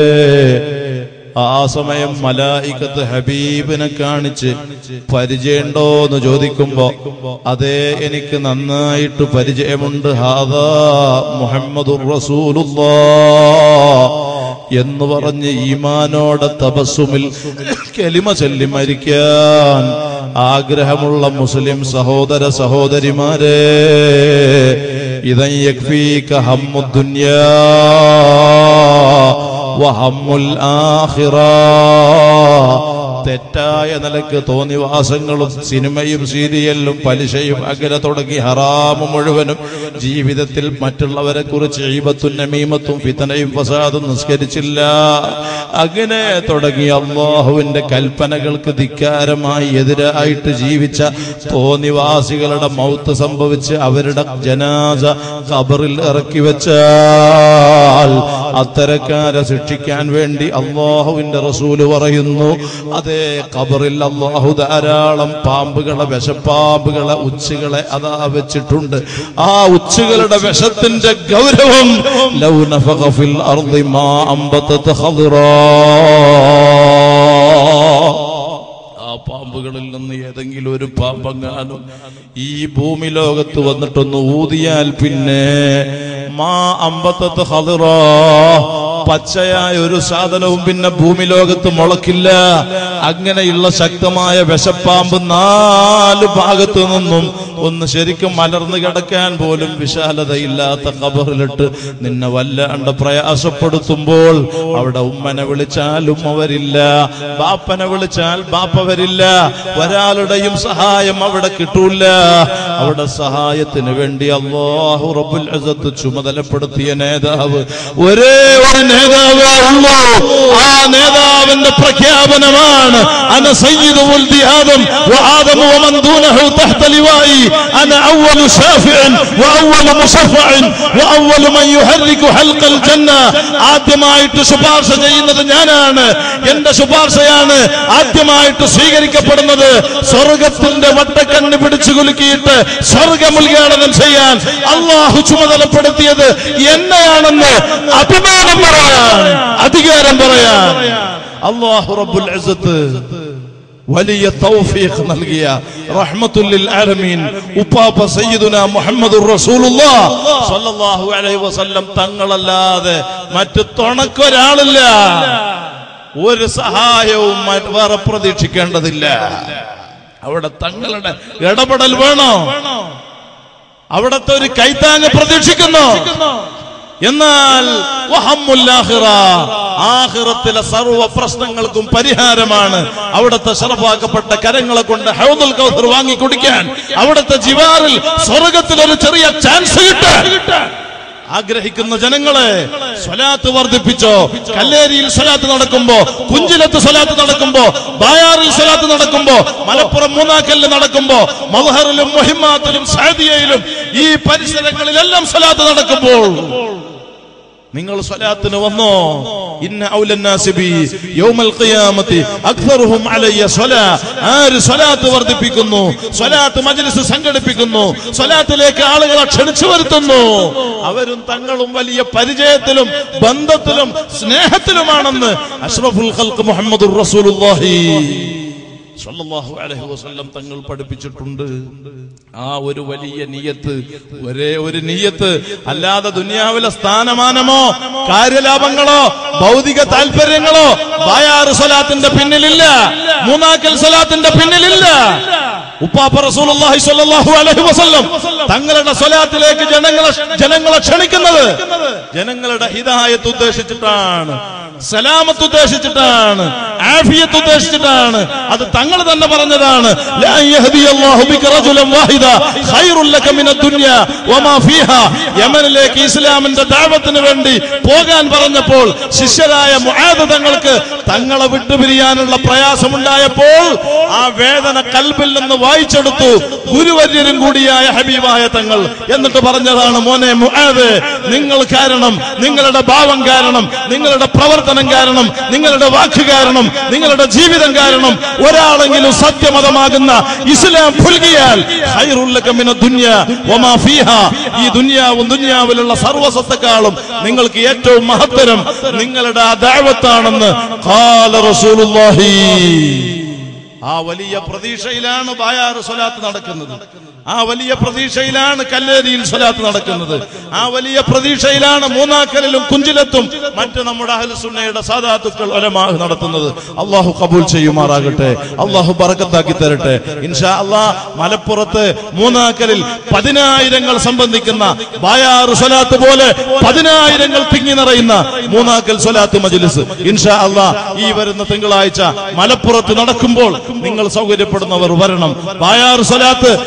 ആ സമയം മലായിക്കത്ത് ഹബീബിനെ കാണിച്ച് പരിചയമുണ്ടോ എന്ന് ചോദിക്കുമ്പോ അതേ എനിക്ക് നന്നായിട്ട് പരിചയമുണ്ട് ഹാദാ മുഹമ്മദുർ റസൂലുള്ളാ എന്ന് പറഞ്ഞ് ഈമാനോടെ തപസ്സുമിൽ കെലിമ ചൊല്ലി മരിക്കാൻ ആഗ്രഹമുള്ള മുസ്ലിം സഹോദര സഹോദരിമാരെ ഇതൻ യക്ഫീക ഹമ്മു ദുനിയാ വഹമ്മുൽ ആഖിറ തെറ്റായ നിലക്ക് തോന്നിവാസങ്ങളും സിനിമയും സീരിയലും പലിശയും അങ്ങനെ തുടങ്ങി ഹറാമ് മുഴുവനും ജീവിതത്തിൽ മറ്റുള്ളവരെ കുറിച്ച് ഈബത്തും നമീമത്തും ഫിതനയും ഫസാദും നിസ്കരിച്ചില്ല അങ്ങനെ തുടങ്ങി അള്ളാഹുവിന്റെ കൽപ്പനകൾക്ക് ധിക്കാരമായി എതിരായിട്ട് ജീവിച്ച തോന്നിവാസികളുടെ മൗത്ത് സംഭവിച്ച് അവരുടെ ജനാസ ഖബറിൽ ഇറക്കി വെച്ചാൽ അത്തരക്കാരെ ശിക്ഷിക്കാൻ വേണ്ടി അള്ളാഹുവിന്റെ റസൂല് പറയുന്നു അതേ ഖബറിൽ അള്ളാഹു ധാരാളം പാമ്പുകളെ വിഷപ്പാമ്പുകളെ ഉച്ചുകളെ അതാ വെച്ചിട്ടുണ്ട് ആ ഉച്ചുകളുടെ വിഷത്തിന്റെ ഗൗരവം ലൗ നഫഖ ഫിൽ അർളി മാ അംബതത് ഖദ്റാ ആ പാമ്പുകളിൽ നിന്ന് ഏതെങ്കിലും ഒരു പാമ്പങ്ങാനും ഈ ഭൂമി ലോകത്ത് വന്നിട്ടൊന്ന് ഊതിയാൽ പിന്നെ മാ അമ്പത്തത്ത് ഹതിറോ പച്ചയായ ഒരു സാധനവും പിന്നെ ഭൂമി ലോകത്ത് മുളക്കില്ല അങ്ങനെയുള്ള ശക്തമായ വിഷപ്പാമ്പ് നാല് ഭാഗത്തു നിന്നും ഒന്ന് ശരിക്കും മലർന്നു കിടക്കാൻ പോലും വിശാലതയില്ലാത്ത ഖബറിലിട്ട് നിന്നെ വല്ലാണ്ട് പ്രയാസപ്പെടുത്തുമ്പോൾ അവിടെ ഉമ്മനെ വിളിച്ചാൽ ഉമ്മ വരില്ല ബാപ്പനെ വിളിച്ചാൽ ബാപ്പ വരില്ല ഒരാളുടെയും സഹായം അവിടെ കിട്ടൂല അവിടെ സഹായത്തിന് വേണ്ടി അള്ളാഹു റബ്ബുൽ അസത്ത് ചുമതലപ്പെടുത്തിയ നേതാവ് ഒരേ ഒരു നേതാവേ ഉള്ളൂ ആ നേതാവിന്റെ പ്രഖ്യാപനമാണ് അന സയ്യിദു വൽദി ആദം وآدم ومن دونه تحت لوائي أنا أول شافع وأول مشفع وأول من يحرك حلق الجنة ആദ്യമായിട്ട് ശുപാർശ ചെയ്യുന്നത് ഞാനാണ് എന്റെ ശുപാർശയാണ് ആദ്യമായിട്ട് സ്വീകരിക്കപ്പെടുന്നത് സ്വർഗത്തിന്റെ വട്ടക്കണ്ണ് പിടിച്ചു കുലുക്കിയിട്ട് സ്വർഗം ഉദ്ഘാടനം ചെയ്യാൻ അള്ളാഹു ചുമതലപ്പെടുത്തിയത് എന്നെയാണെന്ന് അഭിമാനം പറയാൻ അധികാരം പറയാൻ അള്ളാഹു റബ്ബുൽ ഇസ്സത്ത് വലിയ തൗഫീഖ് നൽകിയ റഹ്മത്തുല്ലിൽ ആലമീൻ ഉപ്പാപ്പ സയ്യിദുന മുഹമ്മദുർ റസൂലുള്ളാഹ് സ്വല്ലല്ലാഹു അലൈഹി വസല്ലം തങ്ങളല്ലാതെ മറ്റു തുണക്കൊരാളില്ല ഒരു സഹായവും മറ്റ് വേറെ പ്രതീക്ഷിക്കേണ്ടതില്ല അവിടെ തങ്ങളുടെ ഇടപെടൽ വേണോ അവിടത്തെ ഒരു കൈത്താങ്ങ് പ്രതീക്ഷിക്കുന്നു എന്നാൽ വഹമ്മുൽ ആഖിറ, ആഖിറത്തിലെ സർവ്വ പ്രശ്നങ്ങൾക്കും പരിഹാരമാണ് അവിടുത്തെ ശറഫാക്കപ്പെട്ട കരങ്ങളെ കൊണ്ട് ഹൗദുൽ കൗസർ വാങ്ങി കുടിക്കാൻ അവിടുത്തെ ജിവാറിൽ സ്വർഗത്തിൽ ഒരു ചെറിയ ചാൻസ് കിട്ടാൻ ആഗ്രഹിക്കുന്ന ജനങ്ങളെ സ്വലാത്ത് വർദ്ധിപ്പിച്ചോ കല്ലേരിയിൽ സ്വലാത്ത് നടക്കുമ്പോ കുഞ്ചിലത്ത് സ്വലാത്ത് നടക്കുമ്പോ ബായാറിൽ സ്വലാത്ത് നടക്കുമ്പോ മലപ്പുറം മൂന്നാക്കലിൽ നടക്കുമ്പോ മൽഹറിലും മൊഹിമാത്തിലും സാദിയയിലും ഈ പരിസരങ്ങളിലെല്ലാം സ്വലാത്ത് നടക്കുമ്പോൾ നിങ്ങൾ സ്വലാത്തിന് വന്നോ ഇന്ന ഔലന്നാസിബി യൗമൽ ഖിയാമത്തി അക്തറുഹും അലയ്യ സ്വലാ ആര് സ്വലാത്ത് വർദ്ധിപ്പിക്കുന്നു സ്വലാത്ത് മജ്ലിസ് സംഘടിപ്പിക്കുന്നു സ്വലാത്തിലേക്ക് ആളുകളെ ക്ഷണിച്ചു വരുത്തുന്നു അവരും തങ്ങളും വലിയ പരിചയത്തിലും ബന്ധത്തിലും സ്നേഹത്തിലുമാണെന്ന് അഷ്റഫുൽ ഖൽഖ് മുഹമ്മദുർ റസൂലുള്ളാഹി സല്ലല്ലാഹു അലൈഹി വസല്ലം തങ്ങൾ പഠിപ്പിച്ചിട്ടുണ്ട് ആ ഒരു വലിയ നിയത്ത് ഒരേ ഒരു നിയത്ത് അല്ലാതെ ദുനിയാവിലെ സ്ഥാനമാനമോ കാര്യലാഭങ്ങളോ ഭൗതിക താല്പര്യങ്ങളോ ബായാറ് സ്വലാത്തിന്റെ പിന്നിലില്ല മൂന്നാക്കൽ സ്വലാത്തിന്റെ പിന്നിലില്ല ഉപ്പാപ്പ റസൂലുള്ളാഹി സ്വല്ലല്ലാഹു അലൈഹി വസല്ലം തങ്ങളുടെ സ്വലാത്തിലേക്ക് ജനങ്ങളെ ജനങ്ങളെ ക്ഷണിക്കുന്നത് ജനങ്ങളുടെ ഹിദായത്ത് ഉദ്ദേശിച്ചിട്ടാണ് സലാമത്ത് ഉദ്ദേശിച്ചിട്ടാണ് ആഫിയത്ത് ഉദ്ദേശിച്ചിട്ടാണ് അത് തങ്ങൾ തന്നെ പറഞ്ഞതാണ് ലാ യഹ്ദിയല്ലാഹു ബിക റജുലൻ വാഹിദ ഖൈറുൽ ലക മിനദ് ദുനിയ വമാ ഫീഹാ യമനിലേക്ക് ഇസ്ലാമിന്റെ ദഅവത്തിന് വേണ്ടി പോകാൻ പറഞ്ഞപ്പോൾ ശിഷ്യരായ മുആദ് തങ്ങൾക്ക് തങ്ങളെ വിട്ടുപിരിയാനുള്ള പ്രയാസമുണ്ടായപ്പോൾ ആ വേദന കൽബിൽ നിന്ന് വായിച്ചെടുത്തു ഗുരുവര്യരും കൂടിയായ ഹബീബായ തങ്ങൾ എന്നിട്ട് പറഞ്ഞതാണ് മോനെ മുആദ് നിങ്ങൾ കാരണം നിങ്ങളുടെ ഭാവം കാരണം നിങ്ങളുടെ പ്രവർത്തനം കാരണം നിങ്ങളുടെ വാക്ക് കാരണം നിങ്ങളുടെ ജീവിതം കാരണം ഒരാളെങ്കിലും സത്യമതമാകുന്ന ഇസ്ലാം പുൽകിയാൽ ഖൈറുൽ ലക മിന ദുനിയ വമാ ഫീഹാ ഈ ദുനിയാവും ദുനിയാവിലുള്ള സർവസത്തെക്കാളും നിങ്ങൾക്ക് ഏറ്റവും മഹത്തരം നിങ്ങളുടെ ആ ദഅവത്താണെന്ന് ഖാല റസൂലുള്ളാഹി ആ വലിയ പ്രതീക്ഷയിലാണ് ബായാറ് സ്വലാത്ത് നടക്കുന്നത് ആ വലിയ പ്രതീക്ഷയിലാണ് കല്ലേരിയിൽ സ്വലാത്ത് നടക്കുന്നത് ആ വലിയ പ്രതീക്ഷയിലാണ് മൂന്നാക്കലിലും കുഞ്ചിലത്തും മറ്റ് നമ്മുടെ അഹ്ലുസുന്നയുടെ സാദാത്തുക്കൾ ഒലമാഹ് നടത്തുന്നത് അള്ളാഹു കബൂൽ ചെയ്യുമാറാകട്ടെ അള്ളാഹു ബറക്കത്താക്കി തരട്ടെ ഇൻഷാ അള്ളാഹ് മലപ്പുറത്ത് മൂന്നാക്കലിൽ പതിനായിരങ്ങൾ സംബന്ധിക്കുന്ന ബായാറ് സ്വലാത്ത് പോലെ പതിനായിരങ്ങൾ തിങ്ങി നിറയുന്ന മൂന്നാക്കൽ സ്വലാത്ത് മജ്ലിസ് ഇൻഷാ അള്ളാഹ് ഈ വരുന്ന തിങ്കളാഴ്ച മലപ്പുറത്ത് നടക്കുമ്പോൾ നിങ്ങൾ സൗകര്യപ്പെടുന്നവർ വരണം ബായാർ സ്വലാത്ത് മെയ്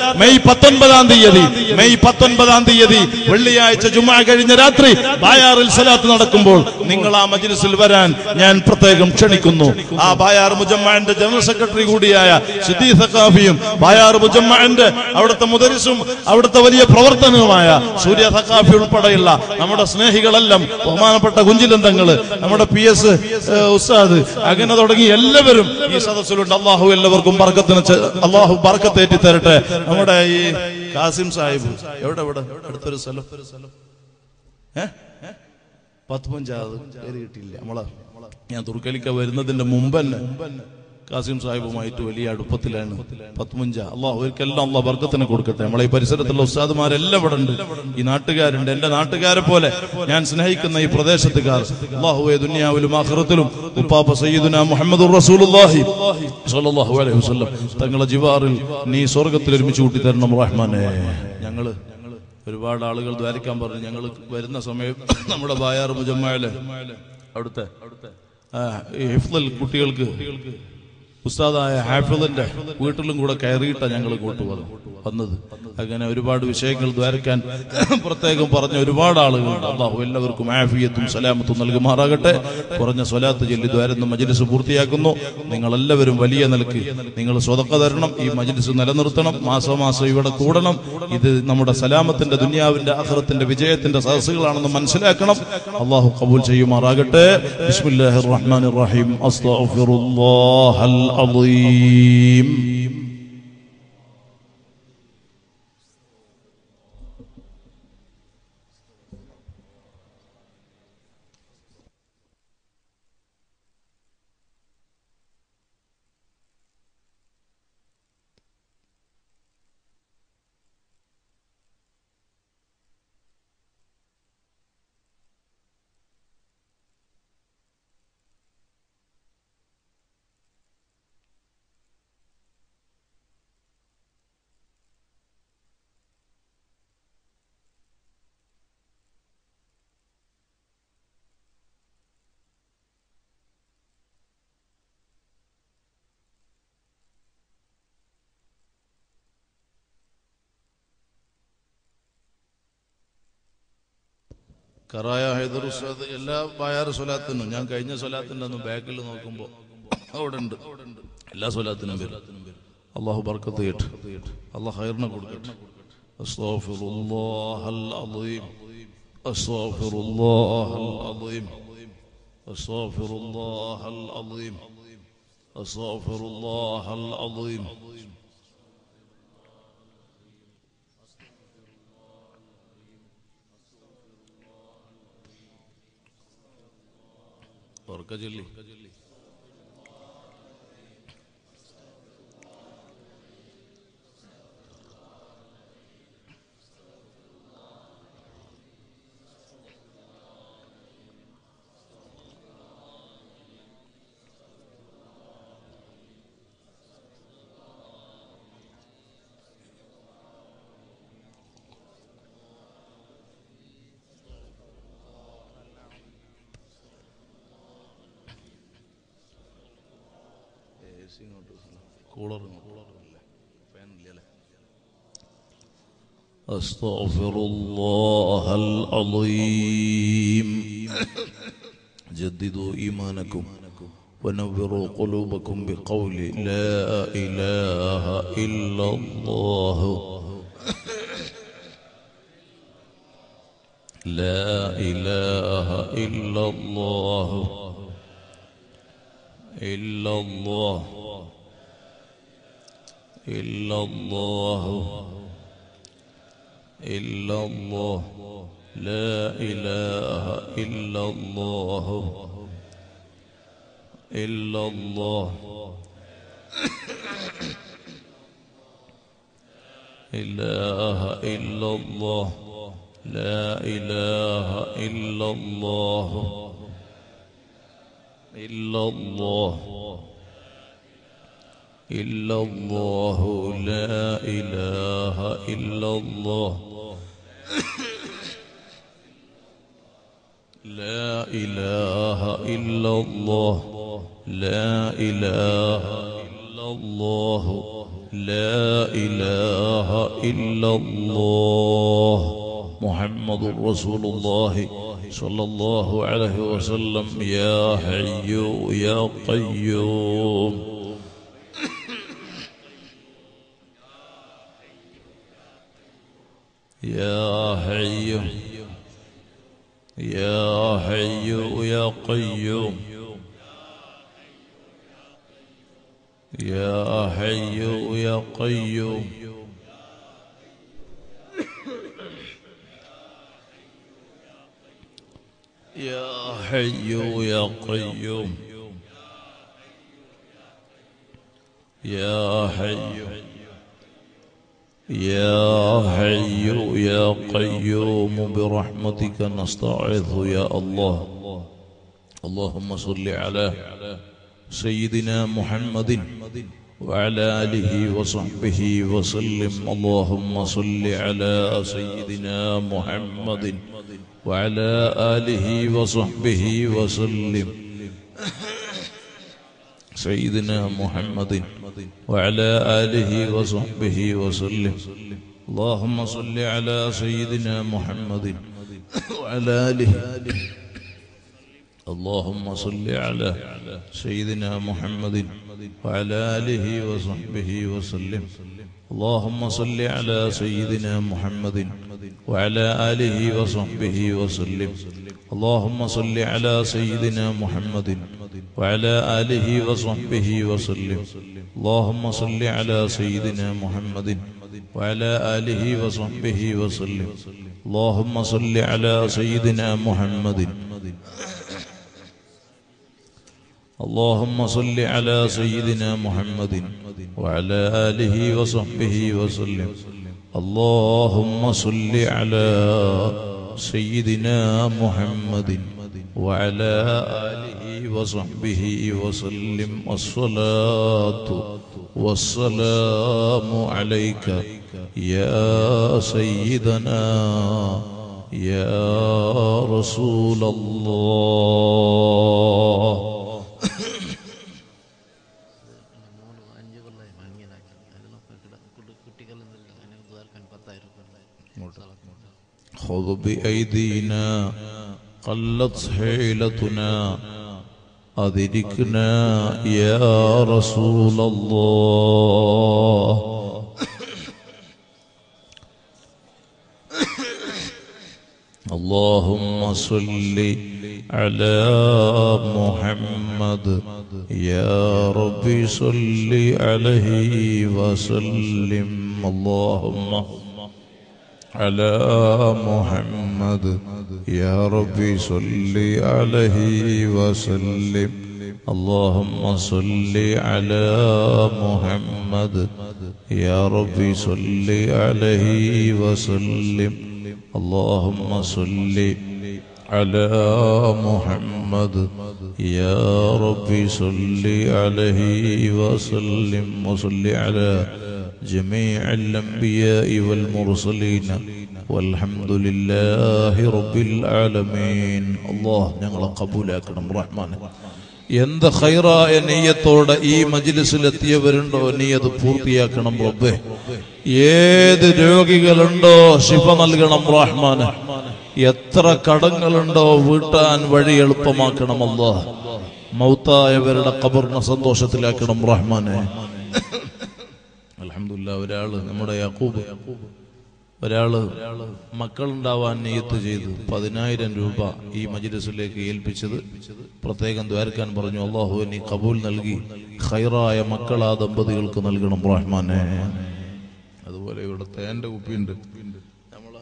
പത്തൊൻപതാം തീയതി മെയ് പത്തൊൻപതാം തീയതി വെള്ളിയാഴ്ച ജുമാ കഴിഞ്ഞ രാത്രി ബായാറിൽ സലാത്ത് നടക്കുമ്പോൾ നിങ്ങൾ ആ മജ്ലിസിൽ വരാൻ ഞാൻ പ്രത്യേകം ക്ഷണിക്കുന്നു ആ ബായാർ മുജമ്മാന്റെ ജനറൽ സെക്രട്ടറി കൂടിയായ സിദ്ദീ സഖാഫിയും ബായാർ മുജമ്മാന്റെ അവിടുത്തെ മുദരിസും അവിടുത്തെ വലിയ പ്രവർത്തനവുമായ സൂര്യ സഖാഫി ഉൾപ്പെടെയുള്ള നമ്മുടെ സ്നേഹികളെല്ലാം ബഹുമാനപ്പെട്ട കുഞ്ചിലന്തങ്ങള് നമ്മുടെ പി എസ് ഉസ്താദ് അങ്ങനെ തുടങ്ങി എല്ലാവരും ഈ സദസ്സിലുണ്ട് അള്ളാഹു എല്ലാവർക്കും ബർക്കത്തിന് ചെ- അള്ളാഹു ബർക്കത്തേറ്റി തരട്ടെ നമ്മുടെ ഈ കാസിം സാഹിബ് എവിടെ എവിടെ അടുത്തൊരു സ്ഥലം ഏ പത്ത് പഞ്ചായത് പേര് കിട്ടിയില്ല നമ്മളെ ഞാൻ തുർക്കലിക്ക വരുന്നതിന്റെ മുമ്പ് തന്നെ കാസിം സാഹിബുമായിട്ട് വലിയ അടുപ്പത്തിലാണ് പത്മഞ്ച അള്ളാഹ് അവർക്കെല്ലാം അള്ളാഹ് വർഗത്തിന് കൊടുക്കട്ടെ നമ്മളെ ഈ പരിസരത്തുള്ള ഉസ്താദുമാരെല്ലാം ഇവിടെ ഉണ്ട് ഈ നാട്ടുകാരുണ്ട് എന്റെ നാട്ടുകാരെ പോലെ ഞാൻ സ്നേഹിക്കുന്ന ഈ പ്രദേശത്തുകാർ അള്ളാഹുവെ ദുനിയാവിലും ആഖിറത്തിലും ഉപ്പാപ്പ സയ്യിദുന മുഹമ്മദ് റസൂലുള്ളാഹി സ്വല്ലല്ലാഹു അലൈഹി വസല്ലം തങ്ങളെ ജിവാറിൽ നീ സ്വർഗത്തിൽ ഒരുമിച്ച് കൂട്ടി തരണം റഹ്മാനെ ഞങ്ങള് ഒരുപാട് ആളുകൾ ദ്വാരിക്കാൻ പറഞ്ഞു ഞങ്ങൾ വരുന്ന സമയം നമ്മുടെ ബായാർ മുജമ്മയില് അവിടുത്തെ ആ, ഈ ഹിഫ്ലൽ കുട്ടികൾക്ക് ഉസ്താദായ ഹാഫിളിന്റെ വീട്ടിലും കൂടെ കയറിയിട്ടാണ് ഞങ്ങൾ ഇങ്ങോട്ട് വന്നു- വന്നത് അങ്ങനെ ഒരുപാട് വിഷയങ്ങൾ ദ്വാരക്കാൻ പ്രത്യേകം പറഞ്ഞ ഒരുപാട് ആളുകളുണ്ട് അള്ളാഹു എല്ലാവർക്കും ആഫിയത്തും സലാമത്തും നൽകുമാറാകട്ടെ കുറഞ്ഞ സ്വലാത്ത് ചൊല്ലി ദ്വാരുന്ന മജ്ലിസ് പൂർത്തിയാക്കുന്നു നിങ്ങളെല്ലാവരും വലിയ നിലക്ക് നിങ്ങൾ സ്വതക്ക തരണം ഈ മജ്ലിസ് നിലനിർത്തണം മാസമാസം ഇവിടെ കൂടണം ഇത് നമ്മുടെ സലാമത്തിന്റെ ദുനിയാവിന്റെ ആഹ്റത്തിന്റെ വിജയത്തിന്റെ സദസ്സുകളാണെന്ന് മനസ്സിലാക്കണം അള്ളാഹു കബൂൽ ചെയ്യുമാറാകട്ടെ ബിസ്മില്ലാഹിർ റഹ്മാനിർ റഹീം അസ്തഗ്ഫിറുല്ലാഹൽ അളീം കറായ ഹൈദർ ഉസ്താദ് എല്ലാ ബായാർ സ്വലാത്തിനും ഞാൻ കഴിഞ്ഞ സ്വലാത്തിന്റെ ഒന്ന് ബാക്കിൽ നോക്കുമ്പോ അവിടെ ഉണ്ട് എല്ലാ സ്വലാത്തിനും വരും അള്ളാഹു ബർക്കത്ത് ചെയ്യട്ടെ അള്ളാഹ് ഹൈറിനെ കൊടുക്കട്ടെ അസ്താഫിറുല്ലാഹൽ അളീം അസ്താഫിറുല്ലാഹൽ അളീം അസ്താഫിറുല്ലാഹൽ അളീം അസ്താഫിറുല്ലാഹൽ അളീം ഉറക്ക ചൊല്ലി കൂളർ أستغفر الله العظيم جددوا إيمانكم ونوروا قلوبكم بقول لا إله إلا الله لا إله إلا الله إلا الله إلا الله إلا الله لا إله إلا الله إلا الله إله إلا الله لا إله إلا الله إلا الله إلا الله لا إله إلا الله لا إله إلا الله لا إله إلا الله لا إله إلا الله محمد رسول الله صلى الله عليه وسلم يا حي يا قيوم يا حي يا حي يا قيوم يا حي يا قيوم يا حي يا قيوم يا حي يا حي يا قيوم برحمتك نستعيذ يا الله اللهم صل على سيدنا محمد وعلى آله وصحبه وسلم اللهم صل على سيدنا محمد وعلى آله وصحبه وسلم سيدنا محمد وعلى آله وصحبه وسلم اللهم صل على سيدنا محمد وعلى آله اللهم صل على سيدنا محمد وعلى آله وصحبه وسلم اللهم صل على سيدنا محمد وعلى آله وصحبه وسلم اللهم صل على سيدنا محمد وعلى آله وصحبه وسلم اللهم صل على سيدنا محمد وعلى آله وصحبه وسلم اللهم صل على سيدنا محمد اللهم صل على سيدنا محمد وعلى آله وصحبه وسلم اللهم صل على سيدنا محمد وعلى آله وصحبه وسلم الصلاة والسلام عليك يا سيدنا يا رسول الله മൂന്ന് അഞ്ച് കൊല്ലമായി വാങ്ങിയതാക്കി അതിലൊക്കെ കുട്ടികളൊന്നുമില്ല അതിനെ ദ്വാരക്കാൻ പത്തായിരം കൊല്ലായി خذ بأيدينا قلت حيلتنا أدركنا يا رسول الله اللهم صل على محمد يا ربي صل عليه وسلم اللهم على محمد يا ربي صل عليه وسلم اللهم صل على محمد يا ربي صل عليه وسلم اللهم صل على محمد يا ربي صل عليه وسلم وصل على جميع الأنبياء والمرسلين والحمد لله رب العالمين الله ഞങ്ങളെ കബൂലാക്കണം റഹ്മാനെ എന്ത് ഖൈറായ നെയ്യത്തോടെ ഈ മജിലിസിലെത്തിയവരുണ്ടോ നീ അത് പൂർത്തിയാക്കണം റബ്ബേ ഏത് രോഗികളുണ്ടോ ശിഫ നൽകണം റഹ്മാന് എത്ര കടങ്ങളുണ്ടോ വീട്ടാൻ വഴി എളുപ്പമാക്കണമല്ലോ മൗത്തായവരുടെ കബറിനെ സന്തോഷത്തിലാക്കണം റഹ്മാനെ അലഹമില്ല ഒരാള് നമ്മുടെ യക്കൂബ് ഒരാള് മക്കളുണ്ടാവാൻ നെയ്യത്ത് ചെയ്തു പതിനായിരം രൂപ ഈ മജിലിസിലേക്ക് ഏൽപ്പിച്ചത് പ്രത്യേകം ദ്വാരക്കാൻ പറഞ്ഞു അള്ളാഹു നീ കബൂൽ നൽകി ഖൈറായ മക്കൾ ആ ദമ്പതികൾക്ക് നൽകണം റഹ്മാനെ അതുപോലെ ഇവിടെ തേന്റെ കുപ്പിയുണ്ട് നമ്മളെ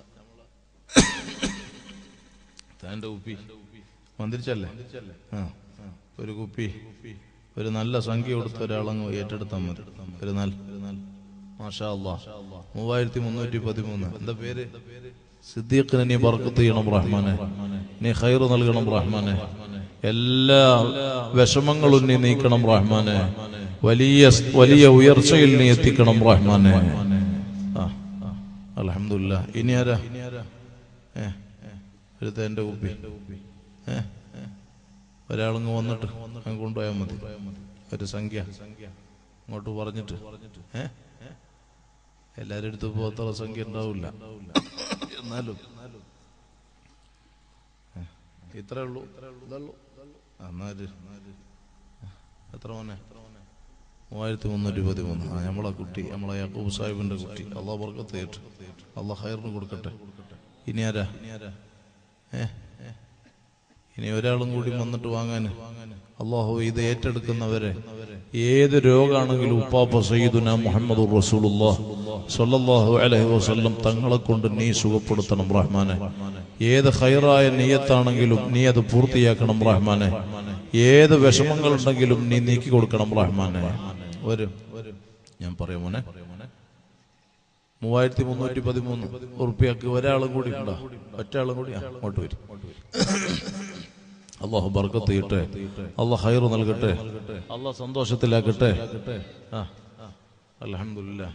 തേന്റെ കുപ്പി മന്ത്രിച്ചല്ലേ ആ ഒരു കുപ്പി ഒരു നല്ല സംഖ്യ കൊടുത്ത ഒരാളങ്ങ് ഏറ്റെടുത്താൽ മതി ഒരു നല്ല മാഷാ അല്ലാ മൂവായിരത്തി മുന്നൂറ്റി പതിമൂന്ന് എന്താ പേര് സിദ്ദീഖിനെ നീ ബർക്കത്ത് ചെയ്യണം റഹ്മാനെ നീ ഖൈറ് നൽകണം റഹ്മാനെ എല്ലാ വിഷമങ്ങളും നീ നീക്കണം റഹ്മാനെ വലിയ വലിയ ഉയർച്ചയിൽ നീ എത്തിക്കണം റഹ്മാനെ ആ അലഹമില്ല ഇനി ആരാ ഏ ഒരു തേന്റെ കുപ്പി ഏ ഒരാളങ്ങ് വന്നിട്ട് അങ്ങ് കൊണ്ടുപോയാൽ മതി ഒരു സംഖ്യ അങ്ങോട്ട് പറഞ്ഞിട്ട് ഏ എല്ലാവരുടെ അടുത്ത് ഇപ്പോൾ അത്ര സംഖ്യ ഉണ്ടാവില്ല എന്നാലും ഏ, ഇത്രേ ഉള്ളൂ ഇതുള്ളൂ ആ, എന്നാല് എത്ര മോനെ മൂവായിരത്തി മുന്നൂറ്റി പതിമൂന്ന് ആ നമ്മളെ കുട്ടി നമ്മളെ യാക്കൂബ് സാഹിബിന്റെ കുട്ടി അള്ളാഹ് ബർക്കത്ത് ഏറ്റു അള്ളാഹ് ഹൈറിന് കൊടുക്കട്ടെ ഇനി ആരാ ഏ ഇനി ഒരാളും കൂടി വന്നിട്ട് വാങ്ങാൻ അള്ളാഹു ഇത് ഏറ്റെടുക്കുന്നവരെ ഏത് രോഗാണെങ്കിലും ഉപ്പാപ്പ സയ്യിദുന മുഹമ്മദ് റസൂലുള്ളാഹ് സ്വല്ലല്ലാഹു അലൈഹി വസല്ലം തങ്ങളെ കൊണ്ട് നീ സുഖപ്പെടുത്തണം റഹ്മാനെ ഏത് ഹൈറായ നീയത്താണെങ്കിലും നീ അത് പൂർത്തിയാക്കണം റഹ്മാനെ ഏത് വിഷമങ്ങളുണ്ടെങ്കിലും നീ നീക്കി കൊടുക്കണം റഹ്മാനെ വരും ഞാൻ പറയാം മോനെ മൂവായിരത്തി മുന്നൂറ്റി പതിമൂന്ന് ഉറുപ്പിയാക്ക് ഒരാളും കൂടി ഉണ്ടോ ഒറ്റയാളും കൂടി ആ, അങ്ങോട്ട് വരും അള്ളാഹു ബർക്കത്ത് ചെയ്യട്ടെ അള്ളാഹ് ഹൈറ് നൽകട്ടെ അള്ളാഹ് സന്തോഷത്തിലാക്കട്ടെ ആ അലഹമില്ല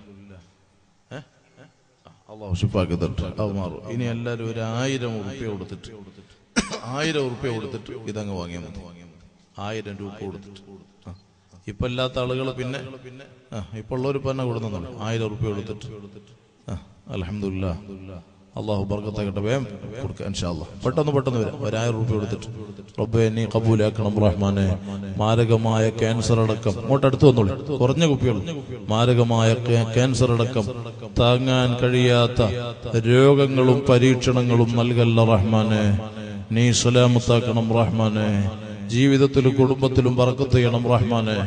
അള്ളാഹു ഷിഫാക്കി തരട്ടെ അത് മാറും ഇനി എല്ലാവരും ഒരു ആയിരം ഉറുപ്പ്യ കൊടുത്തിട്ട് ആയിരം ഉറുപ്പ്യ കൊടുത്തിട്ട് ഇതങ്ങ് വാങ്ങിയാൽ മതി ആയിരം രൂപ കൊടുത്തിട്ട് ആ. ഇപ്പൊ ഇല്ലാത്ത ആളുകൾ പിന്നെ ആ ഇപ്പൊ ഉള്ളവർ തന്നെ കൊടുക്കുന്നുണ്ട് ആയിരം ഉറുപ്പ്യ കൊടുത്തിട്ട് ആ അലഹമില്ല അള്ളാഹു ബർക്കത്താക്കട്ടെ വേം കൊടുക്കുക ഇൻഷാല്ലാ പെട്ടെന്ന് പെട്ടെന്ന് വരാം ഒരായിരം റുപ്യ കൊടുത്തിട്ട് റബ്ബെ നീ കബൂലാക്കണം റഹ്മാനെ മാരകമായ ക്യാൻസർ അടക്കം ഇങ്ങോട്ട് അടുത്ത് വന്നോളൂ കുറഞ്ഞ കുപ്പികൾ മാരകമായ ക്യാ- ക്യാൻസർ അടക്കം താങ്ങാൻ കഴിയാത്ത രോഗങ്ങളും പരീക്ഷണങ്ങളും നൽകല്ല റഹ്മാനെ നീ സലാമത്താക്കണം റഹ്മാനെ ജീവിതത്തിലും കുടുംബത്തിലും പറക്കത്ത് ചെയ്യണം റഹ്മാനെ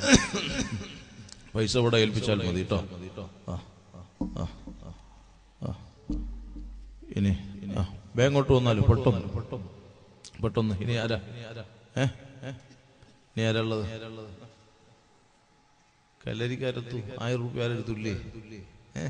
പൈസ ഇവിടെ ഏൽപ്പിച്ചാൽ മതി കേട്ടോ ആ ആ ആ ഇനി ആ ബാങ്കോട്ട് വന്നാലും പെട്ടെന്ന് പെട്ടെന്ന് ഇനി ആരാ ഏ ഇനി ആരാ ഉള്ളത് കല്ലരിക്കാരത്തു ആയിരം റുപ്യ ആരെടുത്തില്ലേ ഏ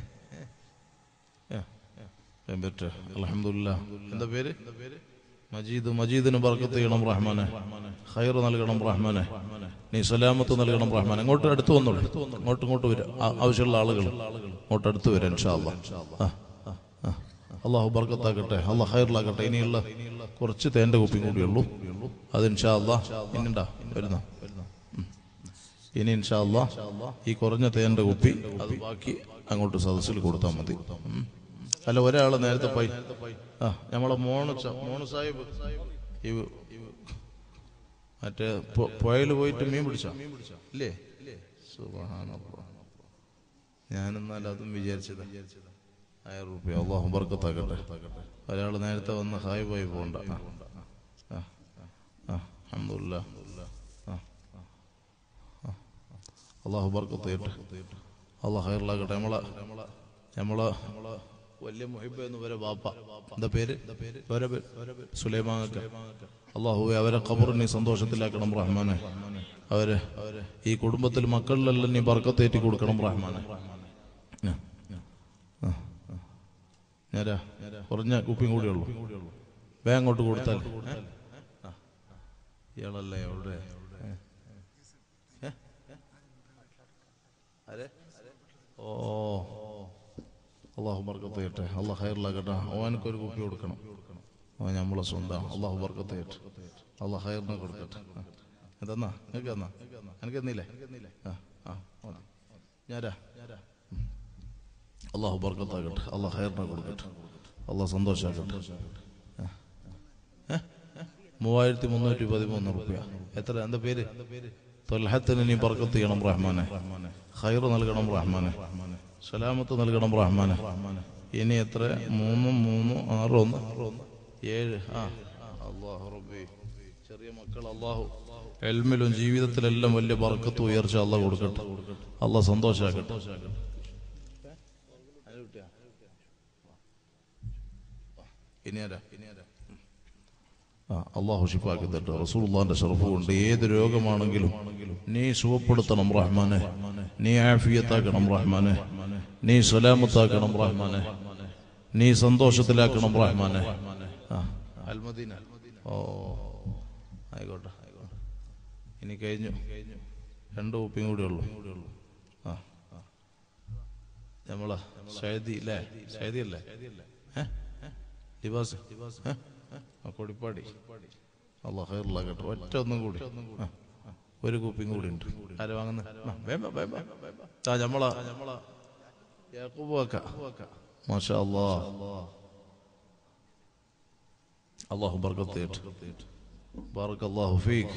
അലഹമില്ല എന്താ പേര് മജീദ് മജീദിന് ബർക്കത്ത് ചെയ്യണം റഹ്മാനെ ഖൈർ നൽകണം റഹ്മാനെ നീ സലാമത്ത് നൽകണം റഹ്മാനെ അങ്ങോട്ട് അടുത്ത് വന്നോളൂ അങ്ങോട്ട് ഇങ്ങോട്ട് വരാം ആ- ആവശ്യമുള്ള ആളുകൾ അങ്ങോട്ട് അടുത്ത് വരാം ഇൻഷാ അല്ലാ ആ ആ, ആ. അള്ളാഹു ബർക്കത്താക്കട്ടെ അള്ളാഹ് ഹൈറിലാക്കട്ടെ ഇനിയുള്ള കുറച്ച് തേന്റെ കുപ്പിയും കൂടിയുള്ളൂ അത് ഇൻഷാ അല്ലാ ഇനിണ്ടാ വരുന്ന ഇനി ഇൻഷാ അല്ലാ ഈ കുറഞ്ഞ തേന്റെ കുപ്പി അത് ബാക്കി അങ്ങോട്ട് സദസ്സിൽ കൊടുത്താൽ മതി ഉം. അല്ല ഒരാള് നേരത്തെ പോയി ആ നമ്മളെ മോണ് ച- മോണ് സാഹിബ് ഈ മറ്റേ പുഴയിൽ പോയിട്ട് മീൻ പിടിച്ച ഇല്ലേ സുബ്ഹാനല്ലാഹ്. ഞാനെന്നാൽ അതും വിചാരിച്ചത് ആയിരം റുപ്യ അള്ളാഹു ബർക്കത്താക്കട്ടെ ഒരാൾ നേരത്തെ വന്ന് ഹായ് പോയി പോണ്ട ആ, ആ, ആ, അൽഹംദുലില്ലാ. ആ, ആ. അള്ളാഹു ബർക്കത്ത് ചെയ്യട്ടെ അള്ളാഹ് ഹൈറിലാക്കട്ടെ നമ്മളെ നമ്മളെ വലിയ മുഹിബ് എന്ന് വരെ ബാപ്പ എന്താ പേര് ഓരോ പേര് സുലൈമാനൊക്കെ അള്ളാഹുവെ അവരെ ഖബറിനെ സന്തോഷത്തിലാക്കണം റഹ്മാനെ അവരെ ഈ കുടുംബത്തിൽ മക്കളിലെല്ലാം നീ ബർക്കത്തേറ്റി കൊടുക്കണം റഹ്മാനെ ആ, ആ, ആ. നേരാ കുറഞ്ഞ കുപ്പിയും കൂടിയുള്ളൂ വേ അങ്ങോട്ട് കൊടുത്താൽ ഏ? ആ. ഇയാളല്ലേ എവിടെ ഏ? ഏ? ആരെ? ഓ അള്ളാഹു ബർക്കത്ത് ചെയ്യട്ടെ അള്ളാഹ് ഹൈറിലാക്കട്ടെ ഓനക്ക് ഒരു കുപ്പി കൊടുക്കണം ഓൻ നമ്മളെ സ്വന്തം അള്ളാഹു ബർക്കത്ത് ചെയ്യട്ടെ അള്ളാഹ് ഹൈറിനെ കൊടുക്കട്ടെ ആ. ഇതെന്നാ നിങ്ങൾക്ക് എന്നാ എനിക്ക് എന്നില്ലേ ആ ആ മതി. ഞാരാ ഉം. അള്ളാഹു ബർക്കത്താക്കട്ടെ അള്ളാഹ് ഹൈറിനെ കൊടുക്കട്ടെ അള്ളാഹ് സന്തോഷാക്കട്ടെ ആ. ഏ? മൂവായിരത്തി മുന്നൂറ്റി പതിമൂന്ന് റുപ്യ എത്ര എന്താ പേര് തൊൽഹത്തിന് നീ ബർക്കത്ത് ചെയ്യണം റഹ്മാനെ ഖൈർ നൽകണം റഹ്മാനെ സലാമത്ത് നൽകണം റഹ്മാനെ ഇനി എത്ര മൂന്നും മൂന്നും ആറ് ഒന്ന് ഏഴ് ആ അള്ളാഹു റബ്ബി ചെറിയ മക്കൾ അള്ളാഹു എൽമിലും ജീവിതത്തിലെല്ലാം വലിയ ബർക്കത്ത് ഉയർച്ച അള്ളാഹ് കൊടുക്കട്ടെ അള്ളാഹ് സന്തോഷാക്കട്ടെ ഇനി ആരാ ഇനി ആരാ ആ, അള്ളാഹു ഷിഫാക്കി തട്ടെ റസൂലുള്ളാന്റെ ഷറഫ് കൊണ്ട് ഏത് രോഗമാണെങ്കിലും നീ സുഖപ്പെടുത്തണം റഹ്മാനെ നീ ആഫിയത്താക്കണം റഹ്മാനെ നീ സലാമത്താക്കണം റഹ്മാനെ നീ സന്തോഷത്തിലാക്കണം റഹ്മാനെ ആ, അൽമദീന ഓ ആയിക്കോട്ടെ ആയിക്കോട്ടെ ഇനി കഴിഞ്ഞു രണ്ട് കുപ്പിയും കൂടെ ഉള്ളൂ ആ ആ. നമ്മളെ ഷൈദി അല്ലേ ഷൈദി അല്ലേ ഏ? ലിബാസ് ഏ? ആ, കൊടിപ്പാടി അള്ളാഹ് ഹൈറിലാകട്ടെ ഒറ്റ ഒന്നും കൂടി ആ, ആ. ഒരു കുപ്പിയും കൂടി ഉണ്ട് ആര് വാങ്ങുന്നത് ആ, വേം വാ, വേം വാ, വേം വാ. ആ നമ്മളാ യാക്കൂബ് വാക്ക മാഷാ അല്ലാ അള്ളാഹു ബർക്കത്ത് ചെയ്യട്ടെ ബാറക്ക് അള്ളാഹു ഫീഖ്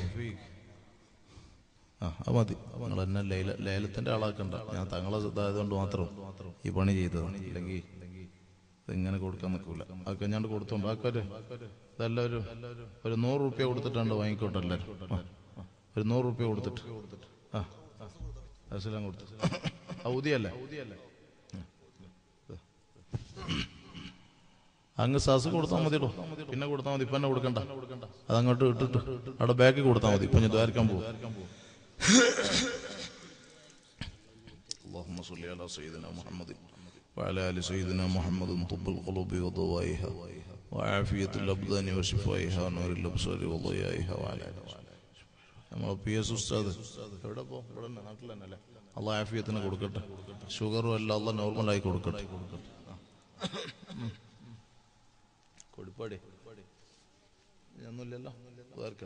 ആ അത് മതി നിങ്ങൾ എന്നെ ലൈല ലേലത്തിന്റെ ആളാക്കണ്ട ഞാൻ തങ്ങളെ ഇതായതുകൊണ്ട് മാത്രം ഈ പണി ചെയ്തതാണ് ഇല്ലെങ്കിൽ ഇതിങ്ങനെ കൊടുക്കാൻ നിൽക്കൂല അതൊക്കെ ഞാൻ കൊടുത്തോണ്ട് ആക്കൊരു ഇതെല്ലാവരും ഒരു നൂറ് റുപ്യ കൊടുത്തിട്ടാണ്ട് വാങ്ങിക്കോട്ടെ എല്ലാവരും ആ, ആ. ഒരു നൂറ് റുപ്യ കൊടുത്തിട്ട് ആ അസലാം കൊടുത്തു ഔദിയല്ലേ അങ്ങ് സാസ് കൊടുത്താൽ മതിയോ പിന്നെ കൊടുത്താൽ മതി ഇപ്പൊ തന്നെ കൊടുക്കണ്ട അതങ്ങോട്ട് ഇട്ടിട്ട് അവിടെ ബാക്കിൽ കൊടുത്താൽ മതി ഇപ്പൊ ഞാൻ ദ്വാരക്കാൻ പോകും اللهم صل على سيدنا محمد وعلى ال سيدنا محمد طب القلوب ودوائها وعافية الأبدان وشفائها ونور الأبصار وضيائها وعلى آله നമ്മളെ പി എസ് ഉസ്താദ് എവിടെ പോ ഇവിടെ തന്നെ നാട്ടിൽ തന്നെ അല്ലേ അള്ള ആഫിയത്തിന് കൊടുക്കട്ടെ ഷുഗറും എല്ലാം അള്ള നോർമലായി കൊടുക്കട്ടെ കൊടുപ്പാടി ഒന്നുമില്ലല്ലോ വേർക്കാം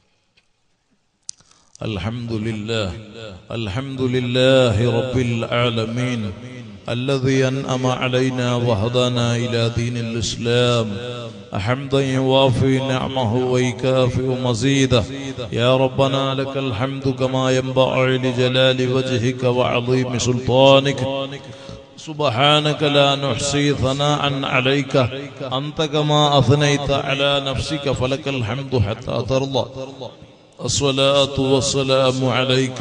الحمد لله الحمد لله رب العالمين الذي أنعم علينا وهدانا إلى دين الإسلام حمدا يوافي نعمه ويكافئ مزيده يا ربنا لك الحمد كما ينبغي لجلال وجهك وعظيم سلطانك سبحانك لا نحصي ثناء عليك أنت كما أثنيت على نفسك فلك الحمد حتى ترضى الصلاة والسلام عليك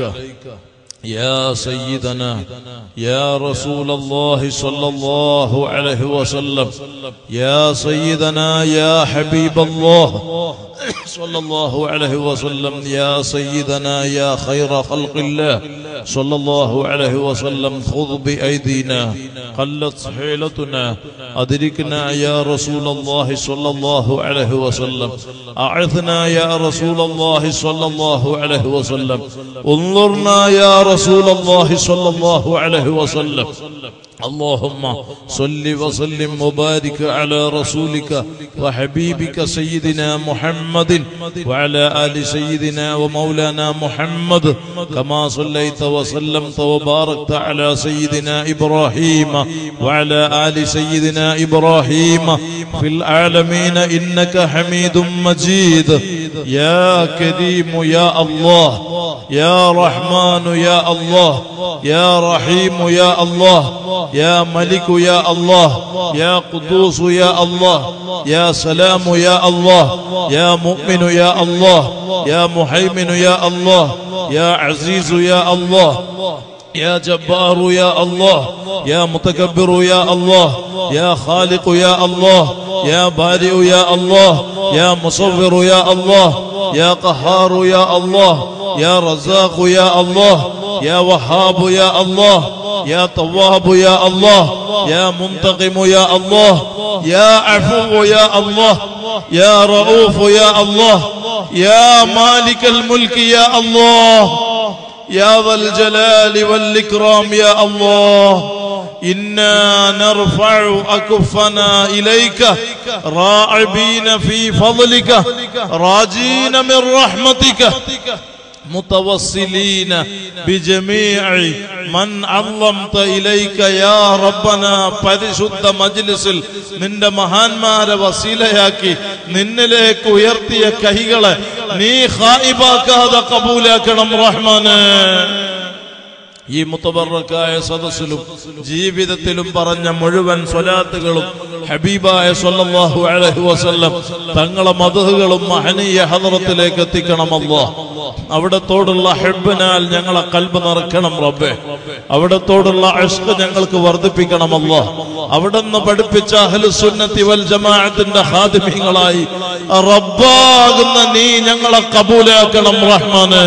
يا سيدنا يا رسول الله صلى الله عليه وسلم يا سيدنا يا حبيب الله صلى الله عليه وسلم يا سيدنا يا خير خلق الله صلى الله عليه وسلم خذ بأيدينا قلت حيلتنا أدركنا يا رسول الله صلى الله عليه وسلم أعثنا يا رسول الله صلى الله عليه وسلم انظرنا يا رسول الله صلى الله عليه وسلم اللهم صل وسلم وبارك على رسولك وحبيبك سيدنا محمد وعلى آل سيدنا ومولانا محمد كما صليت وسلمت وباركت على سيدنا إبراهيم وعلى آل سيدنا إبراهيم في العالمين إنك حميد مجيد يا كريم يا الله يا رحمن يا الله يا رحيم يا الله يا ملك يا الله يا قدوس يا الله يا سلام يا الله يا مؤمن يا الله يا محيمن يا الله يا عزيز يا الله يا جبار يا الله يا متكبر يا الله يا خالق يا الله يا بارئ يا الله يا مصور يا الله يا قهار يا الله يا رزاق يا الله يا وهاب يا الله يا تواب يا الله يا منتقم يا الله يا عفو يا الله يا رؤوف يا الله يا مالك الملك يا الله يا ذا الجلال والإكرام يا الله إنا نرفع أكفنا إليك راعبين في فضلك راجين من رحمتك متوصلين بجميع من عظمت إليك يا ربنا പരിശുദ്ധ മജ്ലിസിൽ നിന്റെ മഹാന്മാരെ വസീലയാക്കി നിന്നിലേക്ക് ഉയർത്തിയ കൈകളെ നീ ഹായിബാക്കാതെ കബൂലാക്കണം റഹ്മാന് ഈ മുത്തബറക്കായ സദസ്സിലും ജീവിതത്തിലും പറഞ്ഞ മുഴുവൻ സ്വലാത്തുകളും ഹബീബായ സല്ലല്ലാഹു അലൈഹി വസല്ലം തങ്ങളെ മതഹുകളും മഹനീയ ഹദറത്തിലേക്ക് എത്തിക്കണമല്ലോ അവിടത്തോടുള്ള ഹെബിനാൽ ഞങ്ങളെ കൽബ് നിറക്കണം റബ്ബെ അവിടത്തോടുള്ള അഷ്ക് ഞങ്ങൾക്ക് വർദ്ധിപ്പിക്കണമല്ലോ അവിടുന്ന് പഠിപ്പിച്ച അഹ്ലുസുന്നത്തി വൽ ജമാഅത്തിന്റെ ഹാദിമ്യങ്ങളായി റബ്ബാകുന്ന നീ ഞങ്ങളെ കബൂലാക്കണം റഹ്മാന്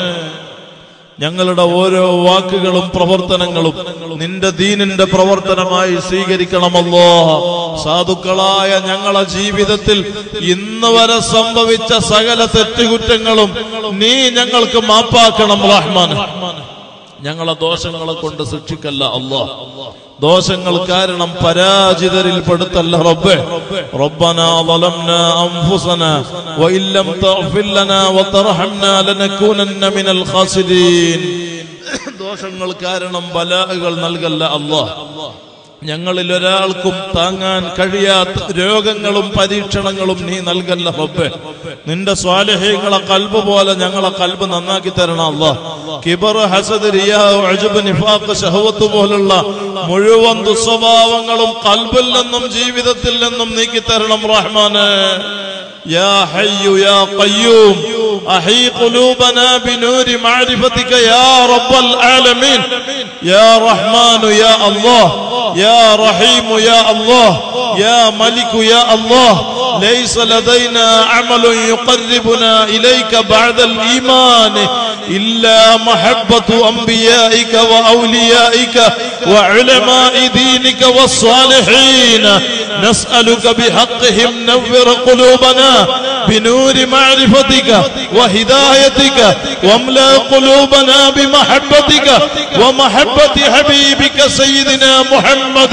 ഞങ്ങളുടെ ഓരോ വാക്കുകളും പ്രവർത്തനങ്ങളും നിന്റെ ദീനിന്റെ പ്രവർത്തനമായി സ്വീകരിക്കണമല്ലോ സാധുക്കളായ ഞങ്ങളെ ജീവിതത്തിൽ ഇന്ന് വരെ സംഭവിച്ച സകല തെറ്റുകുറ്റങ്ങളും നീ ഞങ്ങൾക്ക് മാപ്പാക്കണം റഹ്മാൻ ഞങ്ങളെ ദോഷങ്ങളെ കൊണ്ട് ശിക്ഷിക്കല്ല അല്ലോ ദോഷങ്ങൾ കാരണം പരാജിതരിൽ പെടുത്തല്ല റബ്ബെ ربنا ظلمنا أنفسنا وإن لم تغفر لنا وترحمنا لنكونن من الخاسرين ദോഷങ്ങൾ കാരണം ബലാഹുകൾ നൽകല്ല അള്ളാഹ് ഞങ്ങളിൽ ഒരാൾക്കും താങ്ങാൻ കഴിയാത്ത രോഗങ്ങളും പരീക്ഷണങ്ങളും നീ നൽകല്ല റബ്ബെ നിന്റെ സ്വാലഹ്യങ്ങളെ കൽബ് പോലെ ഞങ്ങളെ കൽബ് നന്നാക്കി തരണം അല്ല കിബർ ഹസദ് റിയാ അജബ് നിഫാഖ് ഷഹവത്ത് പോലുള്ള മുഴുവൻ ദുസ്വഭാവങ്ങളും കൽബിൽ നിന്നും ജീവിതത്തിൽ നിന്നും നീക്കി തരണം റഹ്മാന് يا حي يا قيوم أحي قلوبنا بنور معرفتك يا رب العالمين يا رحمن يا الله يا رحيم يا الله يا ملك يا الله ليس لدينا عمل يقربنا إليك بعد الإيمان إلا محبة أنبيائك وأوليائك وعلماء دينك والصالحين نسألك بحقهم نور قلوبنا بنور معرفتك وهدايتك واملا قلوبنا بمحبتك ومحبة حبيبك سيدنا محمد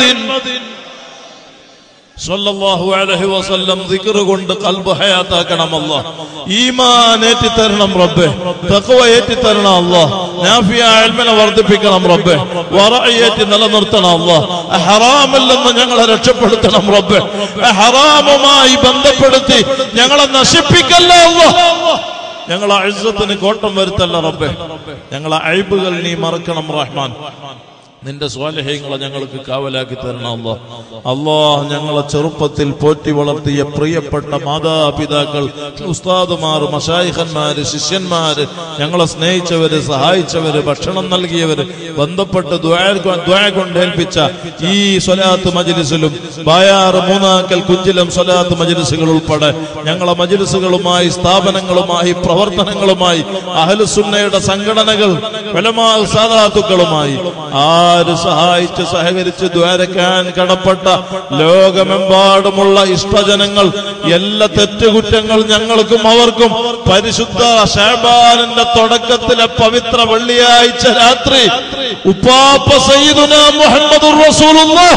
സല്ലല്ലാഹു അലൈഹി വസല്ലം ദിക്ർ കൊണ്ട് കൽബ് ഹയാത്താക്കണം അല്ലാഹ് ഈമാൻ ഏറ്റി തരണം റബ്ബേ തഖ്വ ഏറ്റി തരണം അല്ലാഹ് നാഫിയ ഇൽമിനെ വർദ്ധിപ്പിക്കണം റബ്ബേ വറഅ ഏറ്റി നിലനിർത്തണം അല്ലാഹ് ഹറാമിൽ നിന്ന് ഞങ്ങളെ രക്ഷപ്പെടുത്തണം റബ്ബേ ഹറാമുമായി ബന്ധപ്പെടുത്തി ഞങ്ങളെ നശിപ്പിക്കല്ല അല്ലാഹ് ഞങ്ങളെ അഴുസത്തിന് കോട്ടം വരുത്തല്ല റബ്ബേ ഞങ്ങളെ അഴിബുകൾ നീ മറക്കണം റഹ്മാൻ നിന്റെ സ്വാലഹ്യങ്ങളെ ഞങ്ങൾക്ക് കാവലാക്കി തരണം അല്ലോ അള്ളാഹ് ഞങ്ങളെ ചെറുപ്പത്തിൽ പോറ്റി വളർത്തിയ പ്രിയപ്പെട്ട മാതാപിതാക്കൾ ഉസ്താദുമാർ മഷായിഖന്മാര് ശിഷ്യന്മാര് ഞങ്ങളെ സ്നേഹിച്ചവര് സഹായിച്ചവര് ഭക്ഷണം നൽകിയവര് ബന്ധപ്പെട്ട് ദ്വാ കൊണ്ടേൽപ്പിച്ച ഈ സ്വലാത്ത് മജിലിസിലും ബായാറ് മൂന്നാക്കൽ കുഞ്ചിലം സ്വലാത്ത് മജിലിസുകൾ ഉൾപ്പെടെ ഞങ്ങളെ മജിലിസുകളുമായി സ്ഥാപനങ്ങളുമായി പ്രവർത്തനങ്ങളുമായി അഹലുസുന്നയുടെ സംഘടനകൾ വെലമാ സാധാത്തുക്കളുമായി ആര് സഹായിച്ച് സഹകരിച്ച് ദ്വാരക്കാൻ കടപ്പെട്ട ലോകമെമ്പാടുമുള്ള ഇഷ്ടജനങ്ങൾ എല്ലാ തെറ്റുകുറ്റങ്ങൾ ഞങ്ങൾക്കും അവർക്കും പരിശുദ്ധ ഷാബാനിന്റെ തുടക്കത്തിലെ പവിത്ര വെള്ളിയാഴ്ച രാത്രി ഉപ്പാപ്പ സയ്യിദുന മുഹമ്മദുർ റസൂലുള്ളാഹ്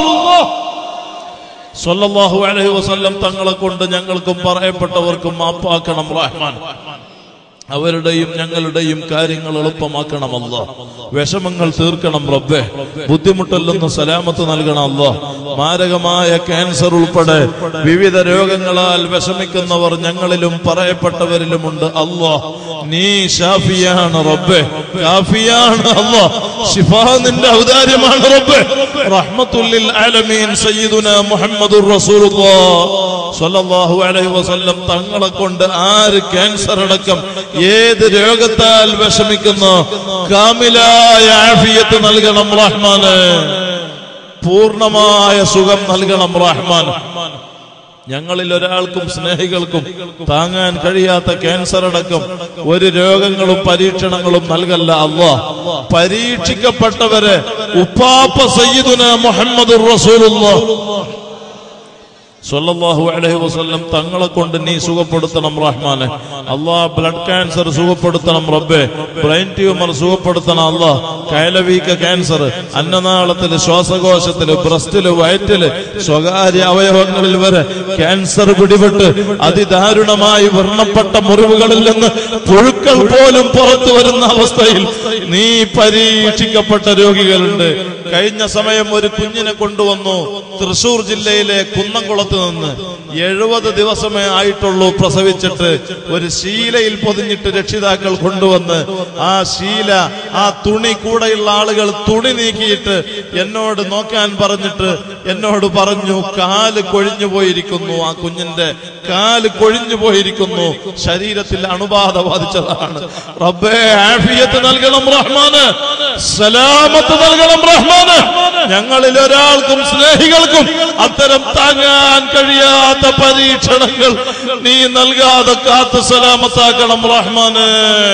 സ്വല്ലല്ലാഹു അലൈഹി വസല്ലം തങ്ങളെ കൊണ്ട് ഞങ്ങൾക്കും പറയപ്പെട്ടവർക്കും മാപ്പാക്കണം റഹ്മാൻ അവരുടെയും ഞങ്ങളുടെയും കാര്യങ്ങൾ എളുപ്പമാക്കണമല്ലോ വിഷമങ്ങൾ തീർക്കണം റബ്ബെ ബുദ്ധിമുട്ടിൽ നിന്ന് സലാമത്ത് നൽകണമല്ലോ മാരകമായ ക്യാൻസർ ഉൾപ്പെടെ വിവിധ രോഗങ്ങളാൽ വിഷമിക്കുന്നവർ ഞങ്ങളിലും പറയപ്പെട്ടവരിലുമുണ്ട് അല്ലോ നീ ഷാഫിയാണ് റബ്ബെ കാഫിയാണ് അല്ലോ ഷിഫ നിന്റെ ഔദാര്യമാണ് റബ്ബെ റഹ്മത്തുല്ലിൽ ആലമീൻ സയ്യിദുന മുഹമ്മദുർ റസൂലുള്ളാഹ് സ്വല്ലല്ലാഹു അലൈഹി വസല്ലം തങ്ങളെ കൊണ്ട് ആര് ക്യാൻസർ അടക്കം ഏത് രോഗത്താൽ വിഷമിക്കുന്നു കാമിലായ ആഫിയത്ത് നൽകണം റഹ്മാന് പൂർണ്ണമായ സുഖം നൽകണം റഹ്മാൻ ഞങ്ങളിൽ ഒരാൾക്കും സ്നേഹികൾക്കും താങ്ങാൻ കഴിയാത്ത ക്യാൻസർ അടക്കം ഒരു രോഗങ്ങളും പരീക്ഷണങ്ങളും നൽകല്ല അള്ളാ പരീക്ഷിക്കപ്പെട്ടവരെ ഉപ്പാപ്പ സയ്യിദുന മുഹമ്മദ് റസൂലുള്ളാഹ് സല്ലല്ലാഹു അലൈഹി വസല്ലം തങ്ങളെ കൊണ്ട് നീ സുഖപ്പെടുത്തണം റഹ്മാനെ അള്ളാ ബ്ലഡ് ക്യാൻസർ സുഖപ്പെടുത്തണം റബ്ബെ ബ്രെയിൻ ട്യൂമർ സുഖപ്പെടുത്തണം അള്ളാ കയലവീക്ക ക്യാൻസർ അന്നനാളത്തില് ശ്വാസകോശത്തില് ബ്രസ്റ്റില് വയറ്റില് സ്വകാര്യ അവയവങ്ങളിൽ വരെ ക്യാൻസർ പിടിപെട്ട് അതിദാരുണമായി വർണ്ണപ്പെട്ട മുറിവുകളിൽ നിന്ന് പുഴുക്കൾ പോലും പുറത്തു വരുന്ന അവസ്ഥയിൽ നീ പരീക്ഷിക്കപ്പെട്ട രോഗികളുണ്ട് കഴിഞ്ഞ സമയം ഒരു കുഞ്ഞിനെ കൊണ്ടുവന്നു തൃശൂർ ജില്ലയിലെ കുന്നംകുളത്ത് നിന്ന് എഴുപത് ദിവസമേ ആയിട്ടുള്ളൂ പ്രസവിച്ചിട്ട് ഒരു ശീലയിൽ പൊതിഞ്ഞിട്ട് രക്ഷിതാക്കൾ കൊണ്ടുവന്ന് ആ ശീല ആ തുണി കൂടെയുള്ള ആളുകൾ തുണി നീക്കിയിട്ട് എന്നോട് നോക്കാൻ പറഞ്ഞിട്ട് എന്നോട് പറഞ്ഞു കാല് കൊഴിഞ്ഞു പോയിരിക്കുന്നു ആ കുഞ്ഞിന്റെ കാല് കൊഴിഞ്ഞു പോയിരിക്കുന്നു ശരീരത്തിൽ അണുബാധ ബാധിച്ചതാണ് റബ്ബേ ആഫിയത്ത് നൽകണം റഹ്മാന് സലാമത്ത് നൽകണം റഹ്മാന് ഞങ്ങളിൽ ഒരാൾക്കും സ്നേഹികൾക്കും അത്തരം താങ്ങാൻ കഴിയാത്ത പരീക്ഷണങ്ങൾ നീ നൽകാതെ കാത്ത് സലാമത്താക്കണം റഹ്മാന്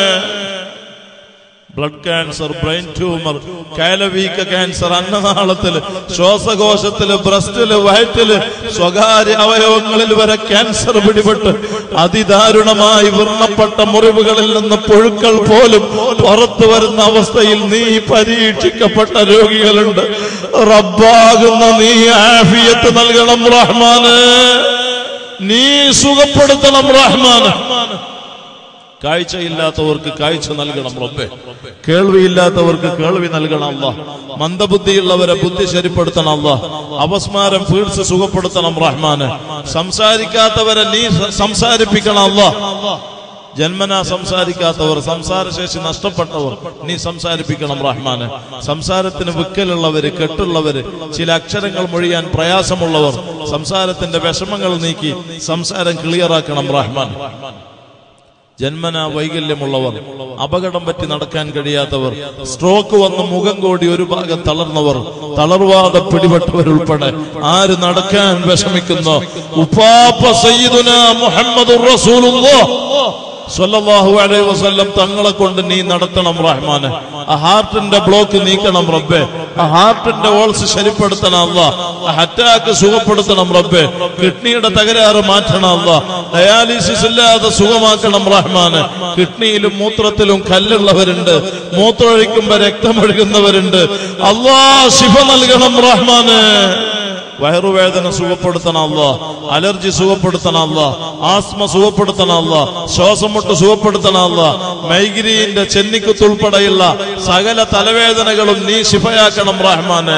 ബ്ലഡ് ക്യാൻസർ ബ്രെയിൻ ട്യൂമർ കയലവീക്ക ക്യാൻസർ അന്നനാളത്തില് ശ്വാസകോശത്തില് ബ്രസ്റ്റില് വയറ്റില് സ്വകാര്യ അവയവങ്ങളിൽ വരെ ക്യാൻസർ പിടിപെട്ട് അതിദാരുണമായി വർണ്ണപ്പെട്ട മുറിവുകളിൽ നിന്ന് പുഴുക്കൾ പോലും പുറത്തു വരുന്ന അവസ്ഥയിൽ നീ പരീക്ഷിക്കപ്പെട്ട രോഗികളുണ്ട് റബ്ബാകുന്ന നീ ആഫിയത്ത് നൽകണം റഹ്മാന് നീ സുഖപ്പെടുത്തണം റഹ്മാന് കാഴ്ചയില്ലാത്തവർക്ക് കാഴ്ച നൽകണം റബ്ബെ കേൾവിയില്ലാത്തവർക്ക് കേൾവി നൽകണം അല്ല മന്ദബുദ്ധിയുള്ളവരെ ബുദ്ധി ശരിപ്പെടുത്തണം അല്ല അപസ്മാരം ഫീഡ്സ് സുഖപ്പെടുത്തണം റഹ്മാന് സംസാരിക്കാത്തവരെ നീ സ- സംസാരിപ്പിക്കണം അല്ല ജന്മന സംസാരിക്കാത്തവർ സംസാരശേഷി നഷ്ടപ്പെട്ടവർ നീ സംസാരിപ്പിക്കണം റഹ്മാന് സംസാരത്തിന് വിക്കലുള്ളവര് കെട്ടുള്ളവര് ചില അക്ഷരങ്ങൾ മൊഴിയാൻ പ്രയാസമുള്ളവർ സംസാരത്തിന്റെ വിഷമങ്ങൾ നീക്കി സംസാരം ക്ലിയറാക്കണം റഹ്മാൻ ജന്മന വൈകല്യമുള്ളവർ അപകടം പറ്റി നടക്കാൻ കഴിയാത്തവർ സ്ട്രോക്ക് വന്ന് മുഖം കോടി ഒരു ഭാഗം തളർന്നവർ തളർവാദ പിടിപെട്ടവരുൾപ്പെടെ ആര് നടക്കാൻ വിഷമിക്കുന്നു ഉപ്പാപ്പ സയ്യിദുന മുഹമ്മദ് സ്വല്ലല്ലാഹു അലൈഹി വസല്ലം തങ്ങളെ കൊണ്ട് നീ നടത്തണം റഹ്മാന് ആ ഹാർട്ടിന്റെ ബ്ലോക്ക് നീക്കണം റബ്ബെ ആ ഹാർട്ടിന്റെ ഓൾസ് ശരിപ്പെടുത്തണം അല്ല ആ അറ്റാക്ക് സുഖപ്പെടുത്തണം റബ്ബെ കിഡ്നിയുടെ തകരാറ് മാറ്റണം അല്ല ഡയാലിസിസ് ഇല്ലാതെ സുഖമാക്കണം റഹ്മാന് കിഡ്നിയിലും മൂത്രത്തിലും കല്ലുള്ളവരുണ്ട് മൂത്രമൊഴിക്കുമ്പോ രക്തമൊഴുകുന്നവരുണ്ട് അള്ളാ ശിഫ നൽകണം റഹ്മാന് വയറുവേദന സുഖപ്പെടുത്തണം അല്ല അലർജി സുഖപ്പെടുത്തണം അല്ല ആസ്മ സുഖപ്പെടുത്തണം അല്ല ശ്വാസം മുട്ട് സുഖപ്പെടുത്തണം അല്ല മൈഗ്രീന്റെ ചെന്നിക്കുത്തുൾപ്പെടെയുള്ള സകല തലവേദനകളും നീ ശിഫയാക്കണം റഹ്മാനെ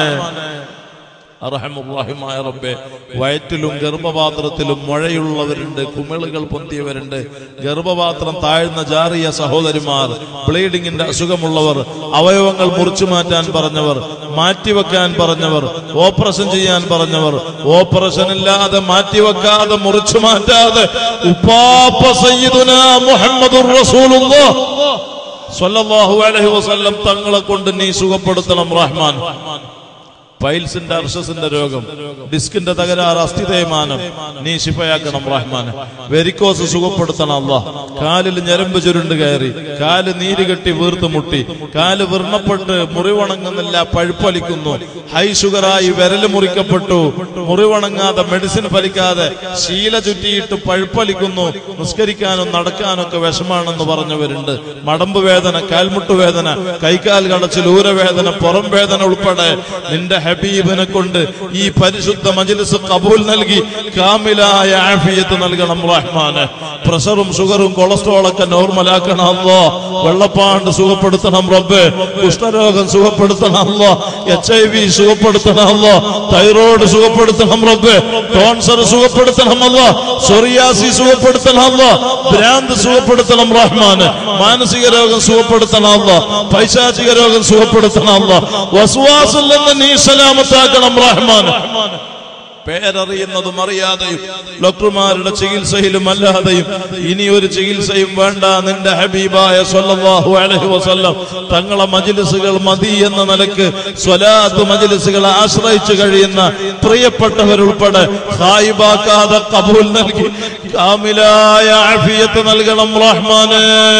അർഹമുറാഹിമായ റബ്ബെ വയറ്റിലും ഗർഭപാത്രത്തിലും മുഴയുള്ളവരുണ്ട് കുമിളുകൾ പൊന്തിയവരുണ്ട് ഗർഭപാത്രം താഴ്ന്ന ജാറിയ സഹോദരിമാർ ബ്ലീഡിങ്ങിന്റെ അസുഖമുള്ളവർ അവയവങ്ങൾ മുറിച്ചു മാറ്റാൻ പറഞ്ഞവർ മാറ്റിവെക്കാൻ പറഞ്ഞവർ ഓപ്പറേഷൻ ചെയ്യാൻ പറഞ്ഞവർ ഓപ്പറേഷൻ ഇല്ലാതെ മാറ്റിവെക്കാതെ മുറിച്ചു മാറ്റാതെ ഉപ്പാപ്പ സയ്യിദുന മുഹമ്മദുർ റസൂലുള്ളാഹ് സ്വല്ലല്ലാഹു അലൈഹി വസല്ലം തങ്ങളെ കൊണ്ട് നീ സുഖപ്പെടുത്തണം റഹ്മാൻ പൈൽസിന്റെ അർഷസിന്റെ രോഗം ഡിസ്കിന്റെ തകരാറ് അസ്ഥി തേയ്മാനം നീ ശിഫയാക്കണം റഹ്മാൻ വെരിക്കോസ് സുഖപ്പെടുത്തണം അല്ല കാലിൽ ഞരമ്പ് ചുരുണ്ട് കയറി കാല് നീര് കെട്ടി വീർത്ത് മുട്ടി കാല് വിർണപ്പെട്ട് മുറിവണങ്ങുന്നില്ല പഴുപ്പലിക്കുന്നു ഹൈ ഷുഗറായി വിരല് മുറിക്കപ്പെട്ടു മുറിവണങ്ങാതെ മെഡിസിൻ ഫലിക്കാതെ ശീല ചുറ്റിയിട്ട് പഴുപ്പലിക്കുന്നു നിസ്കരിക്കാനും നടക്കാനൊക്കെ വിഷമാണെന്ന് പറഞ്ഞവരുണ്ട് മടമ്പ് വേദന കാൽമുട്ട് വേദന കൈകാൽ കടച്ചിൽ ഊരവേദന പുറം വേദന ഉൾപ്പെടെ നിന്റെ ഹബീബിനെ കൊണ്ട് ഈ പരിശുദ്ധ മജ്ലിസ് കബൂൽ നൽകി കാമിലായ ആഫിയത്ത് നൽകണം റഹ്മാന് പ്രഷറും ഷുഗറും കൊളസ്ട്രോളൊക്കെ നോർമലാക്കണം അല്ലോ വെള്ളപ്പാണ്ട് സുഖപ്പെടുത്തണം റബ്ബ് കുഷ്ഠരോഗം സുഖപ്പെടുത്തണം അല്ലോ എച്ച് ഐ വി സുഖപ്പെടുത്തണം അല്ലോ തൈറോയ്ഡ് സുഖപ്പെടുത്തണം റബ്ബ് ടോൺസർ സുഖപ്പെടുത്തണം അല്ലോ സൊറിയാസി സുഖപ്പെടുത്തണം അല്ലോ ഭ്രാന്ത് സുഖപ്പെടുത്തണം റഹ്മാന് മാനസിക രോഗം സുഖപ്പെടുത്തണം അല്ലോ പൈശാചിക രോഗം സുഖപ്പെടുത്തണം അല്ലോ വസ്വാസിൽ നിന്ന് നീ സലാമത്താക്കണം റഹ്മാൻ പേരറിയുന്നതും അറിയാതെയും ഡോക്ടർമാരുടെ ചികിത്സയിലും അല്ലാതെയും ഇനി ഒരു ചികിത്സയും വേണ്ട നിന്റെ ഹബീബായ സ്വല്ലല്ലാഹു അലൈഹി വസല്ലം തങ്ങളെ മജിലിസുകൾ മതി എന്ന നിലക്ക് സ്വലാത്ത് മജിലിസുകളെ ആശ്രയിച്ചു കഴിയുന്ന പ്രിയപ്പെട്ടവരുൾപ്പെടെ ഹായിബാക്കാതെ കബൂൽ നൽകി കാമിലായ ആഫിയത്ത് നൽകണം റഹ്മാനേ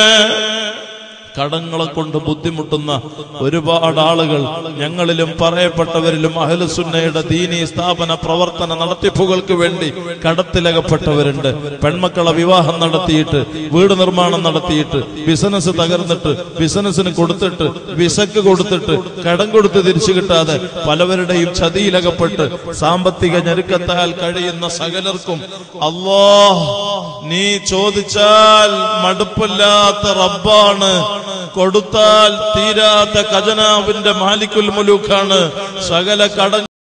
കടങ്ങളെ കൊണ്ട് ബുദ്ധിമുട്ടുന്ന ഒരുപാട് ആളുകൾ ഞങ്ങളിലും പറയപ്പെട്ടവരിലും അഹലുസുന്നയുടെ ദീനീ സ്ഥാപന പ്രവർത്തന നടത്തിപ്പുകൾക്ക് വേണ്ടി കടത്തിലകപ്പെട്ടവരുണ്ട് പെൺമക്കളെ വിവാഹം നടത്തിയിട്ട് വീട് നിർമ്മാണം നടത്തിയിട്ട് ബിസിനസ് തകർന്നിട്ട് ബിസിനസ്സിന് കൊടുത്തിട്ട് വിസക്ക് കൊടുത്തിട്ട് കടം കൊടുത്ത് തിരിച്ചു കിട്ടാതെ പലവരുടെയും ചതിയിലകപ്പെട്ട് സാമ്പത്തിക ഞെരുക്കത്താൽ കഴിയുന്ന സകലർക്കും അല്ലാ നീ ചോദിച്ചാൽ മടുപ്പില്ലാത്ത റബ്ബാണ് കൊടുത്താൽ തീരാത്ത ഖജനാവിന്റെ മാലിക്കുൽ മുലൂക്കാണ് സകല കട